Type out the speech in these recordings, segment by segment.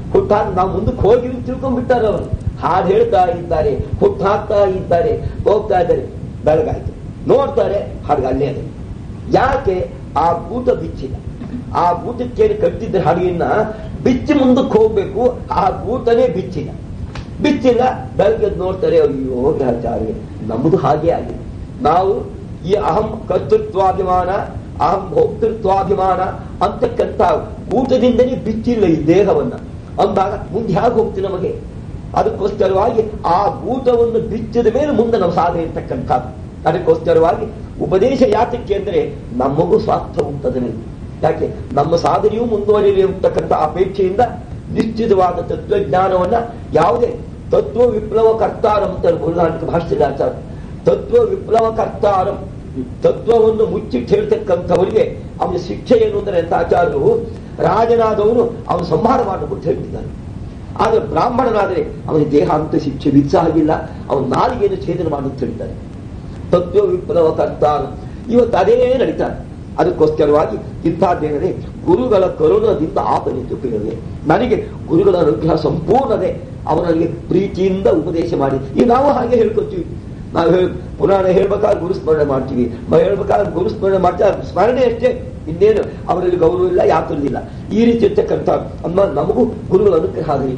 ಹುಟ್ಟಾಕ ನಾವು ಮುಂದಕ್ಕೆ ಹೋಗಿ ತಿಳ್ಕೊಂಡ್ಬಿಟ್ಟಾರ ಅವರು ಹಾಡು ಹೇಳ್ತಾ ಇದ್ದಾರೆ ಹುಟ್ಟು ಹಾಕ್ತಾ ಇದ್ದಾರೆ ಹೋಗ್ತಾ ಇದ್ದಾರೆ ಬೆಳಗಾಯ್ತು ನೋಡ್ತಾರೆ ಹಾಡ್ಗೆ ಅಲ್ಲೇ ಅದೇ ಯಾಕೆ ಆ ಗೂಟ ಬಿಚ್ಚಿಲ್ಲ ಆ ಗೂಟಕ್ಕೆ ಕಟ್ಟಿದ್ದ ಹಡಗಿನ ಬಿಚ್ಚಿ ಮುಂದಕ್ಕೆ ಹೋಗ್ಬೇಕು ಆ ಗೂಟನೇ ಬಿಚ್ಚಿಲ್ಲ ಬಿಚ್ಚಿಲ್ಲ ಬೆಳಗ್ಗೆ ಎದ್ದು ನೋಡ್ತಾರೆ ಅಯ್ಯೋ ಗ್ರಹಚಾರ್ಯ ನಮ್ಮದು ಹಾಗೆ ಆಗಿದೆ ನಾವು ಈ ಅಹಂ ಕರ್ತೃತ್ವಾಭಿಮಾನ ಅಹಂ ಭೋಕ್ತೃತ್ವಾಭಿಮಾನ ಅಂತಕ್ಕಂಥ ಊಟದಿಂದಲೇ ಬಿಚ್ಚಿಲ್ಲ ಈ ದೇಹವನ್ನ ಅಂದಾಗ ಮುಂದೆ ಹೇಗೆ ಹೋಗ್ತೀವಿ ನಮಗೆ ಅದಕ್ಕೋಸ್ಕರವಾಗಿ ಆ ಊಟವನ್ನು ಬಿಚ್ಚಿದ ಮೇಲೆ ಮುಂದೆ ನಾವು ಸಾಧನೆ ಇರ್ತಕ್ಕಂಥದ್ದು ಅದಕ್ಕೋಸ್ಕರವಾಗಿ ಉಪದೇಶ ಯಾತಕ್ಕೆ ಅಂದ್ರೆ ನಮಗೂ ಸ್ವಾರ್ಥ ಉಂಟದರಲ್ಲಿ ಯಾಕೆ ನಮ್ಮ ಸಾಧನೆಯೂ ಮುಂದುವರಿಯಲಿ ಅಂತಕ್ಕಂಥ ಅಪೇಕ್ಷೆಯಿಂದ ನಿಶ್ಚಿತವಾದ ತತ್ವಜ್ಞಾನವನ್ನ ಯಾವುದೇ ತತ್ವ ವಿಪ್ಲವ ಕರ್ತಾರಂ ಅಂತ ಗುರುನಾನಕ ಭಾಷ್ಯದಾಚಾರ ತತ್ವ ವಿಪ್ಲವ ಕರ್ತಾರಂ ತತ್ವವನ್ನು ಮುಚ್ಚಿಟ್ಟು ಹೇಳ್ತಕ್ಕಂಥವರಿಗೆ ಅವನ ಶಿಕ್ಷೆ ಏನು ಅಂದ್ರೆ ಅಂತ ಆಚಾರ್ಯರು ರಾಜನಾದವನು ಅವನು ಸಂಹಾರ ಮಾಡಬೇಕು ಹೇಳ್ತಿದ್ದಾನೆ ಆದ್ರೆ ಬ್ರಾಹ್ಮಣನಾದರೆ ಅವನಿಗೆ ದೇಹ ಅಂತ ಶಿಕ್ಷೆ ವಿಧಿಸ ಹಾಗಿಲ್ಲ ಅವನ ನಾಲಿಗೆಯನ್ನು ಛೇದನ ಮಾಡುತ್ತ ಹೇಳ್ತಾರೆ ತತ್ವ ವಿಪ್ಲವ ಕರ್ತಾರ ಇವತ್ತು ಅದೇ ನಡೀತಾರೆ ಅದಕ್ಕೋಸ್ಕರವಾಗಿ ಇಂಥದ್ದೇನದೆ ಗುರುಗಳ ಕರುಣದಿಂದ ಆಪನಿತು ಪಿರವೆ ನನಗೆ ಗುರುಗಳ ಅನುಗ್ರಹ ಸಂಪೂರ್ಣದೆ ಅವನಿಗೆ ಪ್ರೀತಿಯಿಂದ ಉಪದೇಶ ಮಾಡಿ ಈ ನಾವು ಹಾಗೆ ಹೇಳ್ಕೊತೀವಿ ನಾವು ಹೇಳ ಪುರಾಣ ಹೇಳ್ಬೇಕಾದ್ರೆ ಗುರು ಸ್ಮರಣೆ ಮಾಡ್ತೀವಿ ನಾವು ಹೇಳ್ಬೇಕಾದ್ರೆ ಗುರು ಸ್ಮರಣೆ ಮಾಡ್ತಾ ಸ್ಮರಣೆ ಅಷ್ಟೇ ಇನ್ನೇನು ಅವರಲ್ಲಿ ಗೌರವ ಇಲ್ಲ ಯಾತರದಿಲ್ಲ ಈ ರೀತಿ ಇರ್ತಕ್ಕಂಥ ಅಮ್ಮ ನಮಗೂ ಗುರುಗಳ ಅನುಗ್ರಹ ಆಗಲಿ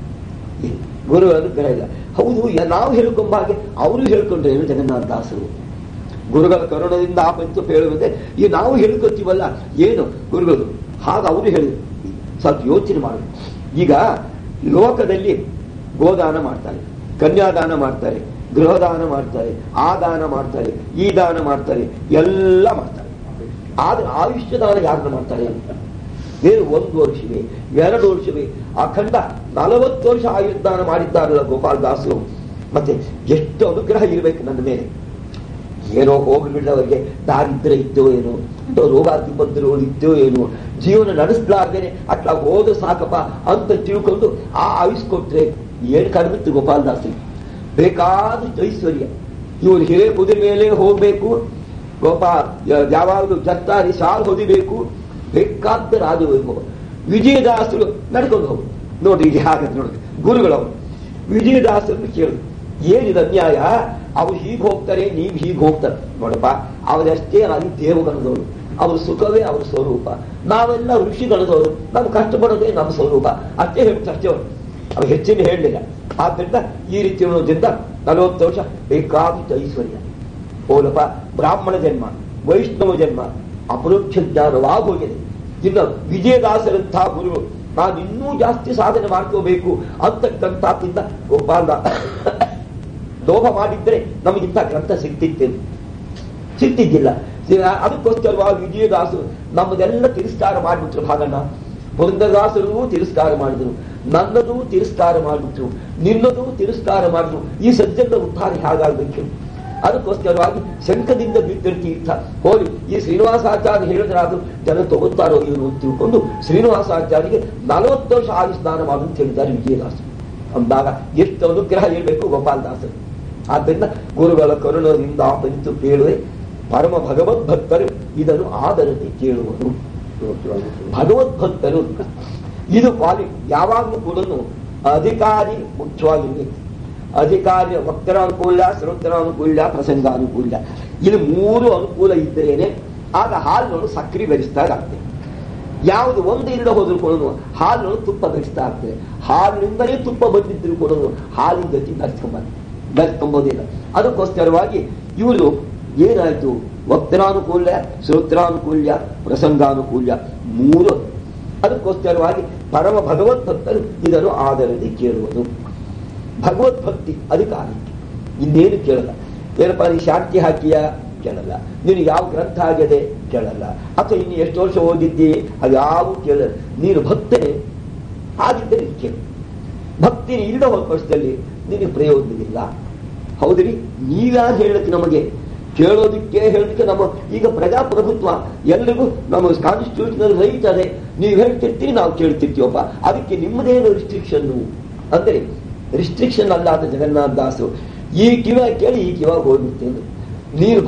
ಗುರುಗಳ ಅನುಗ್ರಹ ಇಲ್ಲ ಹೌದು ಯ- ನಾವು ಹೇಳ್ಕೊಂಬ ಹಾಗೆ ಅವರು ಹೇಳ್ಕೊಂಡ್ರೆ ಏನು ಜಗನ್ನಾಥ ದಾಸರು ಗುರುಗಳ ಕರುಣದಿಂದ ಆಪಂತು ಹೇಳುವಂತೆ ಈ ನಾವು ಹೇಳ್ಕೊತೀವಲ್ಲ ಏನು ಗುರುಗಳು ಹಾಗ ಅವರು ಹೇಳಿ ಸ್ವಲ್ಪ ಯೋಚನೆ ಮಾಡಿ ಈಗ ಲೋಕದಲ್ಲಿ ಗೋದಾನ ಮಾಡ್ತಾರೆ ಕನ್ಯಾದಾನ ಮಾಡ್ತಾರೆ ಗೃಹದಾನ ಮಾಡ್ತಾರೆ ಆ ದಾನ ಮಾಡ್ತಾರೆ ಈ ದಾನ ಮಾಡ್ತಾರೆ ಎಲ್ಲ ಮಾಡ್ತಾರೆ ಆದ್ರೆ ಆಯುಷ್ಯ ದಾನ ಯಾರನ್ನ ಮಾಡ್ತಾರೆ ಏನು ಒಂದು ವರ್ಷವೇ ಎರಡು ವರ್ಷವೇ ಅಖಂಡ ನಲವತ್ತು ವರ್ಷ ಆಯುರ್ದಾನ ಮಾಡಿದ್ದಾರಲ್ಲ ಗೋಪಾಲ್ ದಾಸರು ಮತ್ತೆ ಎಷ್ಟು ಅನುಗ್ರಹ ಇರಬೇಕು ನನ್ನ ಮೇಲೆ ಏನೋ ಹೋಗ್ಬಿಡವರಿಗೆ ದಾರಿದ್ರ್ಯ ಇದ್ದೋ ಏನೋ ಅಥವಾ ರೋಗಾದಿ ಬಂದಿರೋ ಇದ್ದೋ ಏನೋ ಜೀವನ ನಡೆಸಲಾರ್ದೇನೆ ಅಟ್ಲ ಹೋದ ಸಾಕಪ್ಪ ಅಂತ ತಿಳ್ಕೊಂಡು ಆ ಆಯುಷ್ ಕೊಟ್ರೆ ಏನ್ ಕಡಿಮಿತ್ತು ಗೋಪಾಲ್ ದಾಸರಿಗೆ ಬೇಕಾದಷ್ಟು ಐಶ್ವರ್ಯ ಇವರು ಹಿರೇ ಕುದುರೆ ಮೇಲೆ ಹೋಗ್ಬೇಕು ಗೋಪಾಲ್ ಯ- ಯಾವಾಗಲೂ ಜತ್ತಾರಿ ಸಾಲ್ ಹೊದಿಬೇಕು ಬೇಕಾದ ರಾಜವೈಭವ ವಿಜಯದಾಸರು ನಡ್ಕೊಂಡು ಹೋಗು ನೋಡ್ರಿ ಈಗ ಹಾಗೆ ನೋಡಿ ಗುರುಗಳವರು ವಿಜಯದಾಸರನ್ನು ಕೇಳು ಏನಿದೆ ಅನ್ಯಾಯ ಅವ್ರು ಹೀಗೆ ಹೋಗ್ತಾರೆ ನೀವು ಹೀಗೆ ಹೋಗ್ತಾರೆ ನೋಡಪ್ಪ ಅವರಷ್ಟೇ ಅಲ್ಲಿ ದೇವಗಣದವರು ಅವ್ರ ಸುಖವೇ ಅವ್ರ ಸ್ವರೂಪ ನಾವೆಲ್ಲ ಋಷಿಗಣದವರು ನಾವು ಕಷ್ಟಪಡೋದೇ ನಮ್ಮ ಸ್ವರೂಪ ಅಷ್ಟೇ ಹೇಳ್ತಾರೆ ಅಷ್ಟೇ ಅವ್ರು ಅವ್ರು ಹೆಚ್ಚಿನ ಹೇಳಲಿಲ್ಲ ಆದ್ರಿಂದ ಈ ರೀತಿ ಅನ್ನೋದ್ರಿಂದ ನಲವತ್ತು ವರ್ಷ ಬೇಕಾದಷ್ಟು ಐಶ್ವರ್ಯ ಹೋಲಪ್ಪ ಬ್ರಾಹ್ಮಣ ಜನ್ಮ ವೈಷ್ಣವ ಜನ್ಮ ಅಪರೋಕ್ಷ ಜ್ಞಾನವಾಗೋಗಿದೆ ಇನ್ನು ವಿಜಯದಾಸರಂಥ ಗುರು ನಾನು ಇನ್ನೂ ಜಾಸ್ತಿ ಸಾಧನೆ ಮಾಡ್ಕೋಬೇಕು ಅಂತಕ್ಕಂಥದ್ದಿಂದ ಗೋಪಾಲ ಲೋಭ ಮಾಡಿದ್ರೆ ನಮಗಿಂತ ಗ್ರಂಥ ಸಿಗ್ತಿತ್ತೇನು ಸಿಗ್ತಿದ್ದಿಲ್ಲ ಅದಕ್ಕೋಸ್ಕರವಾಗಿ ವಿಜಯದಾಸರು ನಮ್ಮದೆಲ್ಲ ತಿರಸ್ಕಾರ ಮಾಡಿಬಿಟ್ರು ಭಾಗಣ್ಣ ಬೃಂದದಾಸರು ತಿರಸ್ಕಾರ ಮಾಡಿದ್ರು ನನ್ನದು ತಿರಸ್ಕಾರ ಮಾಡಿಬಿಟ್ರು ನಿನ್ನದು ತಿರಸ್ಕಾರ ಮಾಡಿದ್ರು ಈ ಸಜ್ಜನ ಉದ್ಧಾರ ಹೇಗಾಗಬೇಕು ಅದಕ್ಕೋಸ್ಕರವಾಗಿ ಶಂಕದಿಂದ ಬಿದ್ದಿರ್ತೀರ್ಥ ಹೋಗಿ ಈ ಶ್ರೀನಿವಾಸಾಚಾರ್ಯ ಹೇಳಿದ್ರಾದ್ರೂ ಜನ ತಗೋತಾರೋ ಏನು ಅಂತ ತಿಳ್ಕೊಂಡು ಶ್ರೀನಿವಾಸಾಚಾರ್ಯಗೆ ನಲವತ್ತು ವರ್ಷ ಆಯುಷ್ ಸ್ನಾನ ಮಾಡು ಅಂತ ಹೇಳಿದ್ದಾರೆ ವಿಜಯದಾಸರು ಅಂದಾಗ ಎಷ್ಟು ಅನುಗ್ರಹ ಇರಬೇಕು ಗೋಪಾಲದಾಸರು ಆದ್ದರಿಂದ ಗುರುಗಳ ಕರುಣದಿಂದ ಆಪನಿತು ಕೇಳುವೆ ಪರಮ ಭಗವದ್ಭಕ್ತರು ಇದನ್ನು ಆದರತೆ ಕೇಳುವರು ಭಗವದ್ಭಕ್ತರು ಇದು ಕ್ವಾಲಿ ಯಾವಾಗಲೂ ಕೂಡ ಅಧಿಕಾರಿ ಮುಖ್ಯವಾಗಿರ್ಬೇಕು ಅಧಿಕಾರಿ ವಕ್ತರಾನುಕೂಲ ಶ್ರೋತರಾನುಕೂಲ ಪ್ರಸಂಗಾನುಕೂಲ ಇದು ಮೂರು ಅನುಕೂಲ ಇದ್ದರೇನೆ ಆಗ ಹಾಲಿನೊಳಗೆ ಸಕ್ಕರೆ ಬೆರೆಸಿದಾಗ ಆಗ್ತದೆ ಯಾವುದು ಒಂದು ಇಲ್ಲದೆ ಹೋದ್ರು ಕೂಡ ಹಾಲಿನೊಳಗೆ ತುಪ್ಪ ಬೆರೆಸ್ತಾ ಆಗ್ತದೆ ಹಾಲಿನಿಂದಲೇ ತುಪ್ಪ ಬಂದಿದ್ರು ಕೂಡ ಹಾಲಿನ ಗತಿ ಬೆರೆಸ್ಕೊಂಬಂದು ಬೆರೆಸ್ಕೊಂಬೋದಿಲ್ಲ ಅದಕ್ಕೋಸ್ಕರವಾಗಿ ಇವರು ಏನಾಯ್ತು ವಕ್ತರಾನುಕೂಲ್ಯ ಶ್ರೋತ್ರಾನುಕೂಲ್ಯ ಪ್ರಸಂಗಾನುಕೂಲ್ಯ ಮೂರು ಅದಕ್ಕೋಸ್ಕರವಾಗಿ ಪರಮ ಭಗವದ್ಭಕ್ತರು ಇದನ್ನು ಆಧರದಿ ಕೇಳುವುದು ಭಗವದ್ಭಕ್ತಿ ಅಧಿಕಾರಿ ಇನ್ನೇನು ಕೇಳಲ್ಲ ಏನಪ್ಪ ನೀ ಶಾಂತಿ ಹಾಕಿಯ ಕೇಳಲ್ಲ ನೀನು ಯಾವ ಗ್ರಂಥ ಆಗಿದೆ ಕೇಳಲ್ಲ ಅಥವಾ ಇನ್ನು ಎಷ್ಟು ವರ್ಷ ಓದಿದ್ದಿ ಅದು ಯಾವ ಕೇಳಲ್ಲ ನೀನು ಭಕ್ತನೇ ಆಗಿದ್ದರೆ ಕೇಳು ಭಕ್ತಿ ಇಲ್ಲದ ಹೋದ ಪಕ್ಷದಲ್ಲಿ ನಿನಗೆ ಪ್ರಯೋಜನವಿಲ್ಲ ಹೌದ್ರಿ ನೀವ್ಯಾರು ಹೇಳಕ್ಕೆ ನಮಗೆ ಕೇಳೋದಕ್ಕೆ ಹೇಳೋದಕ್ಕೆ ನಮ್ಮ ಈಗ ಪ್ರಜಾಪ್ರಭುತ್ವ ಎಲ್ರಿಗೂ ನಮ್ಮ ಕಾನ್ಸ್ಟಿಟ್ಯೂಷನ್ ರೈಟ್ ಅದೇ ನೀವು ಹೇಳ್ತಿರ್ತೀರಿ ನಾವು ಕೇಳ್ತಿರ್ತೀವಪ್ಪ ಅದಕ್ಕೆ ನಿಮ್ಮದೇನು ರಿಸ್ಟ್ರಿಕ್ಷನ್ ಅಂದ್ರೆ ರಿಸ್ಟ್ರಿಕ್ಷನ್ ಅಲ್ಲ ಅಂತ ಜಗನ್ನಾಥ ದಾಸರು ಈ ಕಿವ ಕೇಳಿ ಈ ಕಿವ ಹೋಗ್ಬಿಡ್ತೇನೆ ನೀನು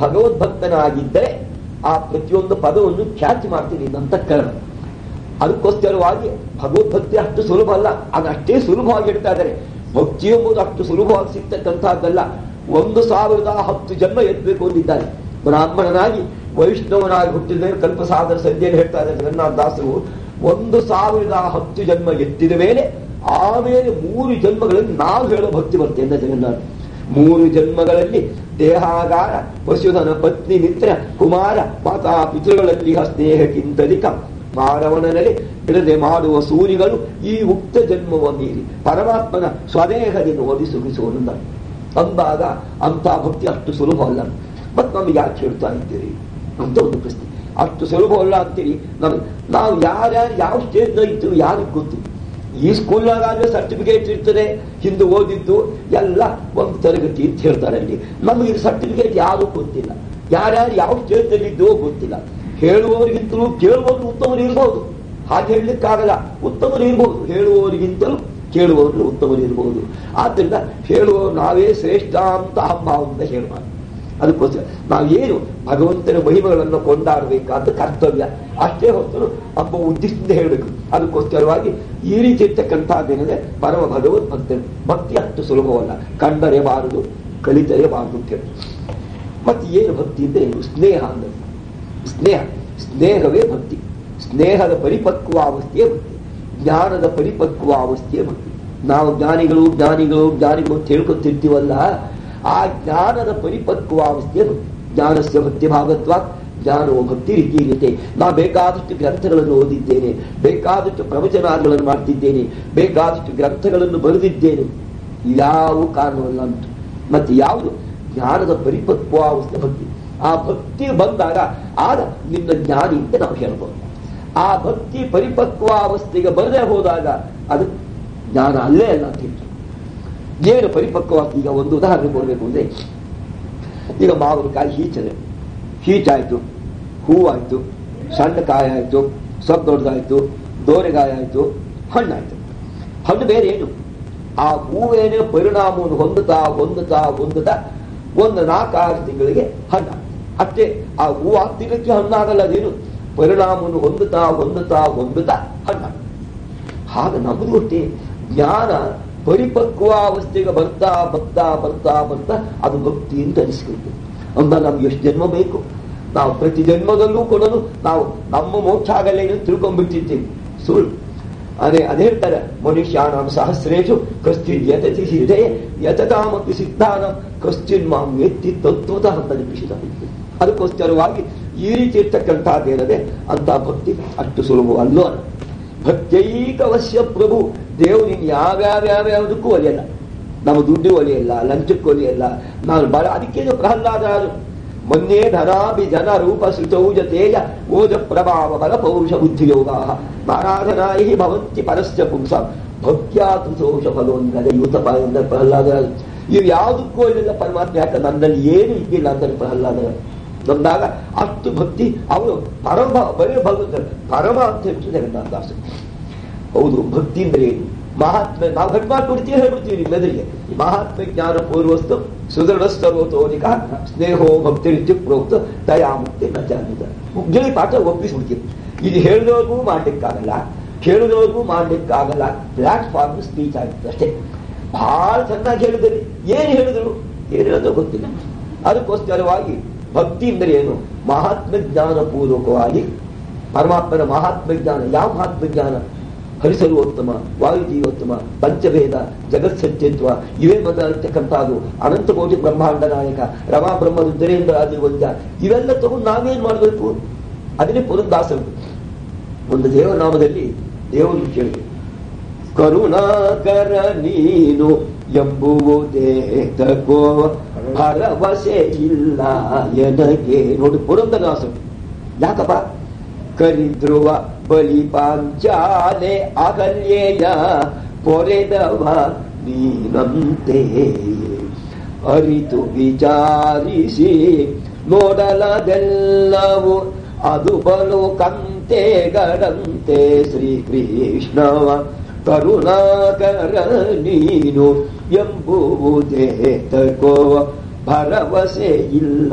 ಭಗವದ್ಭಕ್ತನಾಗಿದ್ದರೆ ಆ ಪ್ರತಿಯೊಂದು ಪದವನ್ನು ಖ್ಯಾತಿ ಮಾಡ್ತೀನಿ ಅಂತಃಕರಣ ಅದಕ್ಕೋಸ್ಕರವಾಗಿ ಭಗವದ್ಭಕ್ತಿ ಅಷ್ಟು ಸುಲಭ ಅಲ್ಲ ಅದಷ್ಟೇ ಸುಲಭವಾಗಿ ಹೇಳ್ತಾ ಇದ್ದಾರೆ ಭಕ್ತಿ ಎಂಬುದು ಅಷ್ಟು ಸುಲಭವಾಗಿ ಸಿಗ್ತಕ್ಕಂಥದ್ದಲ್ಲ ಒಂದು ಸಾವಿರದ ಹತ್ತು ಜನ್ಮ ಎತ್ತಬೇಕು ಅಂದಿದ್ದಾರೆ ಬ್ರಾಹ್ಮಣನಾಗಿ ವೈಷ್ಣವನಾಗಿ ಹುಟ್ಟಿದ ಮೇಲೆ ಕಲ್ಪಸಾಗರ ಸಂಧ್ಯೆಯಲ್ಲಿ ಹೇಳ್ತಾ ಇದ್ದಾರೆ ಜಗನ್ನಾಥ ದಾಸರು ಒಂದು ಸಾವಿರದ ಹತ್ತು ಜನ್ಮ ಎತ್ತಿದ ಮೇಲೆ ಆಮೇಲೆ ಮೂರು ಜನ್ಮಗಳಲ್ಲಿ ನಾವು ಹೇಳೋ ಭಕ್ತಿ ಬರ್ತೇನೆ ಅಂತ ಜಗನ್ನಾಥ ಮೂರು ಜನ್ಮಗಳಲ್ಲಿ ದೇಹಾಗಾರ ಪಶುಧನ ಪತ್ನಿ ಮಿತ್ರ ಕುಮಾರ ಮಾತಾ ಪಿತೃಗಳಲ್ಲಿ ಸ್ನೇಹಕ್ಕಿಂತಲಿಕ ಮಾನವನಲ್ಲಿ ಬಿಡದೆ ಮಾಡುವ ಸೂರಿಗಳು ಈ ಉಕ್ತ ಜನ್ಮವ ಮೀರಿ ಪರಮಾತ್ಮನ ಸ್ವದೇಹದಿಂದ ಓದಿ ಸುಖಿಸುವುದನ್ನ ಅಂದಾಗ ಅಂತ ಭಕ್ತಿ ಅಷ್ಟು ಸುಲಭ ಅಲ್ಲ ಮತ್ತೆ ನಮ್ಗೆ ಯಾಕೆ ಹೇಳ್ತಾ ಇದ್ದೀರಿ ಅಂತ ಒಂದು ಪ್ರಶ್ನೆ ಅಷ್ಟು ಸುಲಭ ಅಲ್ಲ ಅಂತೀರಿ ನಮ್ಗೆ ನಾವು ಯಾರ್ಯಾರು ಯಾವ ಸ್ಟೇಜ್ನ ಇತ್ತು ಯಾರಿಗೆ ಗೊತ್ತು ಈ ಸ್ಕೂಲ್ನಾಗಾದ್ರೆ ಸರ್ಟಿಫಿಕೇಟ್ ಇರ್ತದೆ ಹಿಂದೆ ಓದಿದ್ದು ಎಲ್ಲ ಒಂದು ತರಗತಿ ಅಂತ ಹೇಳ್ತಾರೆ ಅಲ್ಲಿ ನಮಗೆ ಸರ್ಟಿಫಿಕೇಟ್ ಯಾರು ಗೊತ್ತಿಲ್ಲ ಯಾರ್ಯಾರು ಯಾವ ಸ್ಟೇಜ್ನಲ್ಲಿದ್ದೋ ಗೊತ್ತಿಲ್ಲ ಹೇಳುವವರಿಗಿಂತಲೂ ಕೇಳುವವರು ಉತ್ತಮರು ಇರಬಹುದು ಹಾಗೆ ಹೇಳಲಿಕ್ಕಾಗಲ್ಲ ಉತ್ತಮರು ಇರಬಹುದು ಹೇಳುವವರಿಗಿಂತಲೂ ಕೇಳುವವರು ಉತ್ತಮರು ಇರಬಹುದು ಆದ್ದರಿಂದ ಹೇಳುವವರು ನಾವೇ ಶ್ರೇಷ್ಠ ಅಂತ ಹಬ್ಬದಿಂದ ಹೇಳಬಾರ್ದು ಅದಕ್ಕೋಸ್ಕರ ನಾವೇನು ಭಗವಂತನ ಮಹಿಮೆಗಳನ್ನು ಕೊಂಡಾಡಬೇಕಾದ ಕರ್ತವ್ಯ ಅಷ್ಟೇ ಹೊತ್ತು ಹಬ್ಬ ಉದ್ದೇಶದಿಂದ ಹೇಳಬೇಕು ಅದಕ್ಕೋಸ್ಕರವಾಗಿ ಈ ರೀತಿ ಇರ್ತಕ್ಕಂಥದ್ದೇನಿದೆ ಪರಮ ಭಗವದ್ ಭಕ್ತ ಭಕ್ತಿ ಅಷ್ಟು ಸುಲಭವಲ್ಲ ಕಂಡರೆಬಾರದು ಕಲಿತರೇಬಾರದು ಅಂತ ಹೇಳಿ ಮತ್ತೆ ಏನು ಭಕ್ತಿ ಅಂದ್ರೆ ಏನು ಸ್ನೇಹ ಅಂದ್ರೆ ಸ್ನೇಹ ಸ್ನೇಹವೇ ಭಕ್ತಿ ಸ್ನೇಹದ ಪರಿಪಕ್ವಾವಸ್ಥೆಯೇ ಭಕ್ತಿ ಜ್ಞಾನದ ಪರಿಪಕ್ವಾವಸ್ಥೆಯೇ ಭಕ್ತಿ ನಾವು ಜ್ಞಾನಿಗಳು ಜ್ಞಾನಿಗಳು ಜ್ಞಾನಿಗಳು ಅಂತ ಹೇಳ್ಕೊತಿರ್ತೀವಲ್ಲ ಆ ಜ್ಞಾನದ ಪರಿಪಕ್ವಾವಸ್ಥೆಯೇ ಭಕ್ತಿ ಜ್ಞಾನಸ್ಯ ಭಕ್ತಿ ಭಾಗತ್ವ ಜ್ಞಾನವು ಭಕ್ತಿ ರೀತಿಯಿರುತ್ತೆ ನಾ ಬೇಕಾದಷ್ಟು ಗ್ರಂಥಗಳನ್ನು ಓದಿದ್ದೇನೆ ಬೇಕಾದಷ್ಟು ಪ್ರವಚನಗಳನ್ನು ಮಾಡ್ತಿದ್ದೇನೆ ಬೇಕಾದಷ್ಟು ಗ್ರಂಥಗಳನ್ನು ಬರೆದಿದ್ದೇನೆ ಯಾವ ಕಾರಣವಲ್ಲ ಅಂತ ಮತ್ತೆ ಯಾವುದು ಜ್ಞಾನದ ಪರಿಪಕ್ವಾವಸ್ಥೆ ಭಕ್ತಿ ಆ ಭಕ್ತಿ ಬಂದಾಗ ಆಗ ನಿನ್ನ ಜ್ಞಾನಿ ಅಂತ ನಾವು ಹೇಳ್ಬೋದು ಆ ಭಕ್ತಿ ಪರಿಪಕ್ವಾವಸ್ಥೆಗೆ ಬರದೇ ಹೋದಾಗ ಅದು ಜ್ಞಾನ ಅಲ್ಲೇ ಅಲ್ಲ ಅಂತ ಹೇಳ್ತಾರೆ ಏನು ಪರಿಪಕ್ವಾವಸ್ಥೆ ಈಗ ಒಂದು ಉದಾಹರಣೆ ಕೊಡಬೇಕು ಅಂದ್ರೆ ಈಗ ಮಾವಿನಕಾಯಿ ಹೀಚದೆ ಹೀಚಾಯ್ತು ಹೂವಾಯ್ತು ಸಣ್ಣ ಕಾಯಿ ಆಯ್ತು ಸ್ವಲ್ಪ ದೊಡ್ಡದಾಯ್ತು ದೋರೆಗಾಯಿ ಆಯ್ತು ಹಣ್ಣಾಯ್ತು ಹಣ್ಣು ಬೇರೆ ಏನು ಆ ಹೂವೇನೇ ಪರಿಣಾಮವನ್ನು ಹೊಂದುತ್ತಾ ಹೊಂದುತ್ತಾ ಹೊಂದುತ್ತಾ ಒಂದು ನಾಲ್ಕಾರು ತಿಂಗಳಿಗೆ ಹಣ್ಣು ಅಷ್ಟೇ ಆ ಹೂ ಆಗ್ತಿರಕ್ಕೆ ಹಣ್ಣಾಗಲ್ಲ ಅದೇನು ಪರಿಣಾಮವನ್ನು ಹೊಂದುತ್ತಾ ಹೊಂದುತ್ತಾ ಹೊಂದುತ್ತಾ ಹಣ್ಣ ಹಾಗೆ ನಮ್ಮದು ಅಷ್ಟೇ ಜ್ಞಾನ ಪರಿಪಕ್ವಾವಸ್ಥೆಗೆ ಬರ್ತಾ ಬರ್ತಾ ಬರ್ತಾ ಬರ್ತಾ ಅದು ಭಕ್ತಿ ಅಂತ ಅನಿಸ್ಕೊಳ್ತು ಅಂದ ನಮ್ಗೆ ಎಷ್ಟು ಜನ್ಮ ಬೇಕು ನಾವು ಪ್ರತಿ ಜನ್ಮದಲ್ಲೂ ಕೂಡ ನಾವು ನಮ್ಮ ಮೋಕ್ಷ ಆಗಲ್ಲ ಏನು ತಿಳ್ಕೊಂಡ್ಬಿಟ್ಟಿರ್ತೀವಿ ಸುಳ್ಳು ಅದೇ ಅದೇ ಹೇಳ್ತಾರೆ ಮನುಷ್ಯಾಣಂ ಸಹಸ್ರೇಶು ಕಶ್ಚಿನ್ ಯತತಿ ಹೃದಯ ಯತತಾಮಪಿ ಸಿದ್ಧಾನ ಕಶ್ಚಿನ್ ಮಾಂ ಎತ್ತಿ ತತ್ವತಃ ಅಂತ ನಿಮಿಷಿತ ಅದಕ್ಕೋಸ್ಕರವಾಗಿ ಈ ರೀತಿ ಇರ್ತಕ್ಕಂಥದ್ದೇನದೆ ಅಂತ ಭಕ್ತಿ ಅಷ್ಟು ಸುಲಭವಲ್ಲೋ ಅಲ್ಲ ಭಕ್ತೈಕವಶ್ಯ ಪ್ರಭು ದೇವರು ನಿನ್ ಯಾವ್ಯಾವ್ಯಾವ್ಯಾವುದಕ್ಕೂ ಒಲಿಯಲ್ಲ ನಮ್ಮ ದುಡ್ಡು ಒಲಿಯಲ್ಲ ಲಂಚಕ್ಕೂ ಒಲಿಯಲ್ಲ ನಾನು ಬಹಳ ಅದಕ್ಕೇನು ಪ್ರಹ್ಲಾದ ಮೊನ್ನೆ ಧನಾಭಿ ಜನ ರೂಪ ಸುಚೌಜ ತೇಜ ಓಜ ಪ್ರಭಾವ ಬಲ ಪೌರುಷ ಬುದ್ಧಿಯೋಗ ಆರಾಧನಾಯಿ ಭವಂತಿ ಪರಸ್ಯ ಪುಂಸ ಭಕ್ತ್ಯಾತುತೋಷ ಫಲೋನ್ಗದ ಯೂತಪ ಎಂದ ಪ್ರಹ್ಲಾದ ಇವು ಯಾವುದಕ್ಕೂ ಇಲ್ಲ ಪರಮಾತ್ಮ ಯಾಕೆ ನನ್ನಲ್ಲಿ ಏನು ಇದ್ದಿಲ್ಲ ಅಂತಾರೆ ಪ್ರಹ್ಲಾದ ಬಂದಾಗ ಅಷ್ಟು ಭಕ್ತಿ ಅವನು ಪರಮ ಬರೀ ಭಗವಂತ ಪರಮ ಅಂತ ಹೇಳ್ತಾರೆ ಜಗನ್ನಾಥದಾಸ ಹೌದು ಭಕ್ತಿ ಅಂದ್ರೆ ಏನು ಮಹಾತ್ಮ ನಾವು ಗಟ್ ಮಾಡ್ಕೊಡ್ತೀವಿ ಹೇಳ್ಬಿಡ್ತೀವಿ ನಿಮ್ಮ ಎದುರಿಗೆ ಮಹಾತ್ಮ ಜ್ಞಾನ ಪೂರ್ವಸ್ತು ಸುದೃಢ ಸರ್ವತೋನಿಕ ಸ್ನೇಹೋ ಭಕ್ತಿ ರೀತಿ ಪ್ರೋಕ್ತ ದಯಾಮುಕ್ತಿ ನ ಜಾನಿತ ಮುಗ್ಜಳಿ ಪಾಠ ಒಪ್ಪಿಸ್ಬಿಡ್ತೀವಿ ಇದು ಹೇಳಿದವ್ರಿಗೂ ಮಾಡ್ಲಿಕ್ಕಾಗಲ್ಲ ಕೇಳಿದವ್ರಿಗೂ ಮಾಡ್ಲಿಕ್ಕಾಗಲ್ಲ ಪ್ಲಾಟ್ಫಾರ್ಮ್ ಸ್ಪೀಚ್ ಆಗುತ್ತೆ ಅಷ್ಟೇ ಬಹಳ ಚೆನ್ನಾಗಿ ಹೇಳಿದ್ರಿ ಏನು ಹೇಳಿದ್ರು ಏನು ಹೇಳೋದು ಗೊತ್ತಿಲ್ಲ ಅದಕ್ಕೋಸ್ಕರವಾಗಿ ಭಕ್ತಿ ಅಂದರೆ ಏನು ಮಹಾತ್ಮ ಜ್ಞಾನ ಪೂರ್ವಕವಾಗಿ ಪರಮಾತ್ಮನ ಮಹಾತ್ಮ ಜ್ಞಾನ ಯಾವ ಮಹಾತ್ಮ ಜ್ಞಾನ ಹರಿಸರ್ವೋತ್ತಮ ವಾಯುಜೀವೋತ್ತಮ ಪಂಚಭೇದ ಜಗತ್ಸತ್ಯತ್ವ ಇವೇ ಮೊದಲಿರ್ತಕ್ಕಂಥದ್ದು ಅನಂತ ಕೋಟಿ ಬ್ರಹ್ಮಾಂಡ ನಾಯಕ ರಮಾ ಬ್ರಹ್ಮ ರುದ್ರೇಂದ್ರ ಆದಿ ವಂದ್ಯ ಇವೆಲ್ಲ ತಗೊಂಡು ನಾವೇನ್ ಮಾಡಬೇಕು ಅದನ್ನೇ ಪುರಂದಾಸರು ಒಂದು ದೇವನಾಮದಲ್ಲಿ ದೇವರು ಕೇಳಿ ಕರುಣಾಕರ ನೀನು ಎಂಬುವುದೇ ತಗೋ ಭರವಸೆ ಇಲ್ಲ ಎನಗೆ ನೋಡಿ ಪುರಂದರದಾಸರು ಯಾಕಪ್ಪ ಕರಿಧ್ರುವ ಬಲಿ ಪಾಂಚಾಲೆ ಅಗಲ್ಯೆಯ ಪೊರೆದವ ನೀನಂತೆ ಅರಿತು ವಿಚಾರಿಸಿ ನೋಡಲದೆಲ್ಲವು ಅದು ಬಲು ಕಂತೆಗಳಂತೆ ಶ್ರೀಕೃಷ್ಣವ ಕರುಣಾಕರ ನೀನು ಎಂಬುವುದೇ ತಗೋ ಭರವಸೆ ಇಲ್ಲ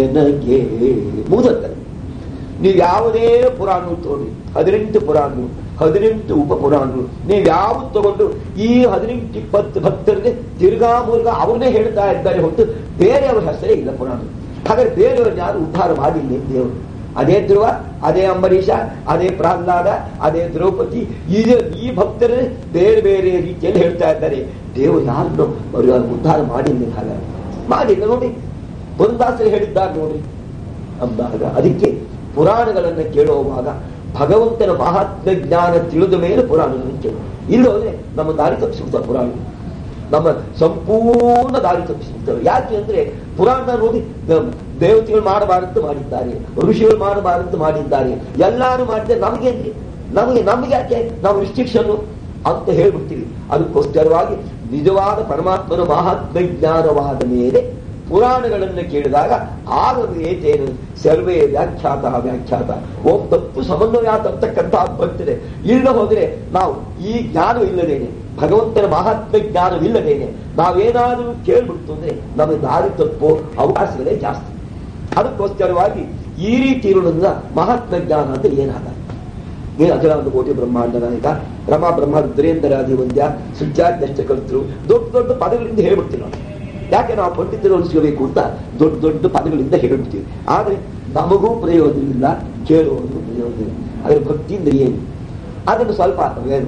ಎನಗೆ ಮೂದಕ್ಕರೆ ನೀವು ಯಾವುದೇ ಪುರಾಣ ತೋರಿ ಹದಿನೆಂಟು ಪುರಾಣ ಹದಿನೆಂಟು ಉಪಪುರಾಣಗಳು ನೀವು ಯಾವುದು ತಗೊಂಡು ಈ ಹದಿನೆಂಟು ಇಪ್ಪತ್ತು ಭಕ್ತರಿಗೆ ತಿರ್ಗಾ ಮುರ್ಗಾ ಅವರನ್ನೇ ಹೇಳ್ತಾ ಇದ್ದಾರೆ ಹೊರತು ಬೇರೆಯವರ ಹೆಸರೇ ಇಲ್ಲ ಪುರಾಣ ಹಾಗಾದ್ರೆ ಬೇರೆಯವ್ರನ್ನ ಯಾರು ಉದ್ಧಾರ ಮಾಡಿಲ್ಲ ದೇವರು ಅದೇ ಧ್ರುವ ಅದೇ ಅಂಬರೀಷ ಅದೇ ಪ್ರಹ್ಲಾದ ಅದೇ ದ್ರೌಪದಿ ಇದು ಈ ಭಕ್ತರೇ ಬೇರೆ ಬೇರೆ ರೀತಿಯಲ್ಲಿ ಹೇಳ್ತಾ ಇದ್ದಾರೆ ದೇವರು ಯಾರನ್ನು ಅವರು ಉದ್ಧಾರ ಮಾಡಿಲ್ಲ ಹಾಗಾದ್ರೆ ಮಾಡಿಲ್ಲ ನೋಡಿ ಬುರುದಾಸರು ಹೇಳಿದ್ದಾರೆ ನೋಡಿ ಅಂದಾಗ ಅದಕ್ಕೆ ಪುರಾಣಗಳನ್ನು ಕೇಳುವಾಗ ಭಗವಂತನ ಮಹಾತ್ಮ ಜ್ಞಾನ ತಿಳಿದ ಮೇಲೆ ಪುರಾಣಗಳನ್ನು ಕೇಳು ಇಲ್ಲೋದ್ರೆ ನಮ್ಮ ದಾರಿ ತಪ್ಪಿಸುತ್ತಾರೆ ಪುರಾಣ ನಮ್ಮ ಸಂಪೂರ್ಣ ದಾರಿ ತಪ್ಪಿಸುತ್ತವೆ ಯಾಕೆ ಅಂದ್ರೆ ಪುರಾಣ ನೋಡಿ ದ- ದೇವತೆಗಳು ಮಾಡಬಾರದು ಮಾಡಿದ್ದಾರೆ ಋಷಿಗಳು ಮಾಡಬಾರದು ಮಾಡಿದ್ದಾರೆ ಎಲ್ಲಾರು ಮಾಡಿದ್ರೆ ನಮಗೇನ್ರಿ ನಮಗೆ ನಮಗೆ ಯಾಕೆ ನಾವು ರಿಸ್ಟ್ರಿಕ್ಷನ್ ಅಂತ ಹೇಳ್ಬಿಡ್ತೀವಿ ಅದಕ್ಕೋಸ್ಕರವಾಗಿ ನಿಜವಾದ ಪರಮಾತ್ಮನ ಮಹಾತ್ಮ ಜ್ಞಾನವಾದ ಮೇಲೆ ಪುರಾಣಗಳನ್ನು ಕೇಳಿದಾಗ ಆಗ ಏತೇನು ಸರ್ವೇ ವ್ಯಾಖ್ಯಾತ ವ್ಯಾಖ್ಯಾತ ಓಂ ತಪ್ಪು ಸಮನ್ವಯಾತ ಅಂತಕ್ಕಂಥ ಬರ್ತದೆ ಇಲ್ಲ ಹೋದ್ರೆ ನಾವು ಈ ಜ್ಞಾನ ಇಲ್ಲದೇನೆ ಭಗವಂತನ ಮಹಾತ್ಮ ಜ್ಞಾನವಿಲ್ಲದೇನೆ ನಾವೇನಾದರೂ ಕೇಳ್ಬಿಡ್ತು ಅಂದ್ರೆ ನಮಗೆ ದಾರಿ ತಪ್ಪೋ ಅವಕಾಶಗಳೇ ಜಾಸ್ತಿ ಅದಕ್ಕೋಸ್ಕರವಾಗಿ ಈ ರೀತಿ ಇರೋದ್ರಿಂದ ಮಹಾತ್ಮ ಜ್ಞಾನ ಅಂತ ಏನಾಗ ನೀನು ಅಜರಾಂತ ಕೋಟಿ ಬ್ರಹ್ಮಾಂಡ ನಾಯಕ ರಮಾ ಬ್ರಹ್ಮ ರುದ್ರೇಂದ್ರಾಧಿವಂದ್ಯ ಸುಜ್ಜಾದ್ಯಷ್ಟ ಕರ್ತೃ ದೊಡ್ಡ ದೊಡ್ಡ ಪದಗಳಿಂದ ಹೇಳ್ಬಿಡ್ತೀವಿ ನಾವು ಯಾಕೆ ನಾವು ಪಂಡಿತರು ಅನಿಸ್ಕೋಬೇಕು ಅಂತ ದೊಡ್ಡ ದೊಡ್ಡ ಪದಗಳಿಂದ ಹೇಳ್ಬಿಡ್ತೀವಿ ಆದ್ರೆ ನಮಗೂ ಪ್ರಯೋಜನವಿಲ್ಲ ಕೇಳುವುದು ಪ್ರಯೋಜನ ಅದರ ಭಕ್ತಿಯಿಂದ ಏನು ಅದನ್ನು ಸ್ವಲ್ಪ ಏನು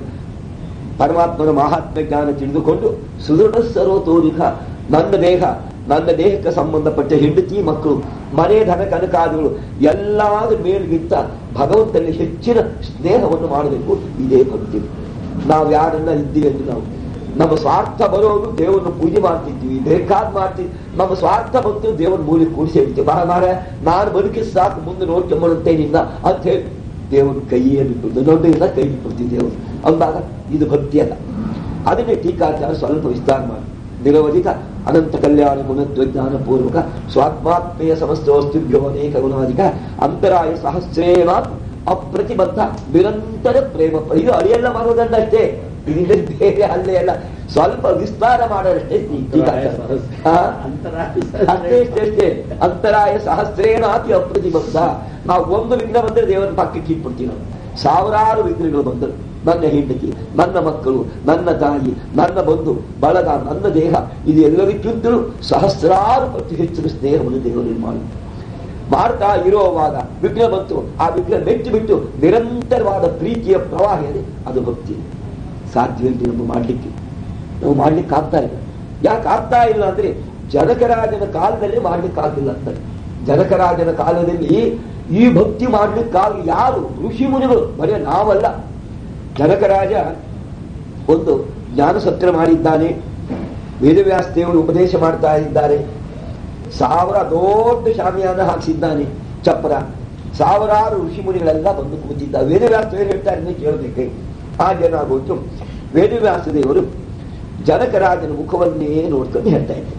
ಪರಮಾತ್ಮನ ಮಹಾತ್ಮ ಜ್ಞಾನ ತಿಳಿದುಕೊಂಡು ಸುದೃಢ ಸರ್ವತೋರಿಕ ನನ್ನ ದೇಹ ನನ್ನ ದೇಹಕ್ಕೆ ಸಂಬಂಧಪಟ್ಟ ಹೆಂಡತಿ ಮಕ್ಕಳು ಮನೆ ಧನ ಕನಕಾದಿಗಳು ಎಲ್ಲಾದ ಮೇಲ್ಗಿಂತ ಭಗವಂತನಲ್ಲಿ ಹೆಚ್ಚಿನ ಸ್ನೇಹವನ್ನು ಮಾಡಬೇಕು ಇದೇ ಭಕ್ತಿ ನಾವು ಯಾರನ್ನ ಇದ್ದೀವಿ ಎಂದು ನಾವು ನಮ್ಮ ಸ್ವಾರ್ಥ ಬರೋದು ದೇವರನ್ನು ಪೂಜೆ ಮಾಡ್ತಿದ್ವಿ ಬೇಕಾದ್ ಮಾಡ್ತೀವಿ ನಮ್ಮ ಸ್ವಾರ್ಥ ಬಂತು ದೇವರ ಮೂಲಿ ಕೂಡಿಸಿ ಹೇಳ್ತೀವಿ ಬರ ಮಾರ ನಾನು ಬದುಕಿ ಸಾಕು ಮುಂದೆ ನೋಡ್ಕೊಂಬಳುತ್ತೆ ನಿನ್ನ ಅಂತ ಹೇಳಿ ದೇವರು ಕೈಯೇ ಬಿಟ್ಟು ದೊಡ್ಡದಿಂದ ಕೈ ಬಿಟ್ಟಿರ್ತೀವಿ ದೇವರು ಅಂದಾಗ ಇದು ಭಕ್ತಿ ಅಲ್ಲ ಅದನ್ನೇ ಟೀಕಾಚಾರ ಸ್ವಲ್ಪ ವಿಸ್ತಾರ ಮಾಡಿ ನಿರವಧಿಕ ಅನಂತ ಕಲ್ಯಾಣ ಗುಣತ್ವ ಜ್ಞಾನ ಪೂರ್ವಕ ಸ್ವಾತ್ಮಾತ್ಮೆಯ ಸಮಸ್ತ ವಸ್ತುಭ್ಯೋ ಅನೇಕ ಗುಣಾಧಿಕ ಅಂತರಾಯ ಸಹಸ್ರೇಣ ಅಪ್ರತಿಬದ್ಧ ನಿರಂತರ ಪ್ರೇಮ ಇದು ಅಡಿಯೆಲ್ಲ ಮಾಡೋದನ್ನಷ್ಟೇ ಇದರಿಂದ ಬೇರೆ ಅಲ್ಲೇ ಅಲ್ಲ ಸ್ವಲ್ಪ ವಿಸ್ತಾರ ಮಾಡೋದಷ್ಟೇ ಈ ಟೀಕಾಚಾರ ಹಾ? ಅಷ್ಟೇ ಅಷ್ಟೇ ಅಷ್ಟೇ ಅಂತರಾಯ ಸಹಸ್ರೇಣ ಅತಿ ಅಪ್ರತಿಬದ್ಧ ನಾವು ಒಂದು ವಿಘ್ನ ಬಂದ್ರೆ ದೇವರ ಪಕ್ಕಕ್ಕೆ ಇಟ್ಬಿಡ್ತೀವಿ ನಾವು ಸಾವಿರಾರು ವಿಘ್ನಗಳು ಬಂದರು ನನ್ನ ಹೆಂಡತಿ ನನ್ನ ಮಕ್ಕಳು ನನ್ನ ತಾಯಿ ನನ್ನ ಬಂಧು ಬಳಗ ನನ್ನ ದೇಹ ಇದು ಎಲ್ಲದಕ್ಕಿಂತಲೂ ಸಹಸ್ರಾರು ಪಟ್ಟು ಹೆಚ್ಚಿನ ಸ್ನೇಹವನ್ನು ದೇವರು ಮಾಡಿ ಮಾಡ್ತಾ ಇರುವಾಗ ವಿಘ್ನ ಬಂತು ಆ ವಿಘ್ನ ಮೆಚ್ಚಿ ಬಿಟ್ಟು ನಿರಂತರವಾದ ಪ್ರೀತಿಯ ಪ್ರವಾಹ ಇದೆ ಅದು ಭಕ್ತಿ ಸಾಧ್ಯವಿಲ್ಲ ನಮ್ಮ ಮಾಡ್ಲಿಕ್ಕೆ ನಾವು ಮಾಡ್ಲಿಕ್ಕೆ ಆಗ್ತಾ ಇಲ್ಲ ಯಾಕೆ ಆಗ್ತಾ ಇಲ್ಲ ಅಂದ್ರೆ ಜನಕರಾಜನ ಕಾಲದಲ್ಲಿ ಮಾಡ್ಲಿಕ್ಕೆ ಆಗಿಲ್ಲ ಅಂತಾರೆ ಜನಕರಾಜನ ಕಾಲದಲ್ಲಿ ಈ ಭಕ್ತಿ ಮಾಡ್ಲಿಕ್ಕಾಗಿ ಯಾರು ಋಷಿ ಮುನಿಗಳು ಬರೀ ನಾವಲ್ಲ ಜನಕರಾಜ ಒಂದು ಜ್ಞಾನ ಸತ್ರ ಮಾಡಿದ್ದಾನೆ ವೇದವ್ಯಾಸ ದೇವರು ಉಪದೇಶ ಮಾಡ್ತಾ ಇದ್ದಾರೆ ಸಾವಿರ ದೊಡ್ಡ ಶಾಮಿಯಾನ ಹಾಕಿಸಿದ್ದಾನೆ ಚಪ್ಪರ ಸಾವಿರಾರು ಋಷಿ ಮುನಿಗಳೆಲ್ಲ ಬಂದು ಕೂತಿದ್ದ ವೇದವ್ಯಾಸ ದೇವರು ಹೇಳ್ತಾರೆ ನೀವು ಕೇಳಬೇಕು ಹಾಗೇನಾಗೋಯ್ತು ವೇದವ್ಯಾಸ ದೇವರು ಜನಕರಾಜನ ಮುಖವನ್ನೇ ನೋಡ್ಕೊಂಡು ಹೇಳ್ತಾ ಇದ್ದಾರೆ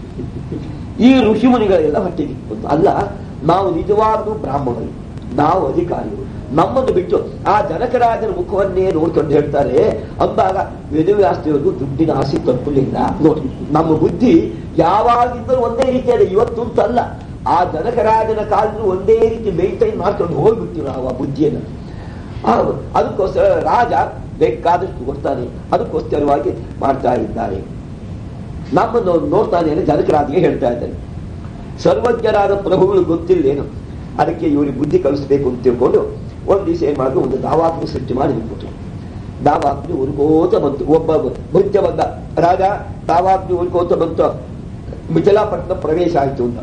ಈ ಋಷಿ ಮುನಿಗಳೆಲ್ಲ ಹೊಟ್ಟೆಗೆ ಬಂತು ಅಲ್ಲ ನಾವು ನಿಜವಾಗ್ಲೂ ಬ್ರಾಹ್ಮಣರು ನಾವು ಅಧಿಕಾರಿಗಳು ನಮ್ಮನ್ನು ಬಿಟ್ಟು ಆ ಜನಕರಾಜನ ಮುಖವನ್ನೇ ನೋಡ್ಕೊಂಡು ಹೇಳ್ತಾರೆ ಅಂದಾಗ ವೇದವ್ಯಾಸದೇವರಿಗೂ ದುಡ್ಡಿನ ಆಸೆ ತಪ್ಪಲಿಲ್ಲ ನೋಡಿ ನಮ್ಮ ಬುದ್ಧಿ ಯಾವಾಗಿದ್ದರೂ ಒಂದೇ ರೀತಿಯಾದ ಇವತ್ತು ಅಂತಲ್ಲ ಆ ಜನಕರಾಜನ ಕಾಲದಲ್ಲಿ ಒಂದೇ ರೀತಿ ಮೇಂಟೈನ್ ಮಾಡ್ಕೊಂಡು ಹೋಗ್ಬಿಡ್ತೀವಿ ನಾವು ಆ ಬುದ್ಧಿಯನ್ನು ಆ, ಅದಕ್ಕೋಸ್ಕರ ರಾಜ ಬೇಕಾದಷ್ಟು ಕೊಡ್ತಾನೆ ಅದಕ್ಕೋಸ್ಕರವಾಗಿ ಮಾಡ್ತಾ ಇದ್ದಾರೆ ನಮ್ಮನ್ನು ನೋಡ್ತಾನೆ ಅಂದ್ರೆ ಜನಕರಾಜಿಗೆ ಹೇಳ್ತಾ ಇದ್ದಾನೆ ಸರ್ವಜ್ಞರಾದ ಪ್ರಭುಗಳು ಗೊತ್ತಿಲ್ಲೇನು ಅದಕ್ಕೆ ಇವರಿಗೆ ಬುದ್ಧಿ ಕಲಿಸ್ಬೇಕು ಅಂತ ತಿಳ್ಕೊಂಡು ಒಂದ್ ದಿವಸ ಏನ್ ಮಾಡಿದ್ರು ಒಂದು ದಾವಾಗ್ನಿ ಸೃಷ್ಟಿ ಮಾಡಿ ಬಿಟ್ಬಿಟ್ರು ದಾವಾಗ್ನಿ ಉರ್ಕೋತ ಬಂತು ಒಬ್ಬ ಭೃತ್ಯ ಬಂದ ರಾಜ ದಾವಾಗ್ನಿ ಉರ್ಕೋತ ಬಂತು ಮಿಥಿಲಾಪಟ್ಟಣ ಪ್ರವೇಶ ಆಯ್ತು ಅಂತ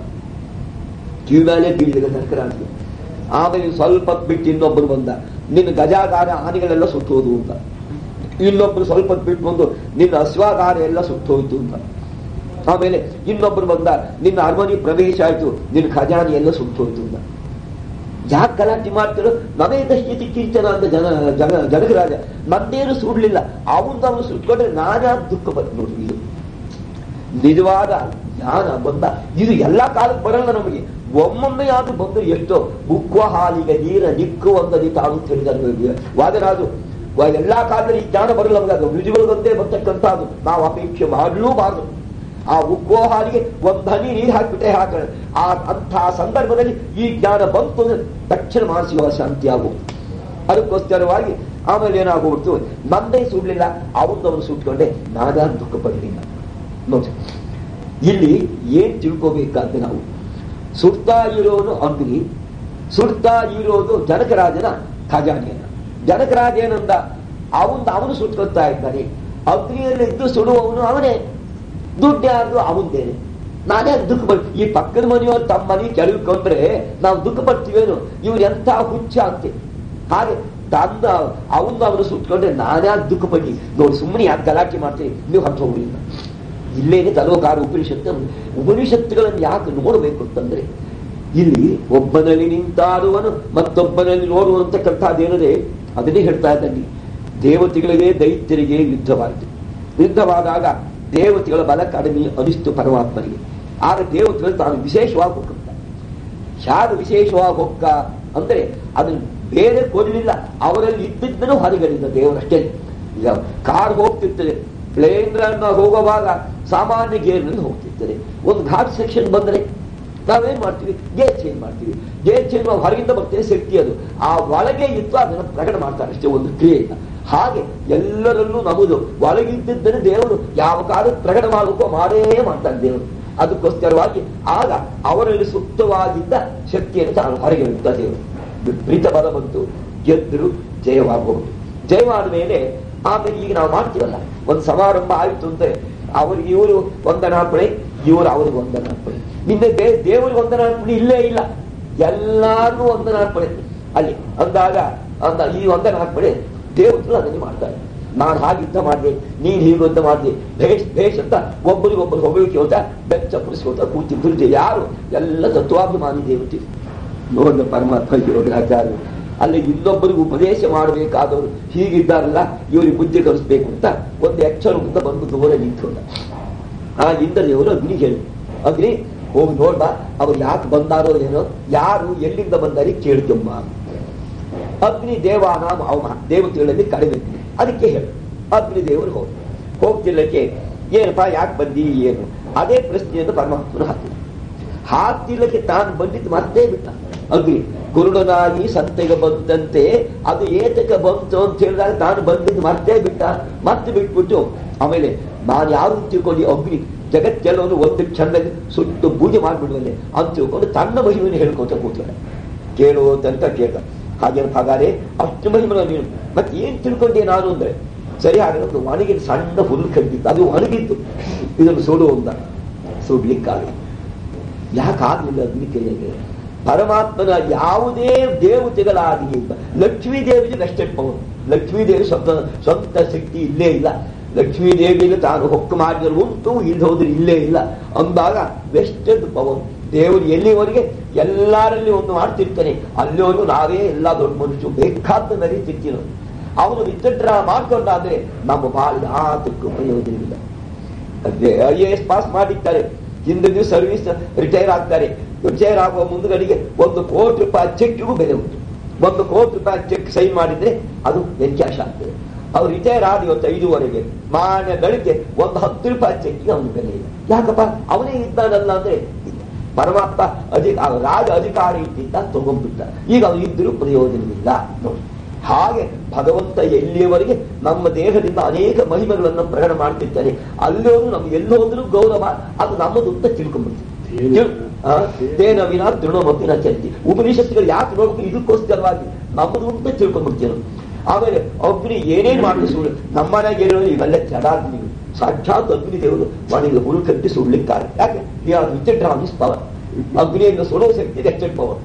ಕಿವಿ ಮೇಲೆ ಬೀಳಿದ ಸರ್ಕರಾಜ್ಗೆ ಆಮೇಲೆ ಸ್ವಲ್ಪ ಹೊತ್ತು ಬಿಟ್ಟು ಇನ್ನೊಬ್ಬರು ಬಂದ ನಿನ್ನ ಗಜಾಗಾರ ಆನೆಗಳೆಲ್ಲ ಸುಟ್ಟೋದು ಅಂತ ಇನ್ನೊಬ್ರು ಸ್ವಲ್ಪ ಹೊತ್ತು ಬಿಟ್ಟು ಬಂದು ನಿನ್ನ ಅಶ್ವಾಗಾರ ಎಲ್ಲ ಸುಟ್ಟೋಯ್ತು ಅಂತ ಆಮೇಲೆ ಇನ್ನೊಬ್ರು ಬಂದ ನಿನ್ನ ಅರಮನೆ ಪ್ರವೇಶ ಆಯ್ತು ನಿನ್ನ ಖಜಾನೆ ಎಲ್ಲ ಸುಟ್ಟೋಯ್ತು ಅಂತ ಯಾಕೆ ಗಲಾಟೆ ಮಾಡ್ತಿರೋ ನವೇ ದಶ್ಯತಿ ಕಿಂಚನ ಅಂತ ಜನ ಜನ ಜನಕರಾಜ ನಂದೇನು ಸುಡ್ಲಿಲ್ಲ ಅವನು ಅವನು ಸುಟ್ಕೊಂಡ್ರೆ ನಾನಾ ದುಃಖ ಬಂತು ನೋಡಿ ಇದು ನಿಜವಾದ ಜ್ಞಾನ ಬಂದ ಇದು ಎಲ್ಲಾ ಕಾಲಕ್ಕೆ ಬರಲ್ಲ ನಮಗೆ ಒಮ್ಮೊಮ್ಮೆ ಯಾವುದು ಬಂದು ಎಷ್ಟೋ ಉಕ್ಕುವ ಹಾಲಿಗೆ ನೀರ ನಿಕ್ಕು ಒಂದದಿ ತಾನು ತಿಳಿದ ವಾದರಾಜು ವ- ಎಲ್ಲಾ ಕಾಲದಲ್ಲಿ ಈ ಜ್ಞಾನ ಬರಲ್ಲ ನಮಗೆ ಅದು ರುಜುಗಳಿಗೊಂದೇ ಬರ್ತಕ್ಕಂಥದ್ದು ನಾವು ಅಪೇಕ್ಷೆ ಮಾಡಲೂಬಾರದು ಆ ಉಕ್ಕುವ ಹಾಲಿಗೆ ಒಂದು ಹನಿ ನೀರು ಹಾಕಿಬಿಟ್ಟೆ ಹಾಕ ಆ ಅಂಥ ಸಂದರ್ಭದಲ್ಲಿ ಈ ಜ್ಞಾನ ಬಂತು ಅಂದ್ರೆ ತಕ್ಷಣ ಮಾನಸಿಕ ಶಾಂತಿ ಆಗುವುದು ಅದಕ್ಕೋಸ್ಕರವಾಗಿ ಆಮೇಲೆ ಏನಾಗೋಗ್ಬಿಡ್ತು ನಂದೇ ಸುಡ್ಲಿಲ್ಲ ಅವನದವನು ಸುಟ್ಕೊಂಡೆ ನಾನಾ ದುಃಖ ಪಡಲಿಲ್ಲ ನೋಡಿ ಇಲ್ಲಿ ಏನ್ ತಿಳ್ಕೋಬೇಕಾದ್ರೆ ನಾವು ಸುಡ್ತಾ ಇರೋನು ಅಗ್ನಿ ಸುಡ್ತಾ ಇರೋದು ಜನಕರಾಜನ ಖಜಾನೆಯನ್ನ ಜನಕರಾಜ ಏನಂದ ಅವನ್ ಅವನು ಸುಟ್ಕೊತಾ ಇದ್ದಾನೆ ಅಗ್ನಿಯಲ್ಲಿ ಇದ್ದು ಸುಡುವವನು ಅವನೇ ದುಡ್ಡು ಯಾರ್ದು ಅವಂದೇನೆ ನಾನೇ ದುಃಖ ಪಡ್ ಈ ಪಕ್ಕದ ಮನೆಯವ್ರು ತಮ್ಮ ಮನೆ ಕೆಳಕೊಂಡ್ರೆ ನಾವು ದುಃಖ ಪಡ್ತೀವೇನು ಇವ್ರು ಎಂತ ಹುಚ್ಚ ಅಂತೆ ಹಾಗೆ ತಂದ ಅವನ್ನ ಅವನು ಸುಟ್ಕೊಂಡ್ರೆ ನಾನೇ ದುಃಖ ಪಡಿ ನೋಡಿ ಸುಮ್ಮನೆ ಯಾಕೆ ಗಲಾಟೆ ಮಾಡ್ತೀರಿ ನೀವು ಹೊರಟು ಹೋಗ್ಲಿಲ್ಲ ಇಲ್ಲೇನೆ ತಲೋಕಾರ ಉಪನಿಷತ್ತು ಉಪನಿಷತ್ತುಗಳನ್ನು ಯಾಕೆ ನೋಡಬೇಕು ಅಂತಂದ್ರೆ ಇಲ್ಲಿ ಒಬ್ಬನಲ್ಲಿ ನಿಂತಾಡುವನು ಮತ್ತೊಬ್ಬನಲ್ಲಿ ನೋಡುವನು ಅಂತಕ್ಕಂಥದ್ದೇನದೆ ಅದನ್ನೇ ಹೇಳ್ತಾ ಇದ್ದಲ್ಲಿ ದೇವತೆಗಳಿಗೆ ದೈತ್ಯರಿಗೆ ಯುದ್ಧವಾಯಿತು ಯುದ್ಧವಾದಾಗ ದೇವತೆಗಳ ಬಲ ಕಡಿಮೆ ಅನಿಸ್ತು ಪರಮಾತ್ಮನಿಗೆ ಆಗ ದೇವತೆಗಳು ತಾನು ವಿಶೇಷವಾಗಿ ಹೋಗ್ತ ಯಾರು ವಿಶೇಷವಾಗಿ ಹೊಕ್ಕ ಅಂದ್ರೆ ಅದನ್ನು ಬೇರೆ ಕೊಡಲಿಲ್ಲ ಅವರಲ್ಲಿ ಇದ್ದಿದ್ದನ್ನು ಹೊರಗಡೆಯಿಂದ ದೇವರಷ್ಟೇ ಈಗ ಕಾರ್ ಹೋಗ್ತಿರ್ತದೆ ಪ್ಲೇನ್ ಹೋಗುವಾಗ ಸಾಮಾನ್ಯ ಗೇರ್ನಲ್ಲಿ ಹೋಗ್ತಿರ್ತದೆ ಒಂದು ಘಾಟ್ ಸೆಕ್ಷನ್ ಬಂದರೆ ನಾವೇನ್ ಮಾಡ್ತೀವಿ ಗೇರ್ ಚೇಂಜ್ ಮಾಡ್ತೀವಿ ಗೇರ್ ಚೇಂಜ್ ಹೊರಗಿಂದ ಬರ್ತೇವೆ ಶಕ್ತಿ ಅದು ಆ ಒಳಗೆ ಇತ್ತು ಅದನ್ನು ಪ್ರಕಟ ಮಾಡ್ತಾರೆ ಅಷ್ಟೇ ಒಂದು ಕ್ರಿಯೆಯಿಂದ ಹಾಗೆ ಎಲ್ಲರಲ್ಲೂ ನಮ್ಮದು ಒಳಗಿದ್ದರೆ ದೇವರು ಯಾವ ಕಾಲ ಪ್ರಕಟ ಮಾಡಬೇಕೋ ಮಾಡೇ ಮಾಡ್ತಾನೆ ದೇವರು ಅದಕ್ಕೋಸ್ಕರವಾಗಿ ಆಗ ಅವರಲ್ಲಿ ಸುಪ್ತವಾಗಿದ್ದ ಶಕ್ತಿಯನ್ನು ತಾನು ಹೊರಗೆ ಇಡ್ತಾ ದೇವರು ವಿಪರೀತ ಬಲ ಬಂತು ಗೆದ್ದರು ಜಯವಾಗಬಹುದು ಜಯವಾದ ಮೇಲೆ ಆಮೇಲೆ ಈಗ ನಾವು ಮಾಡ್ತೀವಲ್ಲ ಒಂದು ಸಮಾರಂಭ ಆಯಿತು ಅಂದ್ರೆ ಅವ್ರಿಗೆ ಇವರು ವಂದನಾರ್ಪಣೆ ಇವರು ಅವ್ರಿಗೆ ವಂದನಾರ್ಪಣೆ ನಿನ್ನೆ ದೇ ದೇವರಿಗೆ ವಂದನಾರ್ಪಣೆ ಇಲ್ಲೇ ಇಲ್ಲ ಎಲ್ಲಾರ್ಗೂ ವಂದನಾರ್ಪಣೆ ಅಲ್ಲಿ ಅಂದಾಗ ಅಂದ ಈ ವಂದನಾರ್ಪಣೆ ದೇವತೆಗಳು ಅದನ್ನೇ ಮಾಡ್ತಾರೆ ನಾನು ಹಾಗೆ ಯುದ್ಧ ಮಾಡಿದೆ ನೀನ್ ಹೀಗೆ ಯುದ್ಧ ಮಾಡಿದೆ ಭೇಷ್ ಭೇಷ್ ಅಂತ ಒಬ್ಬರಿಗೊಬ್ಬರು ಹೊಗಳಿಕೆ ಹೋದ ಬೆಚ್ಚ ಪುಡಿಸ್ಕೋತ ಕೂತಿ ಕುರಿತು ಯಾರು ಎಲ್ಲ ತತ್ವಾಭಿಮಾನಿ ದೇವತೆ ನೋಡಿದ ಪರಮಾತ್ಮ ಯೋಗಾಚಾರ್ಯ ಅಲ್ಲಿ ಇನ್ನೊಬ್ಬರಿಗೆ ಉಪದೇಶ ಮಾಡಬೇಕಾದವರು ಹೀಗಿದ್ದಾರಲ್ಲ ಇವರಿಗೆ ಬುದ್ಧಿ ಕಲಿಸ್ಬೇಕು ಅಂತ ಒಂದು ಎಚ್ಚರದಿಂದ ಬಂದು ದೂರ ನಿಂತ್ಕೊಂಡ ಆ ಇಂದ್ರದೇವರು ಅಗ್ನಿ ಹೇಳಿ ಅಗ್ನಿ ಹೋಗಿ ನೋಡ್ಬ ಅವ್ರು ಯಾಕೆ ಬಂದಾರೋ ಏನೋ ಯಾರು ಎಲ್ಲಿಂದ ಬಂದಾರಿ ಕೇಳ್ಕೊಂಬ ಅಗ್ನಿ ದೇವಾನಾಮ ಅವಮ ದೇವತೆಗಳಲ್ಲಿ ಕಡಿಮೆ ಅದಕ್ಕೆ ಹೇಳು ಅಗ್ನಿ ದೇವರು ಹೋಗಿ ಹೋಗ್ತಿಲ್ಲಕ್ಕೆ ಏನಪ್ಪ ಯಾಕೆ ಬಂದಿ ಏನು ಅದೇ ಪ್ರಶ್ನೆಯನ್ನು ಪರಮಾತ್ಮನ ಹಾಕಿದ ಹಾಕ್ತಿಲ್ಲಕ್ಕೆ ತಾನು ಬಂದಿದ್ದು ಮತ್ತೆ ಬಿಟ್ಟ ಅಗ್ನಿ ಕುರುಡನಾಗಿ ಸಂತೆಗೆ ಬಂದಂತೆ ಅದು ಏತಕ್ಕೆ ಬಂತು ಅಂತ ಹೇಳಿದಾಗ ತಾನು ಬಂದಿದ್ದು ಮತ್ತೆ ಬಿಟ್ಟ ಮತ್ತೆ ಬಿಟ್ಬಿಟ್ಟು ಆಮೇಲೆ ನಾನು ಯಾರು ತಿಳ್ಕೊಂಡು ಅಗ್ನಿ ಜಗತ್ತೆಲ್ಲವನ್ನು ಒಂದು ಕ್ಷಣದಲ್ಲಿ ಸುಟ್ಟು ಪೂಜೆ ಮಾಡಿಬಿಡುವಲ್ಲಿ ಅಂತ ತಿಳ್ಕೊಂಡು ತನ್ನ ಮಹಿಮೆಯನ್ನು ಹೇಳ್ಕೊಂತ ಕೂತ್ಕೊಂಡ ಕೇಳು ಅಂತ ಕೇಳ್ದ ಹಾಗೇನು ಹಾಗಾದ್ರೆ ಅಷ್ಟು ಮಹಿಮನ ನೀನು ಮತ್ತೆ ಏನ್ ತಿಳ್ಕೊಂಡೆ ನಾನು ಅಂದ್ರೆ ಸರಿ ಹಾಗಾದ್ರೆ ಒಣಗಿದ ಸಣ್ಣ ಹುಲ್ಲು ಕಟ್ಟಿತ್ತು ಅದು ಒಣಗಿತ್ತು ಇದನ್ನು ಸುಡು ಅಂತ ಸುಡ್ಲಿಕ್ಕಾಗಲಿ ಯಾಕಾಗ್ಲಿಲ್ಲ ಅಗ್ನಿ ಕೈಯಾಗೆ ಪರಮಾತ್ಮನ ಯಾವುದೇ ದೇವತೆಗಳಾಗಲಿ ಲಕ್ಷ್ಮೀ ದೇವಿಗೆ ವೆಸ್ಟೆಡ್ ಪವರ್ ಲಕ್ಷ್ಮೀ ದೇವಿ ಸ್ವಂತ ಸ್ವಂತ ಶಕ್ತಿ ಇಲ್ಲೇ ಇಲ್ಲ ಲಕ್ಷ್ಮೀ ದೇವಿಗೆ ತಾನು ಹೊಕ್ಕು ಮಾಡಿದ್ರು ಉಂಟು ಇಲ್ಲಿ ಹೋದ್ರೆ ಇಲ್ಲೇ ಇಲ್ಲ ಅಂದಾಗ ವೆಸ್ಟೆಡ್ ಪವರ್ ದೇವರು ಎಲ್ಲಿವರೆಗೆ ಎಲ್ಲರಲ್ಲಿ ಒಂದು ಮಾಡ್ತಿರ್ತಾನೆ ಅಲ್ಲಿವರೆಗೂ ನಾವೇ ಎಲ್ಲ ದೊಡ್ಡ ಮನುಷ್ಯರು ಬೇಕಾದ ನಡೀತಿರ್ತೀವಿ ಅವನು ವಿತ್ಡ್ರಾ ಮಾಡ್ಕೊಂಡಾದ್ರೆ ನಮ್ಮ ಬಾಳ ಯಾತಕ್ಕೂ ಪ್ರಯೋಜನವಿಲ್ಲ ಅದೇ ಐ ಎ ಎಸ್ ಪಾಸ್ ಮಾಡಿರ್ತಾರೆ ಹಿಂದಿನ ದಿವಸ ಸರ್ವಿಸ್ ರಿಟೈರ್ ಆಗ್ತಾರೆ ರಿಟೈರ್ ಆಗುವ ಮುಂದುಗಡೆಗೆ ಒಂದು ಕೋಟಿ ರೂಪಾಯಿ ಚೆಕ್ಗೂ ಬೆಲೆ ಉಂಟು ಒಂದು ಕೋಟಿ ರೂಪಾಯಿ ಚೆಕ್ ಸೈನ್ ಮಾಡಿದ್ರೆ ಅದು ವ್ಯತ್ಯಾಸ ಆಗ್ತದೆ ಅವ್ರು ರಿಟೈರ್ ಆದ ಇವತ್ತು ಐದುವರೆಗೆ ಮಾನ್ಯ ಗಳಿಗೆ ಒಂದು ಹತ್ತು ರೂಪಾಯಿ ಚೆಕ್ಗೆ ಅವನ ಬೆಲೆ ಇಲ್ಲ ಯಾಕಪ್ಪ ಅವನೇ ಇದ್ದಾನಲ್ಲ ಅಂದ್ರೆ ಇಲ್ಲ. ಪರಮಾತ್ಮ ಅಧಿಕ ಆ ರಾಜ ಅಧಿಕಾರಿ ಇದ್ದಿದ್ದ ತಗೊಂಡ್ಬಿಟ್ಟ ಈಗ ಅವನು ಇದ್ದರೂ ಪ್ರಯೋಜನವಿಲ್ಲ ನೋಡಿ ಹಾಗೆ ಭಗವಂತ ಎಲ್ಲಿಯವರೆಗೆ ನಮ್ಮ ದೇಹದಿಂದ ಅನೇಕ ಮಹಿಮೆಗಳನ್ನು ಪ್ರಕಟ ಮಾಡ್ತಿರ್ತಾನೆ ಅಲ್ಲಿಯವರು ನಮ್ಗೆ ಎಲ್ಲೋದ್ರೂ ಗೌರವ ಅದು ನಮ್ಮದು ಅಂತ ತಿಳ್ಕೊಂಡ್ಬಿಡ್ತೀವಿ ತೇನ ವಿನ ತೃಣಮಪಿನ ಚಂತಿ ಉಪನಿಷತ್ತುಗಳು ಯಾಕೆ ನೋಡ್ಬೇಕು ಇದಕ್ಕೋಸ್ಕರವಾಗಿ ನಮ್ಮದು ಅಂತ ತಿಳ್ಕೊಂಡ್ಬಿಡ್ತೀವಿ ನಾವು. ಆಮೇಲೆ ಅಗ್ನಿ ಏನೇನ್ ಮಾಡಿದ್ರು ಸುಳ್ಳು ನಮ್ಮನೆಗೆ ಏನೋ ಇವೆಲ್ಲ ಜಡಾಗ್ನಿಗಳು ಸಾಕ್ಷಾತ್ ಅಗ್ನಿ ದೇವರು ಮನೆಗೆ ಹುಳು ಕಟ್ಟಿ ಸುಡ್ಲಿಕ್ಕಾರೆ ಯಾಕೆ ವಿಚಿತ್ರ ಪವರ್ ಅಗ್ನಿಯಿಂದ ಸುಡೋ ಶಕ್ತಿ ಎಚ್ಚೆಟ್ ಪವರ್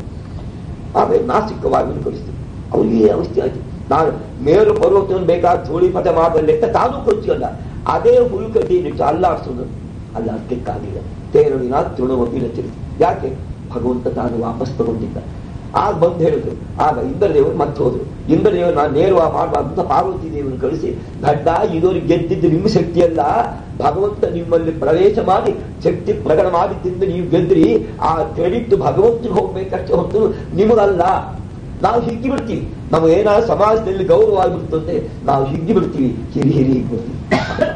ಆಮೇಲೆ ನಾಸಿಕವಾಗಿ ಕಳಿಸ್ತೀವಿ ಅವನಿಗೆ ಅವಸ್ಥೆ ಆಯ್ತು ನಾನು ಮೇರು ಪರ್ವತವನ್ನು ಬೇಕಾದ ಧೂಳಿ ಪಥ ಮಾಡುವ ಲೆಕ್ಕ ತಾನು ಕೊಚ್ಚಿಲ್ಲ ಅದೇ ಹುಳು ಕಟ್ಟಿ ನಿಟ್ಟು ಅಲ್ಲಾಡ್ಸೋದು ಅಲ್ಲಾಡ್ಲಿಕ್ಕಾಗಿಲ್ಲ ತೇರವಿನ ತೃಣವೊಂದಿಲ್ಲ ತಿಳಿ ಯಾಕೆ ಭಗವಂತ ತಾನು ವಾಪಸ್ ತಗೊಂಡಿದ್ದ ಆಗ ಬಂದು ಹೇಳಿದ್ರು ಆಗ ಇಂದ್ರದೇವರು ಮತ್ತೆ ಹೋದ್ರು ಇಂದ್ರದೇವರು ನಾನು ನೇರವಾಗಿ ಮಾಡಬಾರ್ದು ಪಾರ್ವತಿ ದೇವರು ಕಳಿಸಿ ಗಡ್ಡ ಇದೋರಿಗೆ ಗೆದ್ದಿದ್ದು ನಿಮ್ಮ ಶಕ್ತಿಯಲ್ಲ ಭಗವಂತ ನಿಮ್ಮಲ್ಲಿ ಪ್ರವೇಶ ಮಾಡಿ ಶಕ್ತಿ ಪ್ರಕಟ ಮಾಡಿದ್ದರಿಂದ ನೀವು ಗೆದ್ರಿ ಆ ಕ್ರೆಡಿಟ್ ಭಗವಂತನಿಗೆ ಹೋಗ್ಬೇಕಷ್ಟೇ ಹೊತ್ತು ನಿಮಗಲ್ಲ ನಾವು ಹಿಗ್ಗಿ ಬಿಡ್ತೀವಿ ನಾವು ಏನಾದ್ರು ಸಮಾಜದಲ್ಲಿ ಗೌರವ ಆಗಿಬಿಡ್ತಂದ್ರೆ ನಾವು ಹಿಗ್ಗಿ ಬಿಡ್ತೀವಿ ಹಿರಿ ಹಿರಿ ಬಿಡ್ತೀವಿ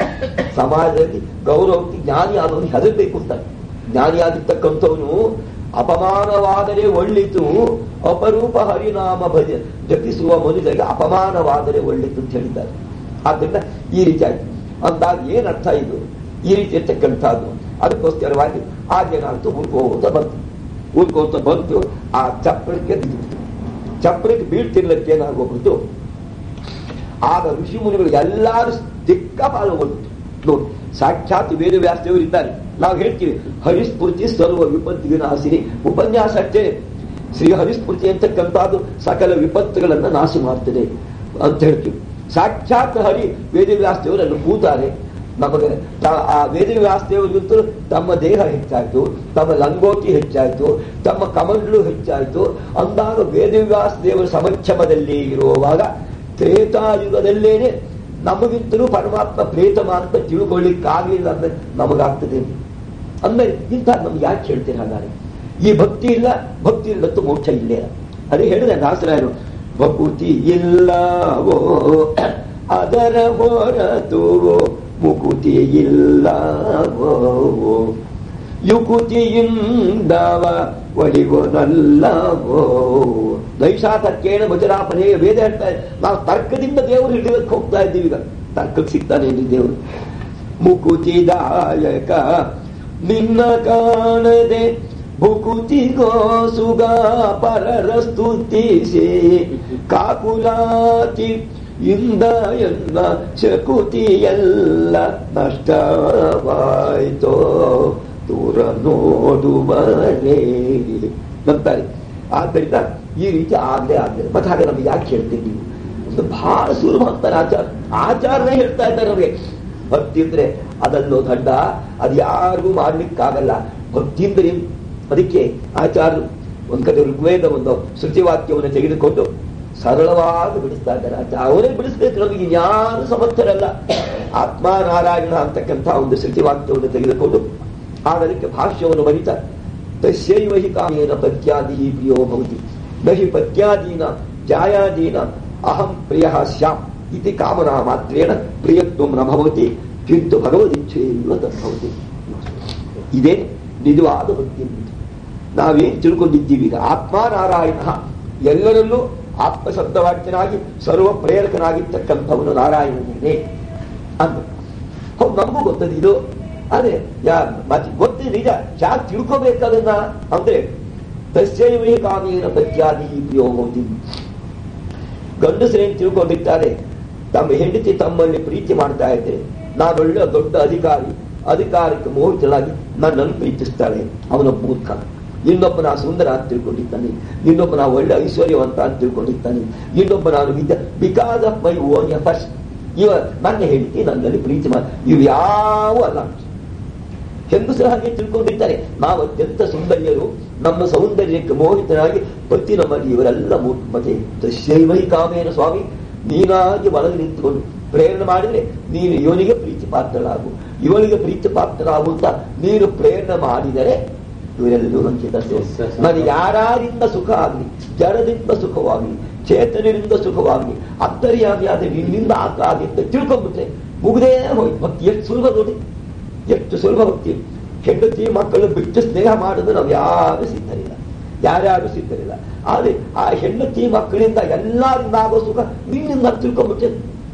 ಸಮಾಜದಲ್ಲಿ ಗೌರವಕ್ಕೆ ಜ್ಞಾನಿ ಆದವನು ಹೆದರ್ಬೇಕು ಅಂತ ಜ್ಞಾನಿ ಆಗಿರ್ತಕ್ಕಂಥವನು ಅಪಮಾನವಾದರೆ ಒಳ್ಳಿತು ಅಪರೂಪ ಹರಿನಾಮ ಭಜ ಜಪಿಸುವ ಮನುಜರಿಗೆ ಅಪಮಾನವಾದರೆ ಒಳ್ಳಿತು ಅಂತ ಹೇಳಿದ್ದಾರೆ ಆದ್ದರಿಂದ ಈ ರೀತಿ ಆಯ್ತು ಅಂದಾಗ ಏನ್ ಅರ್ಥ ಇದು ಈ ರೀತಿ ಇರ್ತಕ್ಕಂಥದ್ದು ಅದಕ್ಕೋಸ್ಕರವಾಗಿ ಆಗೇನಾಯ್ತು ಉಳ್ಕೋತ ಬಂತು ಉಳ್ಕೋತ ಬಂತು ಆ ಚಪ್ಪಳಕ್ಕೆ ಬಿದ್ದು ಚಪ್ಪಳಕ್ಕೆ ಬೀಳ್ತಿರ್ಲಿಕ್ಕೆ ಏನಾಗೋಗ್ಬಿಟ್ಟು ಆಗ ಋಷಿ ಮುನಿಗಳು ಎಲ್ಲಾರು ದಿಕ್ಕ ಪಾಲ್ಗೊಂಡು ನೋಡಿ ಸಾಕ್ಷಾತ್ ವೇದವ್ಯಾಸದೇವರು ಇದ್ದಾರೆ ನಾವು ಹೇಳ್ತೀವಿ ಹರಿಸ್ಫೂರ್ತಿ ಸರ್ವ ವಿಪತ್ತು ವಿನಾಶಿನಿ ಉಪನ್ಯಾಸ ಅಷ್ಟೇ ಶ್ರೀ ಹರಿಸ್ಫೂರ್ತಿ ಅಂತಕ್ಕಂಥದ್ದು ಸಕಲ ವಿಪತ್ತುಗಳನ್ನ ನಾಶ ಮಾಡ್ತದೆ ಅಂತ ಹೇಳ್ತೀವಿ ಸಾಕ್ಷಾತ್ ಹರಿ ವೇದವ್ಯಾಸದೇವರನ್ನು ಕೂತಾರೆ ನಮಗೆ ತ- ಆ ವೇದವ್ಯಾಸದೇವರಿಗಂತೂ ತಮ್ಮ ದೇಹ ಹೆಚ್ಚಾಯ್ತು ತಮ್ಮ ಲಂಗೋಟಿ ಹೆಚ್ಚಾಯ್ತು ತಮ್ಮ ಕಮಂಡಲು ಹೆಚ್ಚಾಯ್ತು ಅಂದಾಗ ವೇದವ್ಯಾಸದೇವರ ಸಮಕ್ಷಮದಲ್ಲಿ ಇರುವಾಗ ತ್ರೇತಾಯುಗದಲ್ಲೇನೆ ನಮಗಿಂತಲೂ ಪರಮಾತ್ಮ ಪ್ರೇತಮ ಅಂತ ತಿಳ್ಕೊಳ್ಳಿಕ್ಕಾಗಲಿಲ್ಲ ಅಂದ್ರೆ ನಮಗಾಗ್ತದೆ ಅಂದ್ರೆ ಇಂಥ ನಮ್ಗೆ ಯಾಕೆ ಹೇಳ್ತೀರ ಹಾಗಾದ್ರೆ ಈ ಭಕ್ತಿ ಇಲ್ಲ ಭಕ್ತಿ ಇಲ್ಲತ್ತು ಮೋಕ್ಷ ಇಲ್ಲೇ ಇಲ್ಲ. ಅದೇ ಹೇಳಿದೆ ದಾಸರಾಯರು ಭಕುತಿ ಇಲ್ಲವೋ ಅದರ ಹೊರತು ಮುಕುತಿ ಇಲ್ಲವೋ ಯುಕುತಿಯಿಂದವ ಒಲಿಗೋನಲ್ಲವೋ ನೈಷಾತಕ್ಕೇಣ ಭಜರಾಪನೇ ವೇದ ಹೇಳ್ತಾ ಇದೆ ನಾವು ತರ್ಕದಿಂದ ದೇವರು ಹಿಡಿಯೋದಕ್ಕೆ ಹೋಗ್ತಾ ಇದ್ದೀವಿ ಈಗ ತರ್ಕಕ್ಕೆ ಸಿಗ್ತಾನೆ ಇಲ್ಲಿ ದೇವರು ಮುಕುತಿದಾಯಕ ನಿನ್ನ ಕಾಣದೆ ಭುಕುತಿಗೋ ಸುಗ ಪರರ ಸ್ತುತಿಸಿ ಕಾಕುಲಾತಿ ಇಂದ ಎನ್ನ ಶಕುತಿಯೆಲ್ಲ ನಷ್ಟವಾಯ್ತೋ ದೂರ ನೋಡುವರೇ ನಂತಾರೆ ಆದ್ದರಿಂದ ಈ ರೀತಿ ಆಗ್ಲೇ ಆಗ್ಲೇ ಮತ್ತೆ ಹಾಗೆ ನಮ್ಗೆ ಯಾಕೆ ಹೇಳ್ತೀವಿ ನೀವು ಒಂದು ಬಹಳ ಸುಲಭ ಅಂತಾರೆ ಆಚಾರ ಆಚಾರನೇ ಹೇಳ್ತಾ ಇದ್ದಾರೆ ನಮಗೆ ಭಕ್ತಿ ಅಂದ್ರೆ ಅದಲ್ಲೋ ದಂಡ ಅದು ಯಾರಿಗೂ ಮಾಡ್ಲಿಕ್ಕಾಗಲ್ಲ ಭಕ್ತಿ ಅಂದ್ರೆ ಏನು? ಅದಕ್ಕೆ ಆಚಾರ್ಯರು ಒಂದ್ ಕಡೆ ಋಗ್ವೇದ ಒಂದು ಶ್ರುತಿವಾಕ್ಯವನ್ನು ತೆಗೆದುಕೊಂಡು ಸರಳವಾಗಿ ಬಿಡಿಸ್ತಾ ಇದ್ದಾರೆ ಆಚಾರ ಅವರೇ ಬಿಡಿಸ್ಬೇಕು ನಮಗೆ ಯಾರು ಸಮರ್ಥರಲ್ಲ ಆತ್ಮಾನಾರಾಯಣ ಅಂತಕ್ಕಂಥ ಒಂದು ಶ್ರುತಿವಾಕ್ಯವನ್ನು ತೆಗೆದುಕೊಂಡು ಆಗ ಅದಕ್ಕೆ ಭಾಷ್ಯವನ್ನು ಬರೀತಾ ತಸ್ಯೈವ ಹಿ ಕಾಮೇನ ಪತ್ಯಾದಿ ಪ್ರಿಯೋ ಭವತಿ ನಹಿ ಪತ್ಯಾದೀನ ಜಾಯಾದೀನ ಅಹಂ ಪ್ರಿಯ ಸ್ಯಾಮ್ ಇತಿ ಕಾಮನಾ ಮಾತ್ರೇಣ ಪ್ರಿಯತ್ವ ನ ಭವತಿ ಕಿಂತು ಭಗವದಿಚ್ಛೆಯವ ತದ್ಭವತಿ ಇದೇ ನಿಜವಾದ ಭಕ್ತಿ ಅನ್ನೋದು. ನಾವೇನ್ ತಿಳ್ಕೊಂಡಿದ್ದೀವಿ ಈಗ ಆತ್ಮಾನಾರಾಯಣ ಎಲ್ಲರಲ್ಲೂ ಆತ್ಮಶಬ್ದವಾಕ್ಯನಾಗಿ ಸರ್ವ ಪ್ರೇರಕನಾಗಿರ್ತಕ್ಕಂಥವನು ನಾರಾಯಣನೇ ಅಂತ ಹೌದು ನಮಗೂ ಗೊತ್ತದ ಇದು ಅದೇ ಯಾ ಮತ್ತೆ ಗೊತ್ತಿದೆ ನಿಜ ಯಾಕೆ ತಿಳ್ಕೋಬೇಕದನ್ನ ಅಂದ್ರೆ ತಸ್ಯೈವೇ ಕಾಮೇನ ಪತ್ಯಾದಿ ಪ್ರಿಯೋ ಹೋತಿ ಗಂಡಸರೇನು ತಿಳ್ಕೊಂಡಿರ್ತಾರೆ ತಮ್ಮ ಹೆಂಡತಿ ತಮ್ಮಲ್ಲಿ ಪ್ರೀತಿ ಮಾಡ್ತಾ ಇದ್ರೆ ನಾನೊಳ್ಳೆ ದೊಡ್ಡ ಅಧಿಕಾರಿ ಅಧಿಕಾರಕ್ಕೆ ಮೋಹಿತಳಾಗಿ ನನ್ನನ್ನು ಪ್ರೀತಿಸ್ತಾಳೆ ಅವನ ಮೂರ್ಖ ಇನ್ನೊಬ್ಬ ನಾ ಸುಂದರ ಅಂತ ತಿಳ್ಕೊಂಡಿದ್ದಾನೆ ಇನ್ನೊಬ್ಬ ನಾ ಒಳ್ಳೆ ಐಶ್ವರ್ಯವಂತ ಅಂತ ತಿಳ್ಕೊಂಡಿದ್ದಾನೆ ಇನ್ನೊಬ್ಬ ನಾನು ವಿದ್ಯ because of my own efforts ಇವ ನನ್ನ ಹೆಂಡತಿ ನನ್ನಲ್ಲಿ ಪ್ರೀತಿ ಮಾಡಿ ಇವು ಯಾವ ಅಲ್ಲ ಹೆಂಗಸರು ಹಾಗೆ ತಿಳ್ಕೊಂಡಿರ್ತಾರೆ ನಾವು ಅತ್ಯಂತ ಸುಂದರ್ಯರು ನಮ್ಮ ಸೌಂದರ್ಯಕ್ಕೆ ಮೋಹಿತರಾಗಿ ಪತಿ ನಮ್ಮಲ್ಲಿ ಇವರೆಲ್ಲ ಮೂರ್ಖತೆ ದಶ್ಯೈವೈ ಕಾಮೇನ ಸ್ವಾಮಿ ನೀನಾಗಿ ಒಳಗೆ ನಿಂತುಕೊಂಡು ಪ್ರೇರಣೆ ಮಾಡಿದ್ರೆ ನೀನು ಇವನಿಗೆ ಪ್ರೀತಿ ಪಾತ್ರರಾಗು ಇವಳಿಗೆ ಪ್ರೀತಿ ಪಾತ್ರರಾಗು ಅಂತ ನೀನು ಪ್ರೇರಣೆ ಮಾಡಿದರೆ ಇವರೆಲ್ಲರೂ ನಂಗೆ ನನಗೆ ಯಾರಿಂದ ಸುಖ ಆಗಲಿ ಜಡದಿಂದ ಸುಖವಾಗಲಿ ಚೇತನದಿಂದ ಸುಖವಾಗಲಿ ಅಂತರ್ಯಾಮಿಯಾದ ನಿನ್ನಿಂದ ಆಗಿ ಅಂತ ತಿಳ್ಕೊಂಡ್ಬಿಟ್ರೆ ಮುಗ್ದೇ ಹೋಯ್ತು ಭಕ್ತಿ ಎಷ್ಟು ಸುಲಭ ನೋಡಿ ಎಷ್ಟು ಸುಲಭ ಭಕ್ತಿ ಹೆಂಡತಿ ಮಕ್ಕಳು ಬಿಟ್ಟು ಸ್ನೇಹ ಮಾಡಿದ್ರೆ ನಾವು ಯಾರು ಸಿದ್ಧರಿಲ್ಲ ಯಾರ್ಯಾರು ಸಿದ್ಧರಿಲ್ಲ ಆದ್ರೆ ಆ ಹೆಂಡತಿ ಮಕ್ಕಳಿಂದ ಎಲ್ಲರಿಂದ ಆಗೋ ಸುಖ ನಿನ್ನಿಂದ ತಿಳ್ಕೊಂಡ್ಬಿಟ್ಟೆ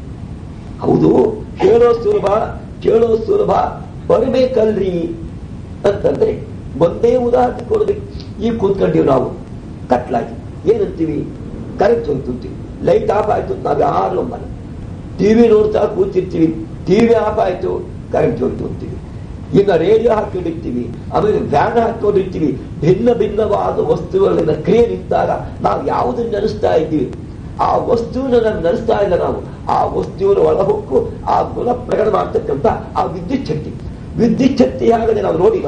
ಹೌದು ಕೇಳೋ ಸುಲಭ ಕೇಳೋ ಸುಲಭ ಬರಬೇಕಲ್ರಿ ಅಂತಂದ್ರೆ ಒಂದೇ ಉದಾಹರಣೆ ಕೊಡ್ಬೇಕು ಈಗ ಕೂತ್ಕೊಂಡಿವಿ ನಾವು ಕಟ್ಲಾಗಿ ಏನಂತೀವಿ ಕರೆಂಟ್ ಹೋಯ್ತು ಅಂತೀವಿ ಲೈಟ್ ಆಫ್ ಆಯ್ತು ಅಂತ ನಾವು ಯಾರು ನಂಬಲ್ಲ ಟಿವಿ ನೋಡ್ತಾ ಕೂತಿರ್ತೀವಿ ಟಿವಿ ಆಫ್ ಆಯ್ತು ಕರೆಂಟ್ ಹೋಯ್ತು ಅಂತೀವಿ ಇನ್ನು ರೇಡಿಯೋ ಹಾಕೊಂಡಿರ್ತೀವಿ ಆಮೇಲೆ ಫ್ಯಾನ್ ಹಾಕೊಂಡಿರ್ತೀವಿ ಭಿನ್ನ ಭಿನ್ನವಾದ ವಸ್ತುಗಳಿಂದ ಕ್ರಿಯೆ ನಿಂತಾಗ ನಾವು ಯಾವುದನ್ನು ನೆನೆಸ್ತಾ ಇದ್ದೀವಿ ಆ ವಸ್ತುವಿನ ನಮ್ಗೆ ನಡೆಸ್ತಾ ಇಲ್ಲ ನಾವು ಆ ವಸ್ತುವಿನ ಒಳಹೊಕ್ಕು ಆ ಗುಣ ಪ್ರಕಟ ಮಾಡ್ತಕ್ಕಂಥ ಆ ವಿದ್ಯುತ್ ಶಕ್ತಿ ವಿದ್ಯುತ್ ಶಕ್ತಿ ಆಗದೆ ನಾವು ನೋಡಿಲ್ಲ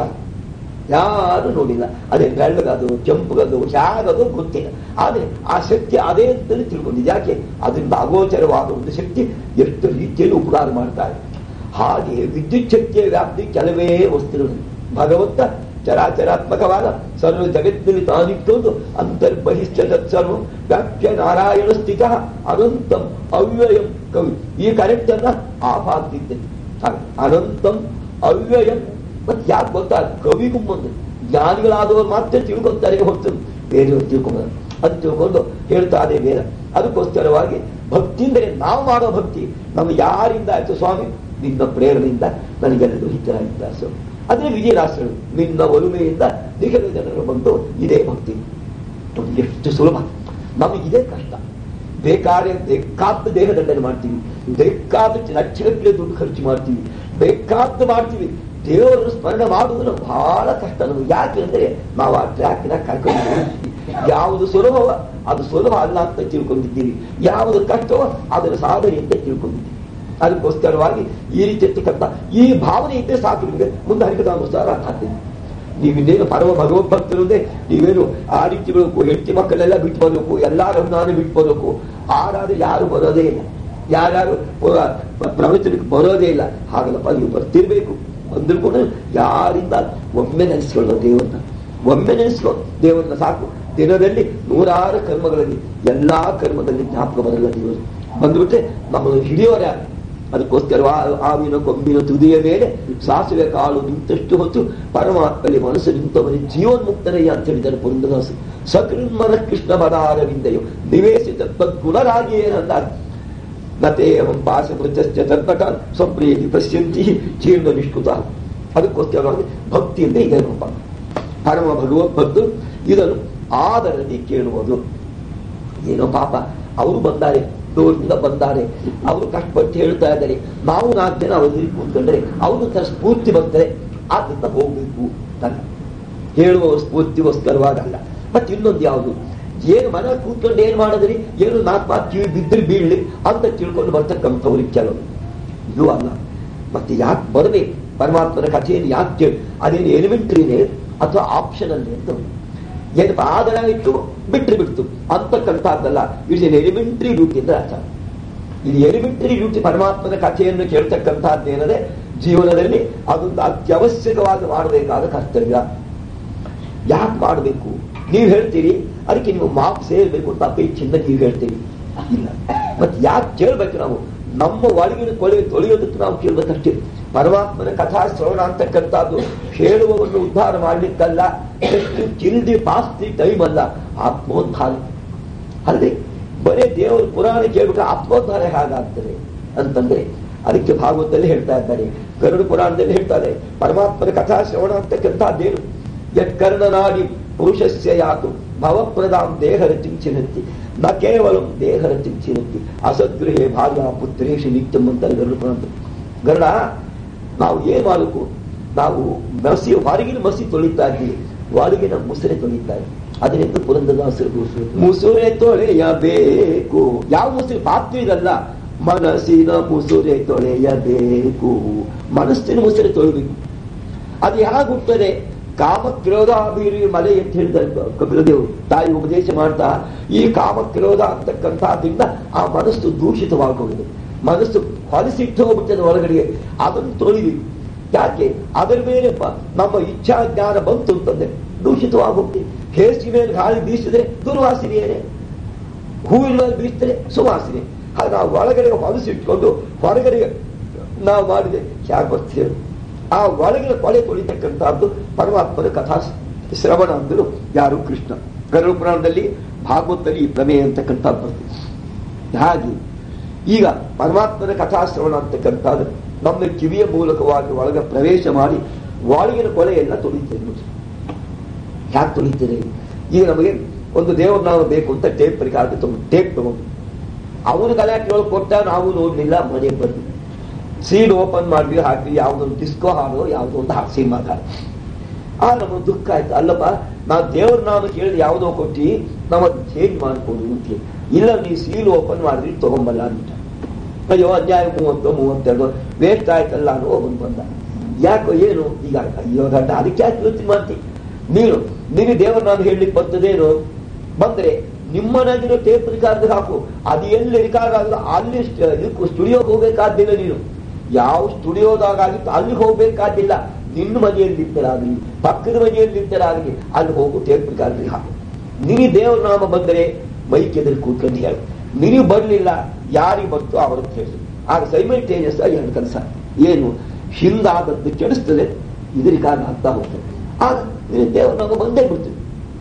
ಯಾರು ನೋಡಿಲ್ಲ ಅದೇ ಬೆಳ್ಳಗದು ಕೆಂಪುಗದು ಹೇಗದು ಗೊತ್ತಿಲ್ಲ ಆದ್ರೆ ಆ ಶಕ್ತಿ ಅದೇ ಅಂತಲೇ ತಿಳ್ಕೊಂಡಿದೆ ಯಾಕೆ ಅದರಿಂದ ಅಗೋಚರವಾದ ಒಂದು ಶಕ್ತಿ ಎಷ್ಟು ರೀತಿಯಲ್ಲಿ ಉಪಕಾರ ಮಾಡ್ತಾರೆ ಹಾಗೆ ವಿದ್ಯುತ್ ಶಕ್ತಿಯ ವ್ಯಾಪ್ತಿ ಕೆಲವೇ ವಸ್ತುಗಳು ಭಗವಂತ ಚರಾಚರಾತ್ಮಕವಾದ ಸರ್ವ ಜಗತ್ತಿನಲ್ಲಿ ತಾನಿಟ್ಟುಕೊಂಡು ಅಂತರ್ಬಹಿಷ್ಠ ತತ್ಸರ್ವ ವ್ಯಾಪ್ಯ ನಾರಾಯಣ ಸ್ಥಿತ ಅನಂತಂ ಅವ್ಯಯಂ ಕವಿ ಈ ಕರೆಕ್ಟ್ ಅನ್ನ ಆಫ್ ಆಗ್ತಿದ್ದೆ ಹಾಗೆ ಅನಂತಂ ಅವ್ಯಯಂ ಮತ್ತೆ ಯಾಕೆ ಗೊತ್ತಾ ಕವಿಗೂ ಮುಂದೆ ಜ್ಞಾನಿಗಳಾದವರು ಮಾತ್ರ ತಿಳ್ಕೊತಾರೆ ಹೊತ್ತು ಬೇರೆಯವರು ತಿಳ್ಕೊಂಬ ಅದು ತಿಳ್ಕೊಂಡು ಹೇಳ್ತಾ ಅದೇ ವೇದ ಅದಕ್ಕೋಸ್ಕರವಾಗಿ ಭಕ್ತಿ ಅಂದರೆ ನಾವು ಮಾಡೋ ಭಕ್ತಿ ನಮ್ಗೆ ಯಾರಿಂದ ಆಯ್ತು ಸ್ವಾಮಿ ನಿನ್ನ ಪ್ರೇರಣೆಯಿಂದ ನನಗೆಲ್ಲರೂ ಹಿತರಾಗಿದ್ದಾರೆ ಸ್ವಾಮಿ ಅದೇ ವಿಜಯದಾಸರು ನಿನ್ನ ಒಲುಮೆಯಿಂದ ನಿಖರ ಜನರು ಬಂದು ಇದೇ ಭಕ್ತಿ ನೋಡಿ, ಎಷ್ಟು ಸುಲಭ ನಮಗೆ ಇದೇ ಕಷ್ಟ ಬೇಕಾದ್ರೆ ಬೇಕಾದ ದೇಹದಂಡನೆ ಮಾಡ್ತೀವಿ ಬೇಕಾದ ಲಕ್ಷಗಟ್ಟಲೆ ದುಡ್ಡು ಖರ್ಚು ಮಾಡ್ತೀವಿ ಬೇಕಾದ ಮಾಡ್ತೀವಿ ದೇವರನ್ನು ಸ್ಮರಣೆ ಮಾಡುವುದು ನಮ್ಗೆ ಬಹಳ ಕಷ್ಟ ನಮ್ಗೆ ಯಾಕೆ ಅಂದ್ರೆ ನಾವು ಆ ಟ್ರ್ಯಾಕ್ನ ಕರ್ಕೊಂಡು ಹೋಗ್ತೀವಿ. ಯಾವುದು ಸುಲಭವ ಅದು ಸುಲಭ ಅಲ್ಲ ಅಂತ ತಿಳ್ಕೊಂಡಿದ್ದೀವಿ ಯಾವುದು ಕಷ್ಟವೋ ಅದರ ಸಾಧನೆ ಅಂತ ತಿಳ್ಕೊಂಡಿದ್ದೀವಿ ಅದಕ್ಕೋಸ್ಕರವಾಗಿ ಈ ರೀತಿ ಇರ್ತಕ್ಕಂಥ ಈ ಭಾವನೆ ಇದ್ದರೆ ಸಾಕು ನಿಮಗೆ ಮುಂದೆ ಹರಿಕದಾನುಸಾರ ಹಾಕ್ತೀನಿ ನೀವಿನ್ನೇನು ಪರಮ ಭಗವದ್ಭಕ್ತರುಂದೇ ನೀವೇನು ಆ ರೀತಿ ಬರಬೇಕು ಹೆಂಡತಿ ಮಕ್ಕಳೆಲ್ಲ ಬಿಟ್ಟು ಬರಬೇಕು ಎಲ್ಲರೂ ನಾನು ಬಿಟ್ಟು ಬರಬೇಕು ಆರಾದ್ರೆ ಯಾರು ಬರೋದೇ ಇಲ್ಲ ಯಾರ್ಯಾರು ಪ- ಪ- ಪ್ರವಚನಕ್ಕೆ ಬರೋದೇ ಇಲ್ಲ ಹಾಗಲ್ಲಪ್ಪ ನೀವು ಬರ್ತಿರ್ಬೇಕು ಬಂದ್ರು ಕೂಡ ಯಾರಿಂದ ಒಮ್ಮೆ ನೆನೆಸ್ಕೊಳ್ಳೋ ದೇವರನ್ನ ಒಮ್ಮೆ ನೆನೆಸ್ಕೊ ದೇವರನ್ನ ಸಾಕು ದಿನದಲ್ಲಿ ನೂರಾರು ಕರ್ಮಗಳಲ್ಲಿ ಎಲ್ಲಾ ಕರ್ಮದಲ್ಲಿ ಜ್ಞಾಪಕ ಬರಲ್ಲ ದೇವರು ಬಂದ್ಬಿಟ್ರೆ ನಮ್ಮನ್ನು ಹಿಡಿಯೋರು ಯಾರು ಅದಕ್ಕೋಸ್ಕರ ಆ- ಆವಿನ ಕೊಂಬಿನ ತುದಿಯ ಮೇಲೆ ಸಾಸಿವೆ ಕಾಳು ನಿಂತಷ್ಟು ಹೊತ್ತು ಪರಮಾತ್ಮಲ್ಲಿ ಮನಸ್ಸು ನಿಂತವನೇ ಜೀವನ್ಮುಕ್ತನಯ್ಯ ಅಂತ ಹೇಳಿದ್ದಾರೆ ಪುರಂದರಾಸು ಸಕೃನ್ಮನ ಕೃಷ್ಣ ಪದಾರವಿಂದೆಯು ನಿವೇಶಿತ ತದ್ಗುಣರಾಗಿ ಏನಂದ ನತೇಹಂ ಪಾಶ ಪ್ರಚಶ್ಚ ತರ್ಪಕ ಸ್ವಪ್ರಿಯಲ್ಲಿ ಪಶ್ಯಂತಿ ಜೀರ್ಣ ನಿಷ್ಕೃತ ಅದಕ್ಕೋಸ್ಕರವಾಗಿ ಭಕ್ತಿ ಅಂದ್ರೆ ಇದೆ ರೂಪ ಪರಮ ಭಗವದ್ಭಕ್ತರು ಇದನ್ನು ಆದರದಿ ಕೇಳುವುದು ಏನೋ ಪಾಪ ಅವರು ಬಂದಾರೆ ದೂರದಿಂದ ಬಂದಾರೆ ಅವರು ಕಷ್ಟಪಟ್ಟು ಹೇಳ್ತಾ ಇದ್ದಾರೆ ನಾವು ನಾಲ್ಕು ಜನ ಅವರಿಗೆ ಕೂತ್ಕೊಂಡ್ರೆ ಅವರು ತರ ಸ್ಫೂರ್ತಿ ಬರ್ತಾರೆ ಆದ್ರಿಂದ ಹೋಗ್ಬೇಕು ಅಂತ ಹೇಳುವ ಸ್ಫೂರ್ತಿಗೋಸ್ಕರವಾಗಲ್ಲ ಮತ್ತೆ ಇನ್ನೊಂದು ಯಾವುದು ಏನು ಮನೆ ಕೂತ್ಕೊಂಡು ಏನ್ ಮಾಡಿದ್ರಿ ಏನು ನಾಲ್ಕು ಮಾತು ಕಿವಿ ಬಿದ್ದರೆ ಬೀಳ್ಲಿ ಅಂತ ತಿಳ್ಕೊಂಡು ಬರ್ತಕ್ಕಂಥವ್ರಿಗೆ ಕೆಲವು ಇದು ಅಲ್ಲ ಮತ್ತೆ ಯಾಕೆ ಬರಬೇಕು ಪರಮಾತ್ಮನ ಕಥೆಯನ್ನು ಯಾಕೆ ಕೇಳಿ ಅದೇನು ಎಲಿಮೆಂಟ್ರಿನೇ ಅಥವಾ ಆಪ್ಷನಲ್ ಅಂತ ಏನಪ್ಪ ಆದರ ಇಟ್ಟು ಬಿಟ್ಟರೆ ಬಿಡ್ತು ಅಂತಕ್ಕಂಥದ್ದಲ್ಲ ಇಟ್ಸ್ ಎನ್ ಎಲಿಮೆಂಟ್ರಿ ಡ್ಯೂಟಿ ಅಂದ್ರೆ ಅರ್ಥ ಇದು ಎಲಿಮೆಂಟರಿ ಡ್ಯೂಟಿ ಪರಮಾತ್ಮನ ಕಥೆಯನ್ನು ಕೇಳ್ತಕ್ಕಂಥದ್ದೇನದೆ ಜೀವನದಲ್ಲಿ ಅದೊಂದು ಅತ್ಯವಶ್ಯಕವಾಗಿ ಮಾಡಬೇಕಾದ ಕರ್ತವ್ಯ ಯಾಕೆ ಮಾಡಬೇಕು ನೀವು ಹೇಳ್ತೀರಿ ಅದಕ್ಕೆ ನೀವು ಮಾರ್ಕ್ಸ್ ಸೇರ್ಬೇಕು ಅಂತ ಅಪೇಕ್ಷೆಯಿಂದ ನೀವು ಹೇಳ್ತೀರಿ ಇಲ್ಲ ಮತ್ತೆ ಯಾಕೆ ಕೇಳ್ಬೇಕು ನಾವು ನಮ್ಮ ಒಳಗಿನ ಕೊಳೆ ತೊಳೆಯೋದಕ್ಕೆ ನಾವು ಕೇಳ್ಬೇಕಷ್ಟೇ ಪರಮಾತ್ಮನ ಕಥಾ ಶ್ರವಣ ಅಂತಕ್ಕಂಥದ್ದು ಹೇಳುವವನ್ನು ಉದ್ಧಾರ ಮಾಡ್ಲಿಕ್ಕಲ್ಲ ಎಷ್ಟು ಚಿಲ್ದಿ ಪಾಸ್ತಿ ಟೈಮ್ ಅಲ್ಲ ಆತ್ಮೋದ್ಧಾರ ಅಲ್ಲದೆ ಬರೇ ದೇವರ ಪುರಾಣ ಕೇಳ್ಬಿಟ್ರೆ ಆತ್ಮೋದ್ಧಾರ ಹೇಗಾಗ್ತದೆ ಅಂತಂದ್ರೆ ಅದಕ್ಕೆ ಭಾಗವತದಲ್ಲಿ ಹೇಳ್ತಾ ಇದ್ದಾರೆ ಗರುಡ ಪುರಾಣದಲ್ಲಿ ಹೇಳ್ತಾರೆ ಪರಮಾತ್ಮನ ಕಥಾ ಶ್ರವಣ ಅಂತಕ್ಕಂಥದ್ದೇನು ಯತ್ಕರ್ಣನಾಡಿ ಪುರುಷಸ್ಯ ಯಾತು ಭವಪ್ರದಾಂ ದೇಹರ ಚಿಂಚಿನಂತಿ ನ ಕೇವಲ ದೇಹರ ಚಿಂಚಿನಂತಿ ಅಸದ್ಗೃಹೇ ಭಾರ್ಯ ಪುತ್ರೇಶಿ ನಿತ್ಯಂ ಅಂತಾರೆ ಗರುಡ ಪುರಾಣ ಗರುಡ ನಾವು ಏನ್ ಮಾಡಬೇಕು ನಾವು ಮಸಿ ಹೊರಗಿನ ಮಸಿ ತೊಳಿತಾ ಇದ್ದೀವಿ ಒಳಗಿನ ಮುಸುರೆ ತೊಳಿತಾ ಇದ್ದೀವಿ ಅದರಿಂದ ಪುರಂದದಾಸರು ಮುಸುರೆ ತೊಳೆಯಬೇಕು ಯಾವ ಮುಸುರೆ ಪಾತ್ರೆ ಇದಲ್ಲ ಮನಸ್ಸಿನ ಮುಸುರೆ ತೊಳೆಯಬೇಕು ಮನಸ್ಸಿನ ಮುಸುರೆ ತೊಳೆಯಬೇಕು ಅದು ಹೇಗೆ ಹುಟ್ಟದೆ ಕಾಮಕ್ರೋಧಾಭಿರಿ ಮಲೆ ಅಂತ ಹೇಳಿದ್ದಾರೆ ಕಪಿಲದೇವರು ತಾಯಿ ಉಪದೇಶ ಮಾಡ್ತಾ ಈ ಕಾಮಕ್ರೋಧ ಅಂತಕ್ಕಂಥದ್ರಿಂದ ಆ ಮನಸ್ಸು ದೂಷಿತವಾಗೋಗಿದೆ ಮನಸ್ಸು ಹೊಲಸಿಟ್ಟು ಹೋಗ್ಬಿಟ್ಟದೆ ಹೊರಗಡೆಗೆ ಅದನ್ನು ತೊಳಿಬೇಕು ಯಾಕೆ ಅದರ ಮೇಲೆ ಪ- ನಮ್ಮ ಇಚ್ಛಾ ಜ್ಞಾನ ಬಂತು ಅಂತಂದ್ರೆ ದೂಷಿತವಾಗುತ್ತೆ ಹೇಸಿ ಮೇಲೆ ಗಾಳಿ ಬೀಸಿದ್ರೆ ದುರ್ವಾಸನೆಯೇ ಹೂವಿನ ಮೇಲೆ ಬೀಸಿದ್ರೆ ಸುವಾಸನೆ ಹಾಗೆ ನಾವು ಒಳಗಡೆ ಹೊಲಸಿಟ್ಕೊಂಡು ಹೊರಗಡೆ ನಾವು ಮಾಡಿದೆ ಹೇಗೆ ಬರ್ತೀವಿ ಆ ಒಳಗಿನ ಕೊಳೆ ತೊಳಿತಕ್ಕಂಥದ್ದು ಪರಮಾತ್ಮನ ಕಥಾ ಶ್ರವಣ ಅಂದರು ಯಾರು ಕೃಷ್ಣ ಗರುಡ ಪುರಾಣದಲ್ಲಿ ಭಾಗವತದಲ್ಲಿ ಈ ಪ್ರಮೇಯ ಅಂತಕ್ಕಂಥದ್ದು ಬರ್ತದೆ ಹಾಗೆ ಈಗ ಪರಮಾತ್ಮನ ಕಥಾ ಶ್ರವಣ ಅಂತಕ್ಕಂಥದ್ದು ನಮ್ಮ ಕಿವಿಯ ಮೂಲಕವಾಗಿ ಒಳಗೆ ಪ್ರವೇಶ ಮಾಡಿ ಒಳಗಿನ ಕೊಲೆಯನ್ನ ತೊಳಿತೇವೆ ನೋಡಿ ಯಾಕೆ ತೊಳಿತೀರಿ ಈಗ ನಮಗೆ ಒಂದು ದೇವ್ರ ನಾವು ಬೇಕು ಅಂತ ಟೇಪ್ ರಿಕಾರ್ಡ್ ತಗೊಂಡು ಟೇಪ್ ತಗೊಂಡು ಅವನು ಗಲಾಟೆ ಒಳಗೆ ಕೊಟ್ಟ ನಾವು ನೋಡ್ಲಿಲ್ಲ ಮನೆಗೆ ಬಂದ್ವಿ ಸೀಡ್ ಓಪನ್ ಮಾಡಿದ್ವಿ ಹಾಕಿ ಯಾವ್ದೊಂದು ಡಿಸ್ಕೋ ಹಾಡೋ ಯಾವ್ದೋ ಒಂದು ಹಾಕಿ ಸಿನಿಮಾ ಹಾಡು ಆ ನಮಗೆ ದುಃಖ ಆಯ್ತು ಅಲ್ಲಪ್ಪ ನಾವು ದೇವ್ರ ನಾಮ ಕೇಳಿ ಯಾವುದೋ ಕೊಟ್ಟಿ ನಾವು ಅದು ಚೇಂಜ್ ಮಾಡ್ಬೋದು ಅಂತ ಹೇಳಿ. ಇಲ್ಲ ನೀವು ಸೀಲ್ ಓಪನ್ ಮಾಡಿದ್ರಿ ತಗೊಂಬಲ್ಲ ಅಂತ ಅಯ್ಯೋ ಅನ್ಯಾಯ ಮೂವತ್ತು ಮೂವತ್ತೆರಡು ವೇಸ್ಟ್ ಆಯ್ತಲ್ಲ ಅನ್ನೋ ಒಬ್ಬನು ಬಂದ ಯಾಕೋ ಏನು ಈಗ ಅಯ್ಯೋ ಗಂಡ ಅದಕ್ಕೆ ಯಾಕೆ ಯೋಚನೆ ಮಾಡ್ತಿ ನೀನು ನಿನಗೆ ದೇವ್ರ ನಾನು ಹೇಳಲಿಕ್ಕೆ ಬರ್ತದೇನು ಬಂದ್ರೆ ನಿಮ್ಮನಾಗಿರೋ ಟೇಪ್ ರಿಕಾರ್ಡ್ ಹಾಕು ಅದು ಎಲ್ಲಿ ರಿಕಾರ್ಡ್ ಆಗಲ್ಲ ಅಲ್ಲಿ ಸ್ಟುಡಿಯೋಗೆ ಹೋಗ್ಬೇಕಾದ್ದಿಲ್ಲ ನೀನು ಯಾವ ಸ್ಟುಡಿಯೋದಾಗಿತ್ತು ಅಲ್ಲಿಗೆ ಹೋಗ್ಬೇಕಾದಿಲ್ಲ ನಿನ್ನ ಮನೆಯಲ್ಲಿ ನಿಂತರಾಗಲಿ ಪಕ್ಕದ ಮನೆಯಲ್ಲಿ ನಿಂತರಾಗಲಿ ಅಲ್ಲಿ ಹೋಗು ಟೇಪ್ ರಿಕಾರ್ಡ್ ಹಾಕು ನಿನಿ ದೇವ್ರ ನಾಮ ಬಂದರೆ ಮೈಕ್ ಎದುರು ಕೂತ್ಕೊಂಡು ಹೇಳು ನಿನಗೆ ಬರಲಿಲ್ಲ ಯಾರಿಗೆ ಬಂತು ಅವ್ರಿಗೆ ಕೇಳಿ ಆಗ ಸೈಮಲ್ಟೇನಿಯಸ್ ಆಗಿ ಎರಡು ಕೆಲಸ ಏನು ಹಿಂದಾದದ್ದು ಕೆಡಿಸ್ತದೆ ಇದರಿಗಾಗಿ ಆಗ್ತಾ ಹೋಗ್ತದೆ ಆಗ ನೀನು ದೇವರು ನಮಗೆ ಬಂದೇ ಬಿಡ್ತೀವಿ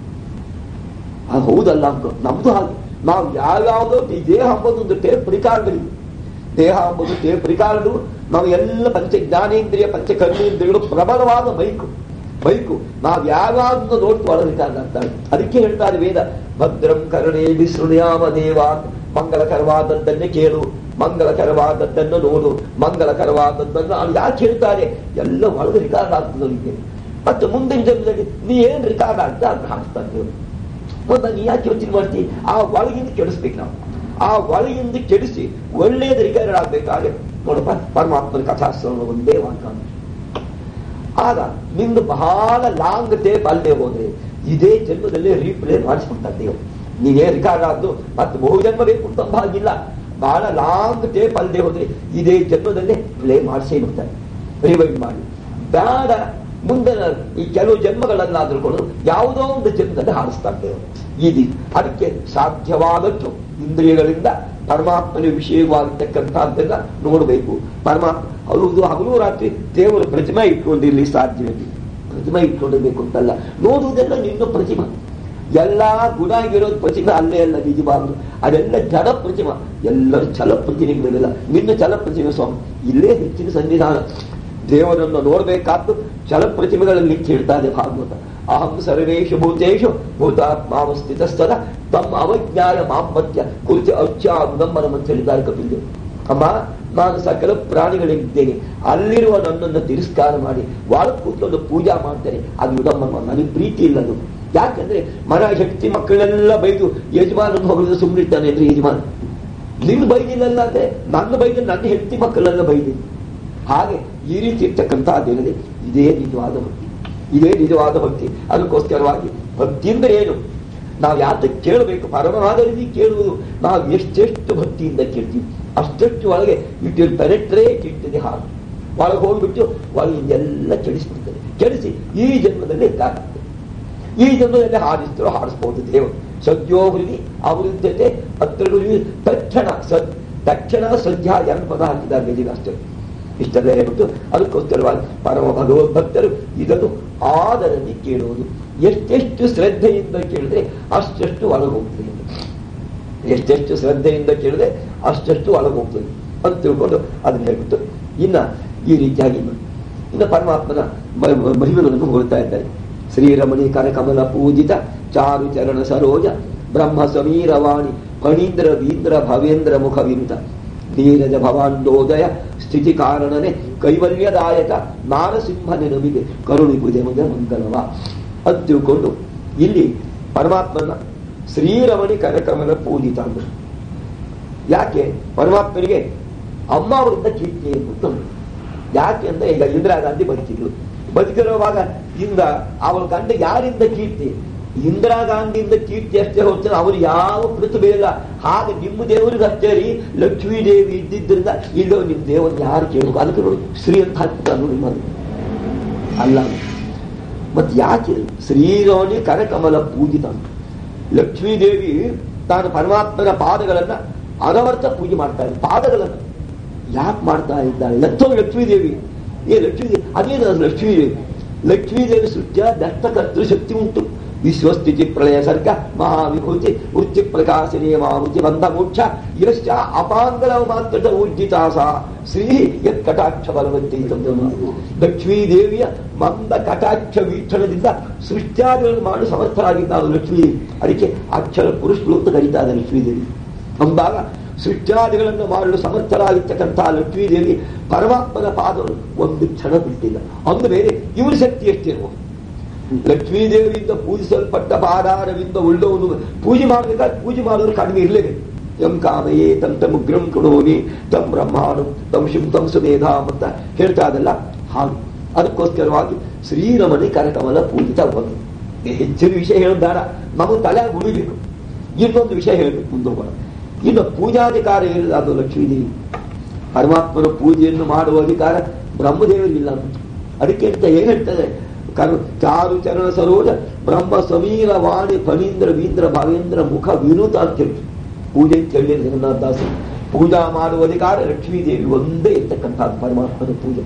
ಆ ಹೌದಲ್ಲ ಅಂಕ ನಮ್ದು ಹಾಗೆ ನಾವು ಯಾವ್ಯಾವುದೋ ಈ ದೇಹ ಅಂಬೋದು ಒಂದು ಟೇಪ್ ರಿಕಾರ್ಡ್ಗಳಿವೆ ದೇಹ ಅಂಬುದು ಟೇಪ್ ರಿಕಾರ್ಡು ನಾವು ಎಲ್ಲ ಪಂಚ ಜ್ಞಾನೇಂದ್ರಿಯ ಪಂಚ ಕರ್ಮೇಂದ್ರಿಯಗಳು ಪ್ರಬಲವಾದ ಬೈಕು ಬೈಕು ನಾವು ಯಾವ್ಯಾವ್ದು ನೋಡ್ತು ಒಳ ರಿಕಾರ್ಡ್ ಅಂತಾರೆ ಅದಕ್ಕೆ ಹೇಳ್ತಾರೆ ವೇದ ಭದ್ರಂ ಕರ್ಣೇ ವಿಸೃಣಯಾಮ ದೇವ ಮಂಗಲಕರವಾದದ್ದನ್ನೇ ಕೇಳು ಮಂಗಲಕರವಾದದ್ದನ್ನು ನೋಡು ಮಂಗಲಕರವಾದದ್ದನ್ನು ಅವ್ರು ಯಾಕೆ ಹೇಳ್ತಾರೆ ಎಲ್ಲ ಒಳಗೆ ರಿಕಾರ್ಡ್ ಆಗ್ತದೆ ಅವನಿಗೆ ಮತ್ತೆ ಮುಂದಿನ ಜನ್ಮದಲ್ಲಿ ನೀ ಏನ್ ರಿಕಾರ್ಡ್ ಆಗ್ತಾ ಅಂತ ಹಾಕ್ತಾನೆ ದೇವರು ಒಂದು ನೀ ಯಾಕೆ ಯೋಚನೆ ಮಾಡ್ತಿ ಆ ಒಳಗಿಂದ ಕೆಡಿಸ್ಬೇಕು ನಾವು ಆ ಒಳಗಿಂದ ಕೆಡಿಸಿ ಒಳ್ಳೆಯದ ರಿಕಾರ್ಡ್ ಆಗ್ಬೇಕಾದ್ರೆ ನೋಡಪ್ಪ ಪರಮಾತ್ಮನ ಕಥಾಶ್ರಮ ಒಂದೇ ವಾಕ್ಯ ಆಗ ನಿಂದು ಬಹಳ ಲಾಂಗ್ ಟೇಪ್ ಅಲ್ಲದೆ ಹೋದ್ರೆ ಇದೇ ಜನ್ಮದಲ್ಲಿ ರೀಪ್ಲೇ ಮಾಡಿಸ್ಬಿಡ್ತಾರೆ ದೇವರು ನೀವೇ ರಿಕಾರ್ಡ್ ಆದ್ದು ಮತ್ತೆ ಬಹು ಜನ್ಮ ಬೇಕು ಅಂತ ಹಾಗಿಲ್ಲ ಬಹಳ ಲಾಂಗ್ ಟೇಪ್ ಅಲ್ಲದೆ ಹೋದ್ರೆ ಇದೇ ಜನ್ಮದಲ್ಲೇ ಪ್ಲೇ ಮಾಡಿಸೇ ಬಿಡ್ತಾರೆ ರಿವೈಂಡ್ ಮಾಡಿ ಬೇಡ ಮುಂದೆ ಈ ಕೆಲವು ಜನ್ಮಗಳನ್ನಾದ್ರೂ ಕೂಡ ಯಾವುದೋ ಒಂದು ಜನ್ಮದಲ್ಲಿ ಹಾಡಿಸ್ತಾರೆ ದೇವರು ಇದು ಅದಕ್ಕೆ ಸಾಧ್ಯವಾದಷ್ಟು ಇಂದ್ರಿಯಗಳಿಂದ ಪರಮಾತ್ಮನ ವಿಷಯವಾಗಿರ್ತಕ್ಕಂಥದ್ದನ್ನ ನೋಡಬೇಕು ಪರಮಾತ್ಮ ಹೌದು ಹಗಲು ರಾತ್ರಿ ದೇವರ ಪ್ರತಿಮೆ ಇಟ್ಕೊಂಡಿರ್ಲಿ ಸಾಧ್ಯವಿಲ್ಲ ಪ್ರತಿಮೆ ಇಟ್ಕೊಂಡಿರ್ಬೇಕು ಅಂತಲ್ಲ ನೋಡುವುದೆಲ್ಲ ನಿನ್ನ ಪ್ರತಿಮೆ ಎಲ್ಲಾ ಗುಣ ಇರೋದು ಪ್ರತಿಮೆ ಅಲ್ಲೇ ಅಲ್ಲ ನಿಜವಾಗ್ಲು ಅದೆಲ್ಲ ಜಡ ಪ್ರತಿಮೆ ಎಲ್ಲರೂ ಛಲ ಪ್ರತಿನಿಧಿಗಳಿಲ್ಲ ನಿನ್ನ ಛಲ ಪ್ರತಿಮೆ ಸ್ವಾಮಿ ಇಲ್ಲೇ ಹೆಚ್ಚಿನ ಸನ್ನಿಧಾನ ದೇವರನ್ನು ನೋಡಬೇಕಾದ್ದು ಛಲ ಪ್ರತಿಮೆಗಳಲ್ಲಿ ಹೇಳ್ತಾರೆ ಭಾಗವತ ಅಹಂ ಸರ್ವೇಶು ಭೂತೇಶು ಭೂತಾತ್ಮಾವಸ್ಥಿತಸ್ಥದ ತಮ್ಮ ಅವಜ್ಞಾಯ ಮಾಂಪತ್ಯ ಕುರಿತು ಅಚ್ಚಾಂಗಮ್ಮನ ಅಂತ ಹೇಳಿದ್ದಾರೆ ಕಪಿಲ್ ಅಮ್ಮ ನಾನು ಸಕಲ ಪ್ರಾಣಿಗಳಿದ್ದೇನೆ ಅಲ್ಲಿರುವ ನನ್ನನ್ನು ತಿರಸ್ಕಾರ ಮಾಡಿ ಒಳ ಕೂತ್ಕೊಂಡು ಪೂಜಾ ಮಾಡ್ತೇನೆ ಅದು ಯುಡಮ್ಮನ ನನಗೆ ಪ್ರೀತಿ ಇಲ್ಲದು ಯಾಕಂದ್ರೆ ಮನ ಶಕ್ತಿ ಮಕ್ಕಳೆಲ್ಲ ಬೈದು ಯಜಮಾನನ್ನು ಹೊಗಳಿದ್ರೆ ಸುಮ್ಮನಿರ್ತಾನೆ ಅಂದ್ರೆ ಯಜಮಾನ ನಿನ್ನ ಬೈದಿಲ್ಲಲ್ಲ ಅಂದ್ರೆ ನನ್ನ ಬೈದ ನನ್ನ ಹೆಂಡತಿ ಮಕ್ಕಳೆಲ್ಲ ಬೈದಿ ಹಾಗೆ ಈ ರೀತಿ ಇರ್ತಕ್ಕಂಥದ್ದೇನಿದೆ ಇದೇ ನಿಜವಾದ ಭಕ್ತಿ ಇದೇ ನಿಜವಾದ ಭಕ್ತಿ ಅದಕ್ಕೋಸ್ಕರವಾಗಿ ಭಕ್ತಿ ಅಂದ್ರೆ ಏನು ನಾವು ಯಾತಕ್ಕೆ ಕೇಳಬೇಕು ಪರಮವಾದ ರೀತಿ ಕೇಳುವುದು ನಾವು ಎಷ್ಟೆಷ್ಟು ಭಕ್ತಿಯಿಂದ ಕೇಳ್ತೀವಿ ಅಷ್ಟೆಷ್ಟು ಒಳಗೆ ಇಟ್ ವಿಲ್ ಪೆನೆಟ್ರೇಟ್ ಇಟ್ಟಿದೆ ಹಾಗೆ ಒಳಗೆ ಹೋಗ್ಬಿಟ್ಟು ಒಳಗಿಂದೆಲ್ಲ ಕೆಡಿಸ್ಬಿಡ್ತದೆ ಕೆಡಿಸಿ ಈ ಜನ್ಮದಲ್ಲಿ ಕಾಣುತ್ತೆ ಈ ಜನ್ಮದಲ್ಲಿ ಹಾಡಿಸ್ತರು ಹಾಡಿಸ್ಬೋದು ದೇವರು ಸದ್ಯೋವೃದ್ಧಿ ಅವೃದ್ಧತೆ ಹತ್ರ ತಕ್ಷಣ ಸದ್ ತಕ್ಷಣ ಸದ್ಯ ಪದ ಹಾಕಿದ್ದಾರೆ ಬೇಜಿನ ಅಷ್ಟೇ ಇಷ್ಟೆಲ್ಲ ಹೇಳ್ಬಿಟ್ಟು ಅದಕ್ಕೋಸ್ಕರವಾಗಿ ಪರಮ ಭಗವದ್ಭಕ್ತರು ಇದನ್ನು ಆದರಲ್ಲಿ ಕೇಳುವುದು ಎಷ್ಟೆಷ್ಟು ಶ್ರದ್ಧೆಯಿಂದ ಕೇಳಿದ್ರೆ ಅಷ್ಟೆಷ್ಟು ಒಳಗೆ ಹೋಗ್ತದೆ ಎಷ್ಟೆಷ್ಟು ಶ್ರದ್ಧೆಯಿಂದ ಕೇಳಿದ್ರೆ ಅಷ್ಟೆಷ್ಟು ಒಳಗೆ ಹೋಗ್ತದೆ ಅಂತ ತಿಳ್ಕೊಂಡು ಅದನ್ನ ಹೇಳ್ಬಿಟ್ಟು ಇನ್ನ ಈ ರೀತಿಯಾಗಿ ಇನ್ನು ಪರಮಾತ್ಮನ ಮಹಿಮೆಗಳನ್ನು ಹೊರತಾ ಇದ್ದಾರೆ ಶ್ರೀರಮಣಿ ಕರಕಮಲ ಪೂಜಿತ ಚಾರು ಚರಣ ಸರೋಜ ಬ್ರಹ್ಮ ಸಮೀರವಾಣಿ ಫಣೀಂದ್ರ ವೀಂದ್ರ ಭವೇಂದ್ರ ಮುಖ ವಿನುತ ಧೀರಜ ಭವಾಂಡೋದಯ ಸ್ಥಿತಿ ಕಾರಣನೆ ಕೈವಲ್ಯದಾಯಕ ನಾರಸಿಂಹನೆ ನಮಗೆ ಕರುಣಿಪುದೆ ಮಗ ಮಂಗಲವ ಅದು ತಿಳ್ಕೊಂಡು ಇಲ್ಲಿ ಪರಮಾತ್ಮನ ಶ್ರೀರಮಣಿ ಕರಕಮಲ ಪೂಜಿತ ಅಂದರು ಯಾಕೆ ಪರಮಾತ್ಮನಿಗೆ ಅಮ್ಮ ಅವರಿಂದ ಕೀರ್ತಿ ಅಂತ ಯಾಕೆ ಅಂದ್ರೆ ಈಗ ಇಂದಿರಾ ಗಾಂಧಿ ಬದುಕಿದ್ರು ಬದುಕಿರುವಾಗ ಇಂದ ಅವಳ ಗಂಡ ಯಾರಿಂದ ಕೀರ್ತಿ ಇಂದಿರಾ ಗಾಂಧಿಯಿಂದ ಕೀರ್ತಿ ಅಷ್ಟೇ ಹೊರತು ಅವರು ಯಾವ ಪ್ರತಿಭೆ ಇಲ್ಲ ಹಾಗೆ ನಿಮ್ಮ ದೇವರಿಗೆ ಅಷ್ಟೇ ರೀ ಲಕ್ಷ್ಮೀ ದೇವಿ ಇದ್ದಿದ್ದರಿಂದ ಇಲ್ಲೋ ನಿಮ್ಮ ದೇವರು ಯಾರು ಕೇಳಬೇಕು ಅದಕ್ಕೆ ನೋಡಿ ಶ್ರೀ ಅಂತ ಹಾಕ್ತಾರೆ ನೋಡಿ ನಿಮ್ಮದು ಅಲ್ಲ ಮತ್ತೆ ಯಾಕೆ ಶ್ರೀರೋಣಿ ಕರಕಮಲ ಪೂಜಿತ ಲಕ್ಷ್ಮೀ ದೇವಿ ತಾನು ಪರಮಾತ್ಮನ ಪಾದಗಳನ್ನ ಅನವರ್ತ ಪೂಜೆ ಮಾಡ್ತಾ ಇದ್ದಾರೆ ಪಾದಗಳನ್ನ ಯಾಕೆ ಮಾಡ್ತಾ ಇದ್ದಾಳೆ ಲಕ್ಷ್ಮೀ ಲಕ್ಷ್ಮೀ ದೇವಿ ಏ ಲಕ್ಷ್ಮೀ ದೇವಿ ಅದೇನು ಲಕ್ಷ್ಮೀ ದೇವಿ ಲಕ್ಷ್ಮೀ ದೇವಿ ಸೃಷ್ಟಿಯ ದತ್ತಕರ್ತೃ ಶಕ್ತಿ ಉಂಟು ವಿಶ್ವಸ್ಥಿತಿ ಪ್ರಳಯ ಸರ್ಗ ಮಹಾವಿಭೂತಿ ವೃತ್ತಿ ಪ್ರಕಾಶನೇ ಮಾರುತಿ ಬಂಧ ಮೋಕ್ಷ ಯಶ್ಚ ಅಪಾಂಗಲ ಮಾತ್ರ ಊರ್ಜಿತಾಸ ಶ್ರೀ ಯತ್ ಕಟಾಕ್ಷ ಬಲವಂತಿ ಲಕ್ಷ್ಮೀ ದೇವಿಯ ಮಂದ ಕಟಾಕ್ಷ ವೀಕ್ಷಣದಿಂದ ಸೃಷ್ಟ್ಯಾದಿಗಳನ್ನು ಮಾಡಿ ಸಮರ್ಥರಾಗಿದ್ದಾಳು ಲಕ್ಷ್ಮೀ ಅದಕ್ಕೆ ಅಕ್ಷರ ಪುರುಷರು ಅಂತ ಕರೀತಾರೆ ಲಕ್ಷ್ಮೀದೇವಿ ಅಂದಾಗ ಸೃಷ್ಟ್ಯಾದಿಗಳನ್ನು ಮಾಡಲು ಸಮರ್ಥರಾಗಿರ್ತಕ್ಕಂಥ ಲಕ್ಷ್ಮೀದೇವಿ ಪರಮಾತ್ಮನ ಪಾದವನ್ನು ಒಂದು ಕ್ಷಣ ಬಿಟ್ಟಿಲ್ಲ ಅಂದ ಮೇಲೆ ಇವರ ಶಕ್ತಿ ಎಷ್ಟಿರುವುದು ಲಕ್ಷ್ಮೀದೇವಿಯಿಂದ ಪೂಜಿಸಲ್ಪಟ್ಟ ಪಾದಾರವಿಂದ ಉಳ್ಳವನು ಪೂಜೆ ಮಾಡಬೇಕಾದ್ರೆ ಪೂಜೆ ಮಾಡೋದು ಕಡಿಮೆ ಇರಲೇಬೇಕು ಎಂ ಕಾಮಯೇ ತಂ ತಮ್ ಉಗ್ರಂ ಕೃಣೋನಿ ತಂ ಬ್ರಹ್ಮಾಣು ತಂ ಶಿಂ ತಂ ಸುಮೇಧಾಮ್ ಅಂತ ಹೇಳ್ತಾ ಅದಲ್ಲ ಹಾಗೆ ಅದಕ್ಕೋಸ್ಕರವಾಗಿ ಶ್ರೀರಮಣಿ ಕರಕಮಲ ಪೂಜಿತ ಬಂದು ಹೆಚ್ಚಿನ ವಿಷಯ ಹೇಳಿದಾರ ನಮಗೆ ತಲೆ ಉಳಿಬೇಕು ಇನ್ನೊಂದು ವಿಷಯ ಹೇಳಬೇಕು ಮುಂದೆ ಹೋಗೋಣ ಇನ್ನು ಪೂಜಾಧಿಕಾರ ಏನಿಲ್ಲ ಅದು ಲಕ್ಷ್ಮೀದೇವಿ ಪರಮಾತ್ಮನ ಪೂಜೆಯನ್ನು ಮಾಡುವ ಅಧಿಕಾರ ಬ್ರಹ್ಮದೇವರಿಗಿಲ್ಲ ಅಂತ ಅದಕ್ಕೆ ಅಂತ ಏನ್ ಹೇಳ್ತದೆ ಕರು ಚಾರು ಚರಣ ಸರೋಜ ಬ್ರಹ್ಮ ಸಮೀರ ವಾಣಿ ಫಣೀಂದ್ರ ವೀಂದ್ರ ಭಾವೇಂದ್ರ ಮುಖ ವಿನೂತ ಅಂತ ಹೇಳಿ ಪೂಜೆ ಅಂತ ಹೇಳಿ ಜಗನ್ನಾಥದಾಸ ಪೂಜಾ ಮಾಡುವ ಅಧಿಕಾರ ಲಕ್ಷ್ಮೀದೇವಿ ಒಂದೇ ಇರ್ತಕ್ಕಂಥ ಪರಮಾತ್ಮನ ಪೂಜೆ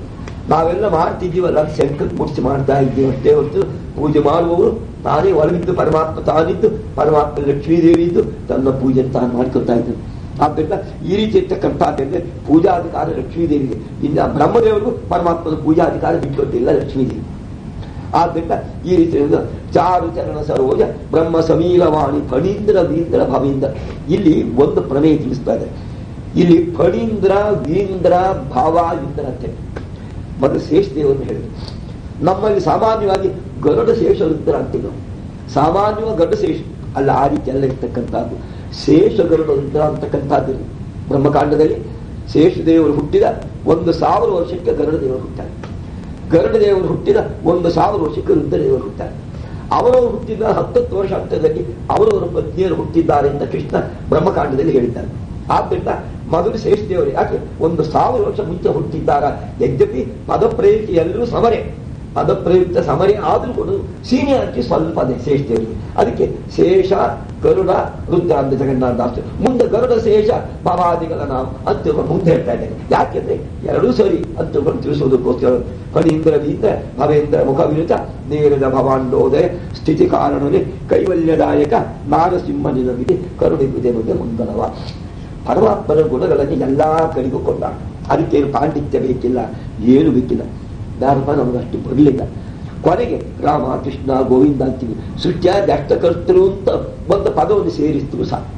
ನಾವೆಲ್ಲ ಮಾಡ್ತಿದ್ದೀವಲ್ಲ ಶಂಕಕ್ಕೆ ಮುಟ್ಸಿ ಮಾಡ್ತಾ ಇದ್ದೀವಿ ಅಷ್ಟೇ ಹೊರತು ಪೂಜೆ ಮಾಡುವವರು ತಾನೇ ಒಳಗಿದ್ದು ಪರಮಾತ್ಮ ತಾನಿದ್ದು ಪರಮಾತ್ಮ ಲಕ್ಷ್ಮೀದೇವಿ ಇದ್ದು ತನ್ನ ಪೂಜೆ ತಾನು ಮಾಡ್ಕೊತಾ ಇದ್ದರು ಆದ್ದರಿಂದ ಈ ರೀತಿ ಇರ್ತಕ್ಕಂಥದ್ದಂದ್ರೆ ಪೂಜಾಧಿಕಾರ ಲಕ್ಷ್ಮೀದೇವಿಗೆ ಇನ್ನು ಬ್ರಹ್ಮದೇವರಿಗೂ ಪರಮಾತ್ಮನ ಪೂಜಾಧಿಕಾರ ಬಿಟ್ಕೊಟ್ಟಿಲ್ಲ ಲಕ್ಷ್ಮೀದೇವಿ ಆದ್ದರಿಂದ ಈ ರೀತಿ ಚಾರು ಚರಣ ಸರೋಜ ಬ್ರಹ್ಮ ಸಮೀಲವಾಣಿ ಫಣೀಂದ್ರ ವೀಂದ್ರ ಭವೀಂದ್ರ ಇಲ್ಲಿ ಒಂದು ಪ್ರಮೇಯ ತಿಳಿಸ್ತಾ ಇದೆ ಇಲ್ಲಿ ಫಣೀಂದ್ರ ವೀಂದ್ರ ಭಾವ ಇಂದ್ರ ಅಂತ ಹೇಳಿ ಮೊದಲು ಶೇಷದೇವರನ್ನು ಹೇಳಿದ್ರು ನಮ್ಮಲ್ಲಿ ಸಾಮಾನ್ಯವಾಗಿ ಗರುಡ ಶೇಷ ರುದ್ರ ಅಂತೀವಿ ನಾವು ಸಾಮಾನ್ಯವಾಗಿ ಗರುಡ ಶೇಷ ಅಲ್ಲ ಆ ರೀತಿ ಎಲ್ಲ ಇರ್ತಕ್ಕಂಥದ್ದು ಶೇಷ ಗರುಡ ರುದ್ರ ಅಂತಕ್ಕಂಥದ್ದು ಬ್ರಹ್ಮಕಾಂಡದಲ್ಲಿ ಶೇಷದೇವರು ಹುಟ್ಟಿದ ಒಂದು ಸಾವಿರ ವರ್ಷಕ್ಕೆ ಗರುಡ ದೇವರು ಹುಟ್ಟಾರೆ ಗರುಡ ದೇವರು ಹುಟ್ಟಿದ ಒಂದು ಸಾವಿರ ವರ್ಷಕ್ಕೆ ರುದ್ರದೇವರು ಹುಟ್ಟಾರೆ ಅವರವರು ಹುಟ್ಟಿದ ಹತ್ತತ್ತು ವರ್ಷ ಹಂತದಲ್ಲಿ ಅವರವರ ಪತ್ನಿಯರು ಹುಟ್ಟಿದ್ದಾರೆ ಅಂತ ಕೃಷ್ಣ ಬ್ರಹ್ಮಕಾಂಡದಲ್ಲಿ ಹೇಳಿದ್ದಾರೆ ಆದ್ದರಿಂದ ಮೊದಲು ಶೇಷದೇವರು ಯಾಕೆ ಒಂದು ಸಾವಿರ ವರ್ಷ ಮುಂಚೆ ಹುಟ್ಟಿದ್ದಾರ ಯದ್ಯಪಿ ಪದಪ್ರಯುಕ್ತಿ ಎಲ್ಲರೂ ಸಮರೇ ಪದಪ್ರಯುಕ್ತ ಸಮರೇ ಆದರೂ ಕೂಡ ಸೀನಿಯಾರಿಟಿ ಸ್ವಲ್ಪ ಅದೇ ಶೇಷದೇವರಿಗೆ ಅದಕ್ಕೆ ಶೇಷ ಗರುಡ ರುದ್ರ ಅಂತ ಜಗನ್ನಾಥದಾಸ ಮುಂದೆ ಗರುಡ ಶೇಷ ಭವಾದಿಗಳ ನಾವು ಅಂತ ಮುಂದೆ ಹೇಳ್ತಾ ಇದ್ದೇನೆ ಯಾಕೆಂದ್ರೆ ಎರಡೂ ಸರಿ ಅಂತ ತಿಳಿಸೋದಕ್ಕೋಸ್ಕರ ಫಣೀಂದ್ರ ವೀಂದ್ರ ಭವೇಂದ್ರ ಮುಖ ವಿರುತ ನೇರದ ಭವಾಂಡೋದಯ ಸ್ಥಿತಿ ಕಾರಣವೇ ಕೈವಲ್ಯದಾಯಕ ನಾರಸಿಂಹನಿನವಿದೆ ಕರುಣಿಗುದೆ ಬಗ್ಗೆ ಮಂಗಲವ ಪರಮಾತ್ಮನ ಗುಣಗಳನ್ನು ಎಲ್ಲಾ ಕಡೆಗೂ ಕೊಂಡ ಅದಕ್ಕೇನು ಪಾಂಡಿತ್ಯ ಬೇಕಿಲ್ಲ ಏನು ಬೇಕಿಲ್ಲ ಧರ್ಮ ನಮಗಷ್ಟು ಬರಲಿಲ್ಲ ಕೊನೆಗೆ ರಾಮ ಕೃಷ್ಣ ಗೋವಿಂದ ಅಂತೀವಿ ಸೃಷ್ಟಿಯ ದಷ್ಟಕರ್ತರು ಅಂತ ಒಂದು ಪದವನ್ನು ಸೇರಿಸ್ತು ಸಾಕು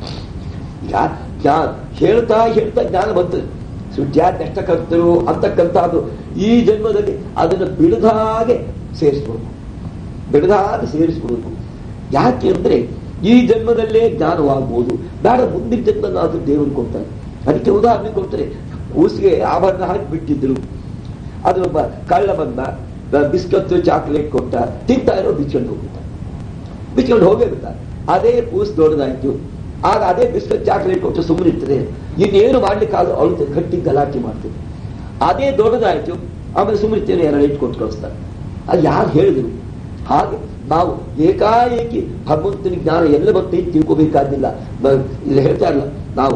ಈಗ ಜ್ಞಾನ ಹೇಳ್ತಾ ಹೇಳ್ತಾ ಜ್ಞಾನ ಬಂತು ಸೃಷ್ಟಿಯ ದಷ್ಟಕರ್ತರು ಅಂತಕ್ಕಂಥದ್ದು ಈ ಜನ್ಮದಲ್ಲಿ ಅದನ್ನು ಬಿಡದಾಗೆ ಸೇರಿಸ್ಬಿಡ್ಬೇಕು ಬಿಡದಾಗೆ ಸೇರಿಸ್ಬಿಡ್ಬೇಕು ಯಾಕೆ ಅಂದ್ರೆ ಈ ಜನ್ಮದಲ್ಲೇ ಜ್ಞಾನವಾಗ್ಬೋದು ಬೇಡ ಮುಂದಿನ ಜನ್ಮನಾದ್ರೂ ದೇವರು ಕೊಡ್ತಾರೆ ಅದಕ್ಕೆ ಉದಾಹರಣೆ ಕೊಡ್ತಾರೆ ಕೂಸಿಗೆ ಆಭರಣ ಹಾಕಿ ಬಿಟ್ಟಿದ್ರು ಅದು ಒಬ್ಬ ಕಳ್ಳ ಬಂದ ಬಿಸ್ಕತ್ತು ಚಾಕ್ಲೇಟ್ ಕೊಟ್ಟ ತಿಂತಾ ಇರೋ ಬಿಚ್ಕೊಂಡು ಹೋಗ್ಬಿಟ್ಟ ಬಿಚ್ಕೊಂಡು ಹೋಗೇ ಬಿಟ್ಟ ಅದೇ ಕೂಸ್ ದೊಡ್ಡದಾಯ್ತು ಆಗ ಅದೇ ಬಿಸ್ಕತ್ ಚಾಕ್ಲೇಟ್ ಕೊಟ್ಟು ಸುಮ್ಮನಿರ್ತದೆ ಇನ್ನೇನು ಮಾಡ್ಲಿಕ್ಕಾಗ ಅವಳು ಕಟ್ಟಿ ಗಲಾಟೆ ಮಾಡ್ತದೆ ಅದೇ ದೊಡ್ಡದಾಯ್ತು ಆಮೇಲೆ ಸುಮ್ಮನಿರ್ತೇನೆ ಎರಡು ಇಟ್ಟು ಕೊಟ್ಟು ಕಳಿಸ್ತಾರೆ ಅದು ಯಾರು ಹೇಳಿದ್ರು ಹಾಗೆ ನಾವು ಏಕಾಏಕಿ ಭಗವಂತನ ಜ್ಞಾನ ಎಲ್ಲ ಬರ್ತೈತೆ ತಿಳ್ಕೋಬೇಕಾದಿಲ್ಲ ಇದು ಹೇಳ್ತಾ ಇಲ್ಲ ನಾವು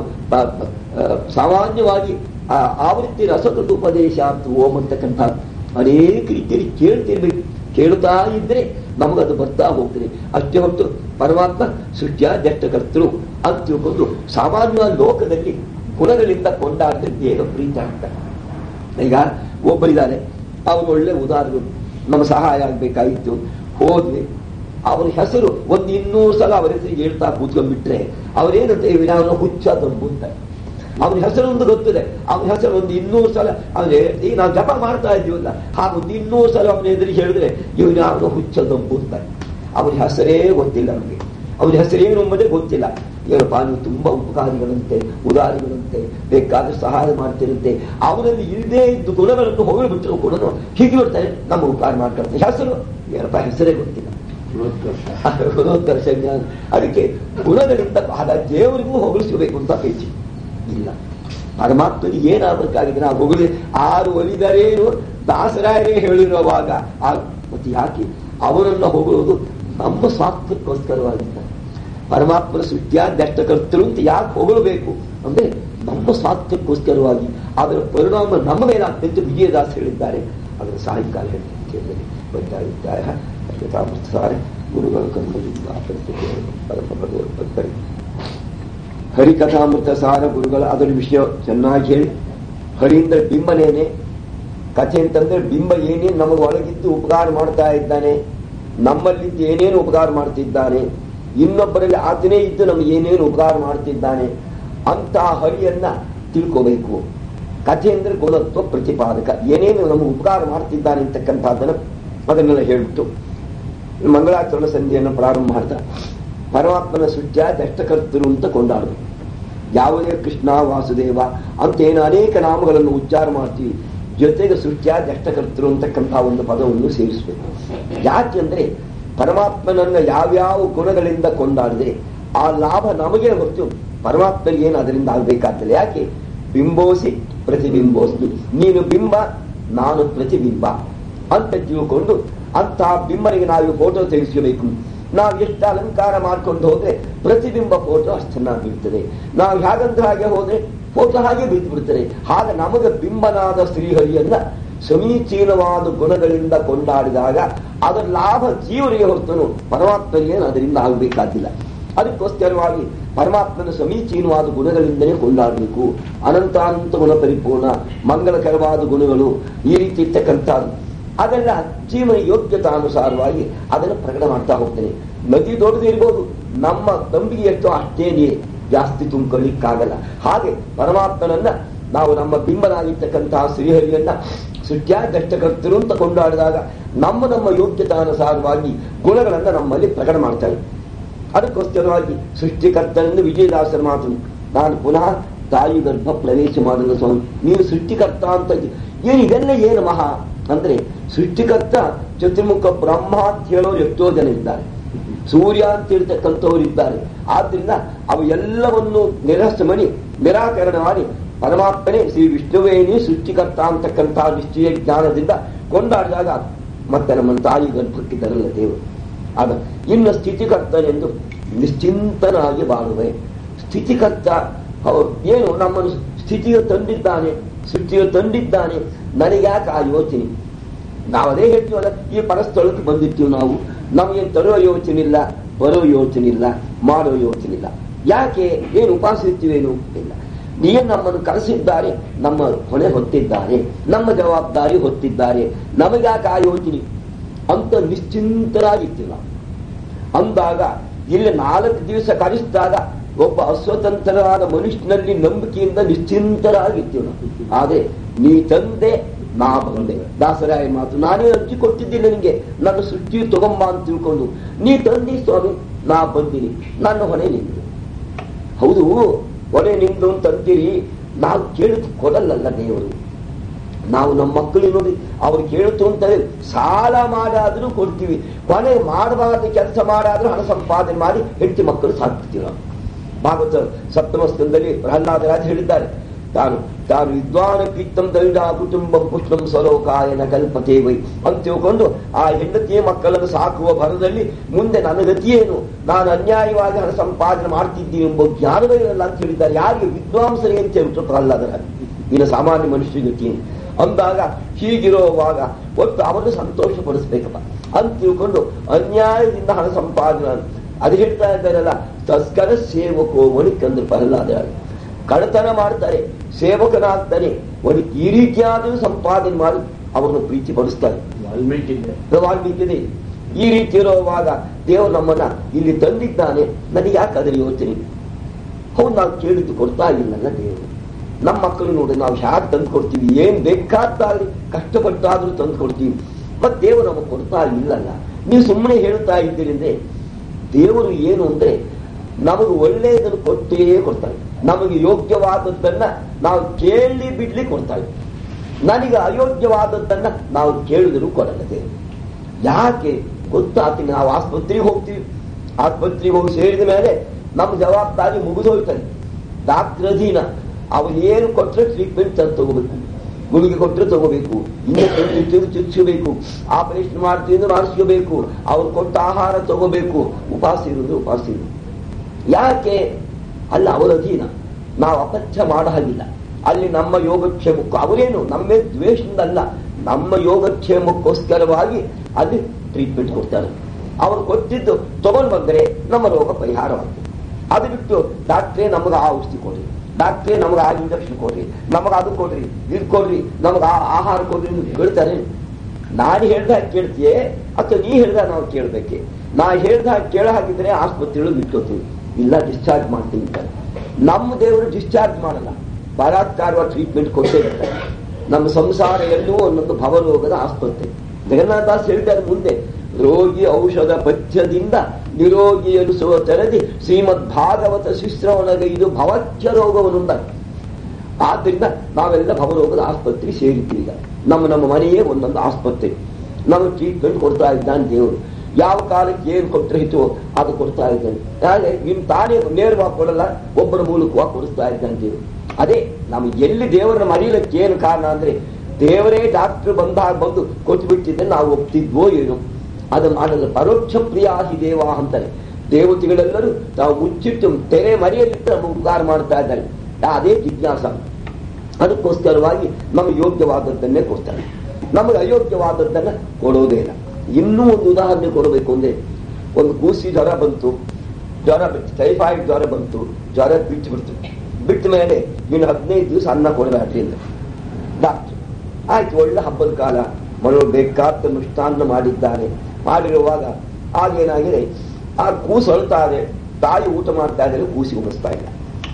ಸಾಮಾನ್ಯವಾಗಿ ಆವೃತ್ತಿ ರಸಕೃತ ಉಪದೇಶ ಅಂತ ಓಂ ಅಂತಕ್ಕಂಥ ಅನೇಕ ರೀತಿಯಲ್ಲಿ ಕೇಳ್ತಿರ್ಬೇಕು ಕೇಳ್ತಾ ಇದ್ರೆ ನಮಗದು ಬರ್ತಾ ಹೋಗ್ತದೆ ಅಷ್ಟೇ ಹೊರತು ಪರಮಾತ್ಮ ಸೃಷ್ಟಿಯ ಜಟ್ಟಕರ್ತರು ಅಂತ ತಿಳ್ಕೊಂಡು ಸಾಮಾನ್ಯ ಲೋಕದಲ್ಲಿ ಗುಣಗಳಿಂದ ಕೊಂಡಾಡಿದ್ರೆ ಏನು ಪ್ರೀತಿ ಆಗ್ತಾರೆ ಈಗ ಒಬ್ಬರಿದ್ದಾರೆ ಅವರು ಒಳ್ಳೆ ಉದಾಹರಣೆ ನಮ್ಮ ಸಹಾಯ ಆಗ್ಬೇಕಾಗಿತ್ತು ಹೋದ್ವಿ ಅವರ ಹೆಸರು ಒಂದು ಇನ್ನೂರು ಸಲ ಅವರ ಹೆಸರಿಗೆ ಹೇಳ್ತಾ ಕೂತ್ಕೊಂಡ್ಬಿಟ್ರೆ ಅವರೇನಂತ ವಿನಾವನ ಹುಚ್ಚ ತಂಬು ಅಂತ ಅವನ ಹೆಸರು ಒಂದು ಗೊತ್ತಿದೆ ಅವನ ಹೆಸರು ಒಂದು ಇನ್ನೂರು ಸಲ ಅವನೇ ಈಗ ನಾವು ಜಪ ಮಾಡ್ತಾ ಇದ್ದೀವಲ್ಲ ಹಾಗೆ ಒಂದು ಇನ್ನೂರು ಸಲ ಅವನ ಎದುರಿಗೆ ಹೇಳಿದ್ರೆ ಇವನು ಯಾವನು ಹುಚ್ಚ ತಂಬು ಅಂತ ಅವನ ಹೆಸರೇ ಗೊತ್ತಿಲ್ಲ ನಮಗೆ ಅವನ ಹೆಸರೇನು ಎಂಬುದೇ ಗೊತ್ತಿಲ್ಲ ಏನಪ್ಪ ನೀವು ತುಂಬಾ ಉಪಕಾರಿಗಳಂತೆ ಉದಾರಿಗಳಂತೆ ಬೇಕಾದ್ರೆ ಸಹಾಯ ಮಾಡ್ತಿರಂತೆ ಅವನಲ್ಲಿ ಇಲ್ಲದೇ ಇದ್ದು ಗುಣಗಳನ್ನು ಹೊಗಳಿಬಿಟ್ರು ಕೂಡ ಹೀಗೆ ಬಿಡ್ತಾರೆ ನಮ್ಮ ಉಪಕಾರ ಮಾಡ್ತಾರೆ ಹೆಸರು ಏನಪ್ಪ ಹೆಸರೇ ಗೊತ್ತಿಲ್ಲ ಗುಣೋತ್ಕರ್ಷ ಜ್ಞಾನ ಅದಕ್ಕೆ ಗುಣಗಳಿಂದ ಬಹಳ ದೇವರಿಗೂ ಹೊಗಳಿಸಬೇಕು ಅಂತ ಪೇಚಿ ಇಲ್ಲ ಪರಮಾತ್ಮನಿಗೆ ಏನಾಗಬೇಕಾಗಿದೆ ನಾವು ಹೊಗಳಿ ಆರು ಒಲಿದರೇನು ದಾಸರಾಯರೇ ಹೇಳಿರುವಾಗ ಮತ್ತೆ ಯಾಕೆ ಅವರನ್ನ ಹೊಗಳೋದು ನಮ್ಮ ಸ್ವಾರ್ಥಕ್ಕೋಸ್ಕರವಾಗಿದ್ದ ಪರಮಾತ್ಮನ ಸೃಷ್ಟಿಯ ದಷ್ಟಕರ್ತರು ಅಂತ ಯಾಕೆ ಹೊಗಳಬೇಕು ಅಂದ್ರೆ ನಮ್ಮ ಸ್ವಾರ್ಥಕ್ಕೋಸ್ಕರವಾಗಿ ಅದರ ಪರಿಣಾಮ ನಮ್ಮ ಮೇಲಾಗ್ತದೆ ಅಂತ ವಿಜಯದಾಸ್ ಹೇಳಿದ್ದಾರೆ ಅದರ ಸಾಯಂಕಾಲ ಹೇಳ್ತೇನೆ ಬಂದಾಗಿದ್ದಾರೆ ಸಾರೆ ಗುರುಗಳು ಕನ್ನಡಿಂದ ಪರಮ ಭಗವದ್ಭಕ್ತರಿಗೆ ಹರಿಕಥಾಮೃತ ಸಾರ ಗುರುಗಳ ಅದರ ವಿಷಯ ಚೆನ್ನಾಗಿ ಹೇಳಿ ಹರಿ ಅಂದ್ರೆ ಬಿಂಬನೇನೆ ಕಥೆ ಅಂತಂದ್ರೆ ಬಿಂಬ ಏನೇನು ನಮಗೆ ಒಳಗಿದ್ದು ಉಪಕಾರ ಮಾಡ್ತಾ ಇದ್ದಾನೆ ನಮ್ಮಲ್ಲಿದ್ದು ಏನೇನು ಉಪಕಾರ ಮಾಡ್ತಿದ್ದಾನೆ ಇನ್ನೊಬ್ಬರಲ್ಲಿ ಆತನೇ ಇದ್ದು ನಮಗೆ ಏನೇನು ಉಪಕಾರ ಮಾಡ್ತಿದ್ದಾನೆ ಅಂತ ಹರಿಯನ್ನ ತಿಳ್ಕೋಬೇಕು ಕಥೆ ಅಂದ್ರೆ ಗುಣತ್ವ ಪ್ರತಿಪಾದಕ ಏನೇನು ನಮಗೆ ಉಪಕಾರ ಮಾಡ್ತಿದ್ದಾನೆ ಅಂತಕ್ಕಂಥದ್ದನ್ನ ಅದನ್ನೆಲ್ಲ ಹೇಳ್ಬಿಟ್ಟು ಮಂಗಳಾಚರಣ ಸಂಧಿಯನ್ನು ಪ್ರಾರಂಭ ಮಾಡ್ತಾ ಪರಮಾತ್ಮನ ಸೃಷ್ಟಿಯ ದಷ್ಟಕರ್ತರು ಅಂತ ಕೊಂಡಾಡು ಯಾವುದೇ ಕೃಷ್ಣ ವಾಸುದೇವ ಅಂತ ಏನು ಅನೇಕ ನಾಮಗಳನ್ನು ಉಚ್ಚಾರ ಮಾಡ್ತೀವಿ ಜೊತೆಗೆ ಸೃಷ್ಟಿಯ ದಷ್ಟಕರ್ತರು ಅಂತಕ್ಕಂಥ ಒಂದು ಪದವನ್ನು ಸೇರಿಸಬೇಕು ಯಾಕೆ ಅಂದ್ರೆ ಪರಮಾತ್ಮನನ್ನ ಯಾವ್ಯಾವ ಗುಣಗಳಿಂದ ಕೊಂಡಾಡಿದ್ರೆ ಆ ಲಾಭ ನಮಗೆ ಹೊರತು ಪರಮಾತ್ಮನಿಗೆ ಏನು ಅದರಿಂದ ಆಗ್ಬೇಕಾಗ್ತದೆ ಯಾಕೆ ಬಿಂಬೋಸಿ ಪ್ರತಿಬಿಂಬೋಸ್ತು ನೀನು ಬಿಂಬ ನಾನು ಪ್ರತಿಬಿಂಬ ಅಂತ ತಿಳ್ಕೊಂಡು ಅಂತಹ ಬಿಂಬನಿಗೆ ನಾವು ಫೋಟೋ ತೆಗೆಸ್ಕೋಬೇಕು ನಾವು ಎಷ್ಟು ಅಲಂಕಾರ ಮಾಡ್ಕೊಂಡು ಹೋದ್ರೆ ಪ್ರತಿಬಿಂಬ ಫೋಟೋ ಅಷ್ಟು ಚೆನ್ನಾಗಿ ಬೀಳ್ತದೆ ನಾವು ಹೇಗಂತ ಹಾಗೆ ಹೋದ್ರೆ ಫೋಟೋ ಹಾಗೆ ಬಿದ್ದು ಬಿಡ್ತಾರೆ ಹಾಗೆ ನಮಗೆ ಬಿಂಬನಾದ ಶ್ರೀಹರಿಯನ್ನ ಸಮೀಚೀನವಾದ ಗುಣಗಳಿಂದ ಕೊಂಡಾಡಿದಾಗ ಅದರ ಲಾಭ ಜೀವರಿಗೆ ಹೊರತನು ಪರಮಾತ್ಮನಿಗೆ ಅದರಿಂದ ಆಗಬೇಕಾಗಿಲ್ಲ ಅದಕ್ಕೋಸ್ಕರವಾಗಿ ಪರಮಾತ್ಮನ ಸಮೀಚೀನವಾದ ಗುಣಗಳಿಂದಲೇ ಕೊಂಡಾಡಬೇಕು ಅನಂತಾನಂತ ಗುಣ ಪರಿಪೂರ್ಣ ಮಂಗಲಕರವಾದ ಗುಣಗಳು ಈ ರೀತಿ ಇರ್ತಕ್ಕಂಥದ್ದು ಅದೆಲ್ಲ ಜೀವನ ಯೋಗ್ಯತಾನುಸಾರವಾಗಿ ಅದನ್ನು ಪ್ರಕಟ ಮಾಡ್ತಾ ಹೋಗ್ತೇನೆ ನದಿ ದೊಡ್ಡದು ಇರ್ಬೋದು ನಮ್ಮ ತಂಬಿಗೆ ಎಷ್ಟೋ ಅಷ್ಟೇ ನೀರು ಜಾಸ್ತಿ ತುಂಬಿಕೊಳ್ಳಿಕ್ಕಾಗಲ್ಲ ಹಾಗೆ ಪರಮಾತ್ಮನನ್ನ ನಾವು ನಮ್ಮ ಬಿಂಬನಾಗಿರ್ತಕ್ಕಂತಹ ಶ್ರೀಹರಿಯನ್ನ ಸೃಷ್ಟ್ಯಾಗಷ್ಟಕರ್ತರು ಅಂತ ಕೊಂಡಾಡಿದಾಗ ನಮ್ಮ ನಮ್ಮ ಯೋಗ್ಯತಾನುಸಾರವಾಗಿ ಗುಣಗಳನ್ನ ನಮ್ಮಲ್ಲಿ ಪ್ರಕಟ ಮಾಡ್ತಾರೆ ಅದಕ್ಕೋಸ್ಕರವಾಗಿ ಸೃಷ್ಟಿಕರ್ತನೆಂದು ವಿಜಯದಾಸರ ಮಾತು ನಾನು ಪುನಃ ತಾಯಿ ಗರ್ಭ ಪ್ರವೇಶ ಮಾಡಲು ಸ್ವಾಮಿ ನೀನು ಸೃಷ್ಟಿಕರ್ತ ಅಂತ ಇದ್ದಿ. ಏನು ಇದೆಲ್ಲ ಏನು ಮಹಾ ಅಂದ್ರೆ ಸೃಷ್ಟಿಕರ್ತ ಚತುರ್ಮುಖ ಬ್ರಹ್ಮ ಅಂತ ಹೇಳೋರು ಎಷ್ಟೋ ಜನ ಇದ್ದಾರೆ ಸೂರ್ಯ ಅಂತ ಹೇಳ್ತಕ್ಕಂಥವ್ರು ಇದ್ದಾರೆ ಆದ್ರಿಂದ ಅವು ಎಲ್ಲವನ್ನು ನಿರಸ್ತ ಮಾಡಿ ನಿರಾಕರಣ ಮಾಡಿ ಪರಮಾತ್ಮನೇ ಶ್ರೀ ವಿಷ್ಣುವೇನಿ ಸೃಷ್ಟಿಕರ್ತ ಅಂತಕ್ಕಂತಹ ನಿಶ್ಚಯ ಜ್ಞಾನದಿಂದ ಕೊಂಡಾಡಿದಾಗ ಮತ್ತೆ ನಮ್ಮ ತಾಯಿ ಗರ್ಭಕ್ಕೆ ತರಲ್ಲ ದೇವರು ಆಗ ಇನ್ನು ಸ್ಥಿತಿಕರ್ತನೆಂದು ನಿಶ್ಚಿಂತನಾಗಿ ಬಾಳುವೆ ಸ್ಥಿತಿಕರ್ತ ಅವರು ಏನು ನಮ್ಮನ್ನು ಸ್ಥಿತಿಗೆ ತಂದಿದ್ದಾನೆ ಸೃಷ್ಟಿಗೆ ತಂದಿದ್ದಾನೆ ನನಗ್ಯಾಕೆ ಆ ಯೋಚನೆ ನಾವು ಅದೇ ಹೇಳ್ತೀವಲ್ಲ ಈ ಪರಸ್ಥಳಕ್ಕೆ ಬಂದಿರ್ತೀವಿ ನಾವು ನಮಗೆ ತರೋ ಯೋಚನೆ ಇಲ್ಲ ಬರೋ ಯೋಚನೆ ಇಲ್ಲ ಮಾಡೋ ಯೋಚನೆ ಇಲ್ಲ ಯಾಕೆ ಏನು ಉಪಾಸಿರ್ತೀವೇನು ಇಲ್ಲ ನೀನು ನಮ್ಮನ್ನು ಕರೆಸಿದ್ದಾರೆ ನಮ್ಮ ಹೊಣೆ ಹೊತ್ತಿದ್ದಾರೆ ನಮ್ಮ ಜವಾಬ್ದಾರಿ ಹೊತ್ತಿದ್ದಾರೆ ನಮಗ್ಯಾಕೆ ಆ ಯೋಚನೆ ಅಂತ ನಿಶ್ಚಿಂತರಾಗಿರ್ತೀವಿ ನಾವು ಅಂದಾಗ ಇಲ್ಲಿ ನಾಲ್ಕು ದಿವಸ ಕರೆಸಿದಾಗ ಒಬ್ಬ ಅಸ್ವತಂತ್ರರಾದ ಮನುಷ್ಯನಲ್ಲಿ ನಂಬಿಕೆಯಿಂದ ನಿಶ್ಚಿಂತರಾಗಿರ್ತೀವಿ ನಾವು ಆದ್ರೆ ನೀ ತಂದೆ ನಾ ಬಂದೆ ದಾಸರಾಯ ಮಾತು ನಾನೇ ಅರ್ಜಿ ಕೊಟ್ಟಿದ್ದೀನಿ ನಿನಗೆ ನನ್ನ ಸೃಷ್ಟಿ ತಗೊಂಬ ಅಂತ ತಿಳ್ಕೊಂಡು ನೀ ತಂದಿ ಸ್ವಾಮಿ ನಾ ಬಂದಿನಿ ನನ್ನ ಹೊಣೆ ನಿಂದು ಹೌದು ಹೊಣೆ ನಿಂದು ಅಂತ ಅಂತೀರಿ ನಾವು ಕೇಳಿದ್ ಕೊಡಲ್ಲಲ್ಲ ದೇವರು ನಾವು ನಮ್ಮ ಮಕ್ಕಳಿಗೆ ನೋಡಿ ಅವ್ರು ಕೇಳ್ತು ಅಂತಾರೆ ಸಾಲ ಮಾಡಾದ್ರೂ ಕೊಡ್ತೀವಿ ಕೊನೆ ಮಾಡಬಾರ್ದು ಕೆಲಸ ಮಾಡಾದ್ರೂ ಹಣ ಸಂಪಾದನೆ ಮಾಡಿ ಹೆಂಡತಿ ಮಕ್ಕಳು ಸಾಕ್ತಿವಿ ನಾವು ಭಾಗವತ ಸಪ್ತಮ ಸ್ಕಂದಲ್ಲಿ ಪ್ರಹ್ಲಾದರಾಜ್ ಹೇಳಿದ್ದಾರೆ ತಾನು ತಾನು ವಿದ್ವಾನ ಪಿತ್ತಂ ದಂಡ ಕುಟುಂಬಂ ಪುಷ್ಪಂ ಸ್ವಲೋಕಾಯನ ಕಲ್ಪತೆ ವೈ ಅಂತ ತಿಳ್ಕೊಂಡು ಆ ಹೆಂಡತಿಯ ಮಕ್ಕಳನ್ನು ಸಾಕುವ ಭರದಲ್ಲಿ ಮುಂದೆ ನನ್ನ ಗತಿಯೇನು ನಾನು ಅನ್ಯಾಯವಾಗಿ ಹಣ ಸಂಪಾದನೆ ಮಾಡ್ತಿದ್ದೀನಿ ಎಂಬ ಜ್ಞಾನವೇ ಇರಲ್ಲ ಅಂತ ಹೇಳಿದ್ದಾರೆ ಯಾರಿಗೆ ವಿದ್ವಾಂಸರಿಗೆ ಅಂತ ಹೇಳ್ಬಿಟ್ಟು ಪ್ರಹ್ಲಾದರಾಜ್ ಇನ್ನು ಸಾಮಾನ್ಯ ಮನುಷ್ಯ ಗತಿ ಅಂದಾಗ ಹೀಗಿರುವಾಗ ಒಟ್ಟು ಅವರನ್ನು ಸಂತೋಷ ಪಡಿಸ್ಬೇಕಪ್ಪ ಅಂತ ತಿಳ್ಕೊಂಡು ಅನ್ಯಾಯದಿಂದ ಹಣ ಸಂಪಾದನೆ ಅದು ಹೇಳ್ತಾ ಇದ್ದಾರಲ್ಲ ತಸ್ಕರ ಸೇವಕೋ ಒಣಿಕಂದ್ರೆ ಪ್ರಹ್ಲಾದರಾಜ್ ಕಳ್ಳತನ ಮಾಡ್ತಾರೆ ಸೇವಕನಾಗ್ತಾನೆ ಒಣಿ ಈ ರೀತಿಯಾದರೂ ಸಂಪಾದನೆ ಮಾಡಿ ಅವರನ್ನು ಪ್ರೀತಿ ಪಡಿಸ್ತಾರೆ ವಾಲ್ಮೀಕಿ ವಾಲ್ಮೀಕಿದೆ ಈ ರೀತಿ ಇರುವಾಗ ದೇವರು ನಮ್ಮನ್ನ ಇಲ್ಲಿ ತಂದಿದ್ದಾನೆ ನನಗೆ ಯಾಕೆ ಅದರ ಯೋಚನೆ ಹೌದು ನಾವು ಕೇಳಿದ್ದು ಕೊಡ್ತಾ ಇಲ್ಲಲ್ಲ ದೇವರು ನಮ್ಮ ಮಕ್ಕಳು ನೋಡಿ ನಾವು ಹ್ಯಾಕ್ ತಂದು ಕೊಡ್ತೀವಿ ಏನ್ ಬೇಕಾದ್ದಾಗಲಿ ಕಷ್ಟಪಟ್ಟಾದ್ರೂ ತಂದು ಕೊಡ್ತೀವಿ ಮತ್ತೆ ದೇವರು ನಮಗೆ ಕೊಡ್ತಾ ಇಲ್ಲಲ್ಲ ನೀವು ಸುಮ್ಮನೆ ಹೇಳ್ತಾ ಇದ್ದೀರಿ ಅಂದ್ರೆ ದೇವರು ಏನು ಅಂದ್ರೆ ನಮಗೆ ಒಳ್ಳೆಯದನ್ನು ಕೊಟ್ಟೇ ಕೊಡ್ತಾರೆ ನಮಗೆ ಯೋಗ್ಯವಾದದ್ದನ್ನ ನಾವು ಕೇಳಿ ಬಿಡ್ಲಿ ಕೊಡ್ತಾರೆ ನನಗೆ ಅಯೋಗ್ಯವಾದದ್ದನ್ನ ನಾವು ಕೇಳಿದ್ರು ಕೊಡಲ್ಲ ದೇವರು ಯಾಕೆ ಗೊತ್ತಾಗ್ತೀನಿ ನಾವು ಆಸ್ಪತ್ರೆಗೆ ಹೋಗ್ತೀವಿ ಆಸ್ಪತ್ರೆಗೆ ಹೋಗಿ ಸೇರಿದ ಮೇಲೆ ನಮ್ಮ ಜವಾಬ್ದಾರಿ ಮುಗಿದೋಯ್ತಾನೆ ಡಾಕ್ಟರ್ ಅಧೀನ ಅವನು ಏನು ಕೊಟ್ಟರೆ ಟ್ರೀಟ್ಮೆಂಟ್ ತಂದು ತಗೋಬೇಕು ಗುಳಿಗೆ ಕೊಟ್ಟರೆ ತಗೋಬೇಕು ಇಂಜೆಕ್ಷನ್ ಚುಚ್ಚಬೇಕು ಆಪರೇಷನ್ ಮಾಡ್ತೀನಿ ಮಾಡಿಸ್ಕೋಬೇಕು ಅವ್ರು ಕೊಟ್ಟ ಆಹಾರ ತಗೋಬೇಕು ಉಪವಾಸ ಇರುವುದು ಉಪವಾಸ ಇರುವುದು ಯಾಕೆ ಅಲ್ಲ ಅವರ ಅಧೀನ ನಾವು ಅಪಥ್ಯ ಮಾಡ ಹಾಗಿಲ್ಲ ಅಲ್ಲಿ ನಮ್ಮ ಯೋಗಕ್ಷೇಮಕ್ಕೂ ಅವರೇನು ನಮ್ಮೇ ದ್ವೇಷದಿಂದಲ್ಲ ನಮ್ಮ ಯೋಗಕ್ಷೇಮಕ್ಕೋಸ್ಕರವಾಗಿ ಅಲ್ಲಿ ಟ್ರೀಟ್ಮೆಂಟ್ ಕೊಡ್ತಾರೆ ಅವರು ಕೊಟ್ಟಿದ್ದು ತಗೊಂಡು ಬಂದರೆ ನಮ್ಮ ರೋಗ ಪರಿಹಾರವಾಗ್ತದೆ ಅದು ಬಿಟ್ಟು ಡಾಕ್ಟ್ರೇ ನಮಗೆ ಆ ಔಷಧಿ ಕೊಡ್ರಿ ಡಾಕ್ಟ್ರೇ ನಮಗೆ ಆ ಇಂಜೆಕ್ಷನ್ ಕೊಡ್ರಿ ನಮಗೆ ಅದು ಕೊಡ್ರಿ ಇದು ಕೊಡ್ರಿ ನಮಗೆ ಆ ಆಹಾರ ಕೊಡ್ರಿ ಅಂತ ಹೇಳ್ತಾರೆ ನಾನು ಹೇಳ್ದಾಗ ಕೇಳ್ತೀಯೇ ಅಥವಾ ನೀ ಹೇಳ್ದಾಗ ನಾವು ಕೇಳ್ಬೇಕೆ ನಾ ಹೇಳ್ದಾಗ ಕೇಳ ಹಾಕಿದ್ರೆ ಆಸ್ಪತ್ರೆಗಳು ಬಿಟ್ಟೋತೀವಿ ಇಲ್ಲ ಡಿಸ್ಚಾರ್ಜ್ ಮಾಡ್ತೀನಿ ಅಂತಾರೆ ನಮ್ಮ ದೇವರು ಡಿಸ್ಚಾರ್ಜ್ ಮಾಡಲ್ಲ ಬಲಾತ್ಕಾರವಾಗಿ ಟ್ರೀಟ್ಮೆಂಟ್ ಕೊಟ್ಟೇ ಇರ್ತಾರೆ ನಮ್ಮ ಸಂಸಾರ ಎಲ್ಲೂ ಒಂದೊಂದು ಭವರೋಗದ ಆಸ್ಪತ್ರೆ ಜಗನ್ನಾಥದಾಸ್ ಹೇಳಿದ್ದಾರೆ ಮುಂದೆ ರೋಗಿ ಔಷಧ ಪಥ್ಯದಿಂದ ನಿರೋಗಿ ಎನಿಸುವ ತೆರದಿ ಶ್ರೀಮದ್ ಭಾಗವತ ಶಿಶ್ರವಣಗೈದು ಭವತ್ಯ ರೋಗವನ್ನುಂದ ಆದ್ರಿಂದ ನಾವೆಲ್ಲ ಭವರೋಗದ ಆಸ್ಪತ್ರೆಗೆ ಸೇರಿದ್ದೀವಿ ಈಗ ನಮ್ಮ ನಮ್ಮ ಮನೆಯೇ ಒಂದೊಂದು ಆಸ್ಪತ್ರೆ ನಮಗೆ ಟ್ರೀಟ್ಮೆಂಟ್ ಕೊಡ್ತಾ ಇದ್ದಾನೆ ದೇವರು ಯಾವ ಕಾಲಕ್ಕೆ ಏನು ಕೊಟ್ಟರೆ ಹಿತು ಅದು ಕೊಡ್ತಾ ಇದ್ದಾನೆ ಹಾಗೆ ಇನ್ ತಾನೇ ನೇರವಾಗಿ ಕೊಡಲ್ಲ ಒಬ್ಬರ ಮೂಲಕವಾಗಿ ಕೊಡಿಸ್ತಾ ಇದ್ದಾನೆ ದೇವರು ಅದೇ ನಮ್ಗೆ ಎಲ್ಲಿ ದೇವರನ್ನ ಮರೀಲಿಕ್ಕೆ ಏನು ಕಾರಣ ಅಂದ್ರೆ ದೇವರೇ ಡಾಕ್ಟರ್ ಬಂದಾಗ ಬಂದು ಕೊಟ್ಟುಬಿಟ್ಟಿದ್ರೆ ನಾವು ಒಪ್ತಿದ್ವೋ ಏನು ಅದು ಮಾಡಲ್ಲ ಪರೋಕ್ಷ ಪ್ರಿಯಾಹಿ ದೇವ ಅಂತಾರೆ ದೇವತೆಗಳೆಲ್ಲರೂ ತಾವು ಮುಚ್ಚಿಟ್ಟು ತೆರೆ ಮರೆಯಲಿಟ್ಟು ನಮ್ಮ ಉಪಕಾರ ಮಾಡ್ತಾ ಇದ್ದಾರೆ ಅದೇ ಜಿಜ್ಞಾಸ ಅದಕ್ಕೋಸ್ಕರವಾಗಿ ನಮಗೆ ಯೋಗ್ಯವಾದದ್ದನ್ನೇ ಕೊಡ್ತಾರೆ ನಮಗೆ ಅಯೋಗ್ಯವಾದದ್ದನ್ನ ಕೊಡೋದೇ ಇಲ್ಲ ಇನ್ನೂ ಒಂದು ಉದಾಹರಣೆ ಕೊಡಬೇಕು ಅಂದ್ರೆ ಒಂದು ಕೂಸಿ ಜ್ವರ ಬಂತು ಜ್ವರ ಬಿಟ್ಟು ಟೈಫಾಯ್ಡ್ ಜ್ವರ ಬಂತು ಜ್ವರ ಬಿಟ್ಟು ಬಿಡ್ತು ಬಿಟ್ಟ ಮೇಲೆ ನೀನು ಹದಿನೈದು ದಿವಸ ಅನ್ನ ಕೊಡಬೇಡ್ರಿ ಅಂತ ಡಾಕ್ಟರ್ ಆಯ್ತು ಒಳ್ಳೆ ಹಬ್ಬದ ಕಾಲ ಮಗಳು ಬೇಕಾದ ಮಿಷ್ಟಾನ್ನ ಮಾಡಿದ್ದಾರೆ ಮಾಡಿರುವಾಗ ಆಗೇನಾಗಿದೆ ಆ ಕೂಸು ಅಳ್ತಾ ಇದೆ ತಾಯಿ ಊಟ ಮಾಡ್ತಾ ಇದ್ದಾರೆ ಕೂಸಿ ಉಣಿಸ್ತಾ ಇಲ್ಲ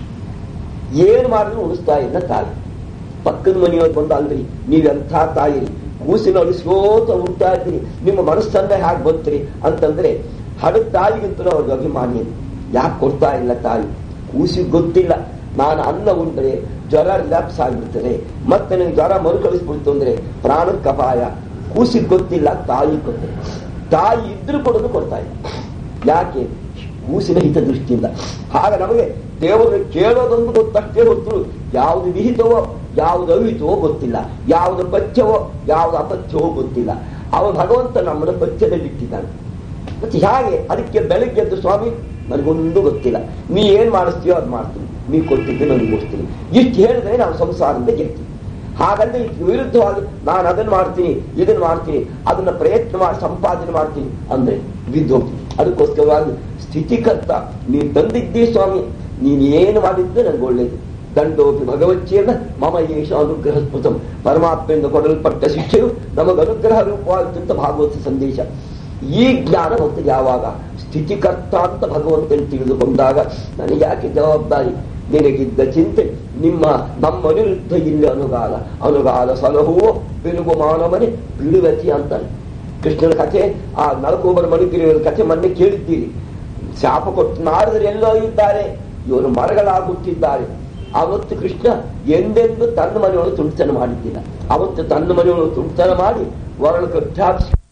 ಏನು ಮಾಡಿದ್ರು ಉಣಿಸ್ತಾ ಇಲ್ಲ ತಾಯಿ ಪಕ್ಕದ ಮನೆಯವ್ರು ಬಂದು ಅಲ್ರಿ ನೀವೆಂಥ ತಾಯಿ ಕೂಸಿನ ಅಳಿಸ್ಕೋತ ಉಡ್ತಾ ಇದ್ದೀರಿ ನಿಮ್ಮ ಮನಸ್ಸನ್ನೇ ಹಾಗೆ ಬಂತ್ರಿ ಅಂತಂದ್ರೆ ಹಡದ ತಾಯಿಗಿಂತಲೂ ಅವ್ರಿಗೆ ಅಭಿಮಾನಿ ಯಾಕೆ ಕೊಡ್ತಾ ಇಲ್ಲ ತಾಯಿ ಕೂಸಿಗೆ ಗೊತ್ತಿಲ್ಲ ನಾನು ಅನ್ನ ಉಂಡ್ರೆ ಜ್ವರ ರಿಲ್ಯಾಪ್ಸ್ ಆಗಿಬಿಡ್ತದೆ ಮತ್ತೆ ನನಗೆ ಜ್ವರ ಮರುಕಳಿಸ್ಬಿಡ್ತು ಅಂದ್ರೆ ಪ್ರಾಣಕ್ಕೆ ಅಪಾಯ ಕೂಸಿಗೆ ಗೊತ್ತಿಲ್ಲ ತಾಯಿ ಗೊತ್ತಿಲ್ಲ ತಾಯಿ ಇದ್ರೂ ಕೊಡೋದು ಕೊಡ್ತಾ ಇಲ್ಲ ಯಾಕೆ ಕೂಸಿನ ಹಿತದೃಷ್ಟಿಯಿಂದ ಆಗ ನಮಗೆ ದೇವರನ್ನು ಕೇಳೋದೊಂದು ಗೊತ್ತಷ್ಟೇ ಹೊತ್ತು ಯಾವುದು ವಿಹಿತವೋ ಯಾವುದು ಅವಿಹಿತವೋ ಗೊತ್ತಿಲ್ಲ ಯಾವುದು ಪಥ್ಯವೋ ಯಾವುದು ಅಪಥ್ಯವೋ ಗೊತ್ತಿಲ್ಲ ಅವ ಭಗವಂತ ನಮ್ಮನ್ನು ಪಥ್ಯದಲ್ಲಿಟ್ಟಿದ್ದಾನೆ ಮತ್ತೆ ಹೇಗೆ ಅದಕ್ಕೆ ಬೆಳಗ್ಗೆ ಎದ್ದು ಸ್ವಾಮಿ ನನಗೊಂದು ಗೊತ್ತಿಲ್ಲ ನೀ ಏನ್ ಮಾಡಿಸ್ತೀಯೋ ಅದು ಮಾಡ್ತೀನಿ ನೀ ಕೊಟ್ಟಿದ್ದು ನನಗೆ ಕೊಡ್ತೀನಿ ಇಷ್ಟು ಹೇಳಿದ್ರೆ ನಾವು ಸಂಸಾರದಿಂದ ಗೆಲ್ತೀವಿ ಹಾಗಲ್ಲದೆ ಇದಕ್ಕೆ ವಿರುದ್ಧವಾಗಿ ನಾನು ಅದನ್ನ ಮಾಡ್ತೀನಿ ಇದನ್ನ ಮಾಡ್ತೀನಿ ಅದನ್ನ ಪ್ರಯತ್ನ ಮಾಡಿ ಸಂಪಾದನೆ ಮಾಡ್ತೀನಿ ಅಂದ್ರೆ ಬಿದ್ದು ಹೋಗ್ತೀನಿ ಅದಕ್ಕೋಸ್ಕರವಾಗಿ ಸ್ಥಿತಿಕರ್ತ ನೀನು ತಂದಿದ್ದೀ ಸ್ವಾಮಿ ನೀನು ಏನು ಮಾಡಿದ್ದು ನನಗೆ ಒಳ್ಳೇದು ದಂಡೋಪಿ ಭಗವಚ್ಚಿಯನ್ನ ಮಮ ಯೇಷ ಅನುಗ್ರಹ ಸ್ಮೃತಂ ಪರಮಾತ್ಮೆಯಿಂದ ಕೊಡಲ್ಪಟ್ಟ ಶಿಕ್ಷೆಯು ನಮಗೆ ಅನುಗ್ರಹ ರೂಪವಾಗಿದ್ದಂತ ಭಾಗವತ ಸಂದೇಶ ಈ ಜ್ಞಾನ ಮತ್ತು ಯಾವಾಗ ಸ್ಥಿತಿಕರ್ತ ಅಂತ ಭಗವಂತನ ತಿಳಿದುಕೊಂಡಾಗ ನನಗೆ ಯಾಕೆ ಜವಾಬ್ದಾರಿ ನಿನಗಿದ್ದ ಚಿಂತೆ ನಿಮ್ಮ ನಮ್ಮ ಅನಿರುದ್ಧ ಇಲ್ಲಿ ಅನುಗಾಲ ಅನುಗಾಲ ಸಲಹುವೋ ಬಿಡುಗು ಮಾನವನೇ ಬಿಡುವತಿ ಅಂತಾನೆ ಕೃಷ್ಣನ ಕಥೆ ಆ ನರಕೋಬರ ಮಣಿಗಿರಿಯವರ ಕಥೆ ಮೊನ್ನೆ ಕೇಳಿದ್ದೀರಿ ಶಾಪ ಕೊಟ್ಟು ನಾರದರು ಎಲ್ಲೋ ಇದ್ದಾರೆ ಇವರು ಮರಗಳಾಗುತ್ತಿದ್ದಾರೆ ಅವತ್ತು ಕೃಷ್ಣ ಎಂದೆಂದು ತನ್ನ ಮನೆಯೊಳಗೆ ತುಂಟತನ ಮಾಡಿದ್ದಿಲ್ಲ ಅವತ್ತು ತನ್ನ ಮನೆಯೊಳಗೆ ತುಂಟತನ ಮಾಡಿ ವರಣ ಕಟ್ಟಾಪಿಸಿ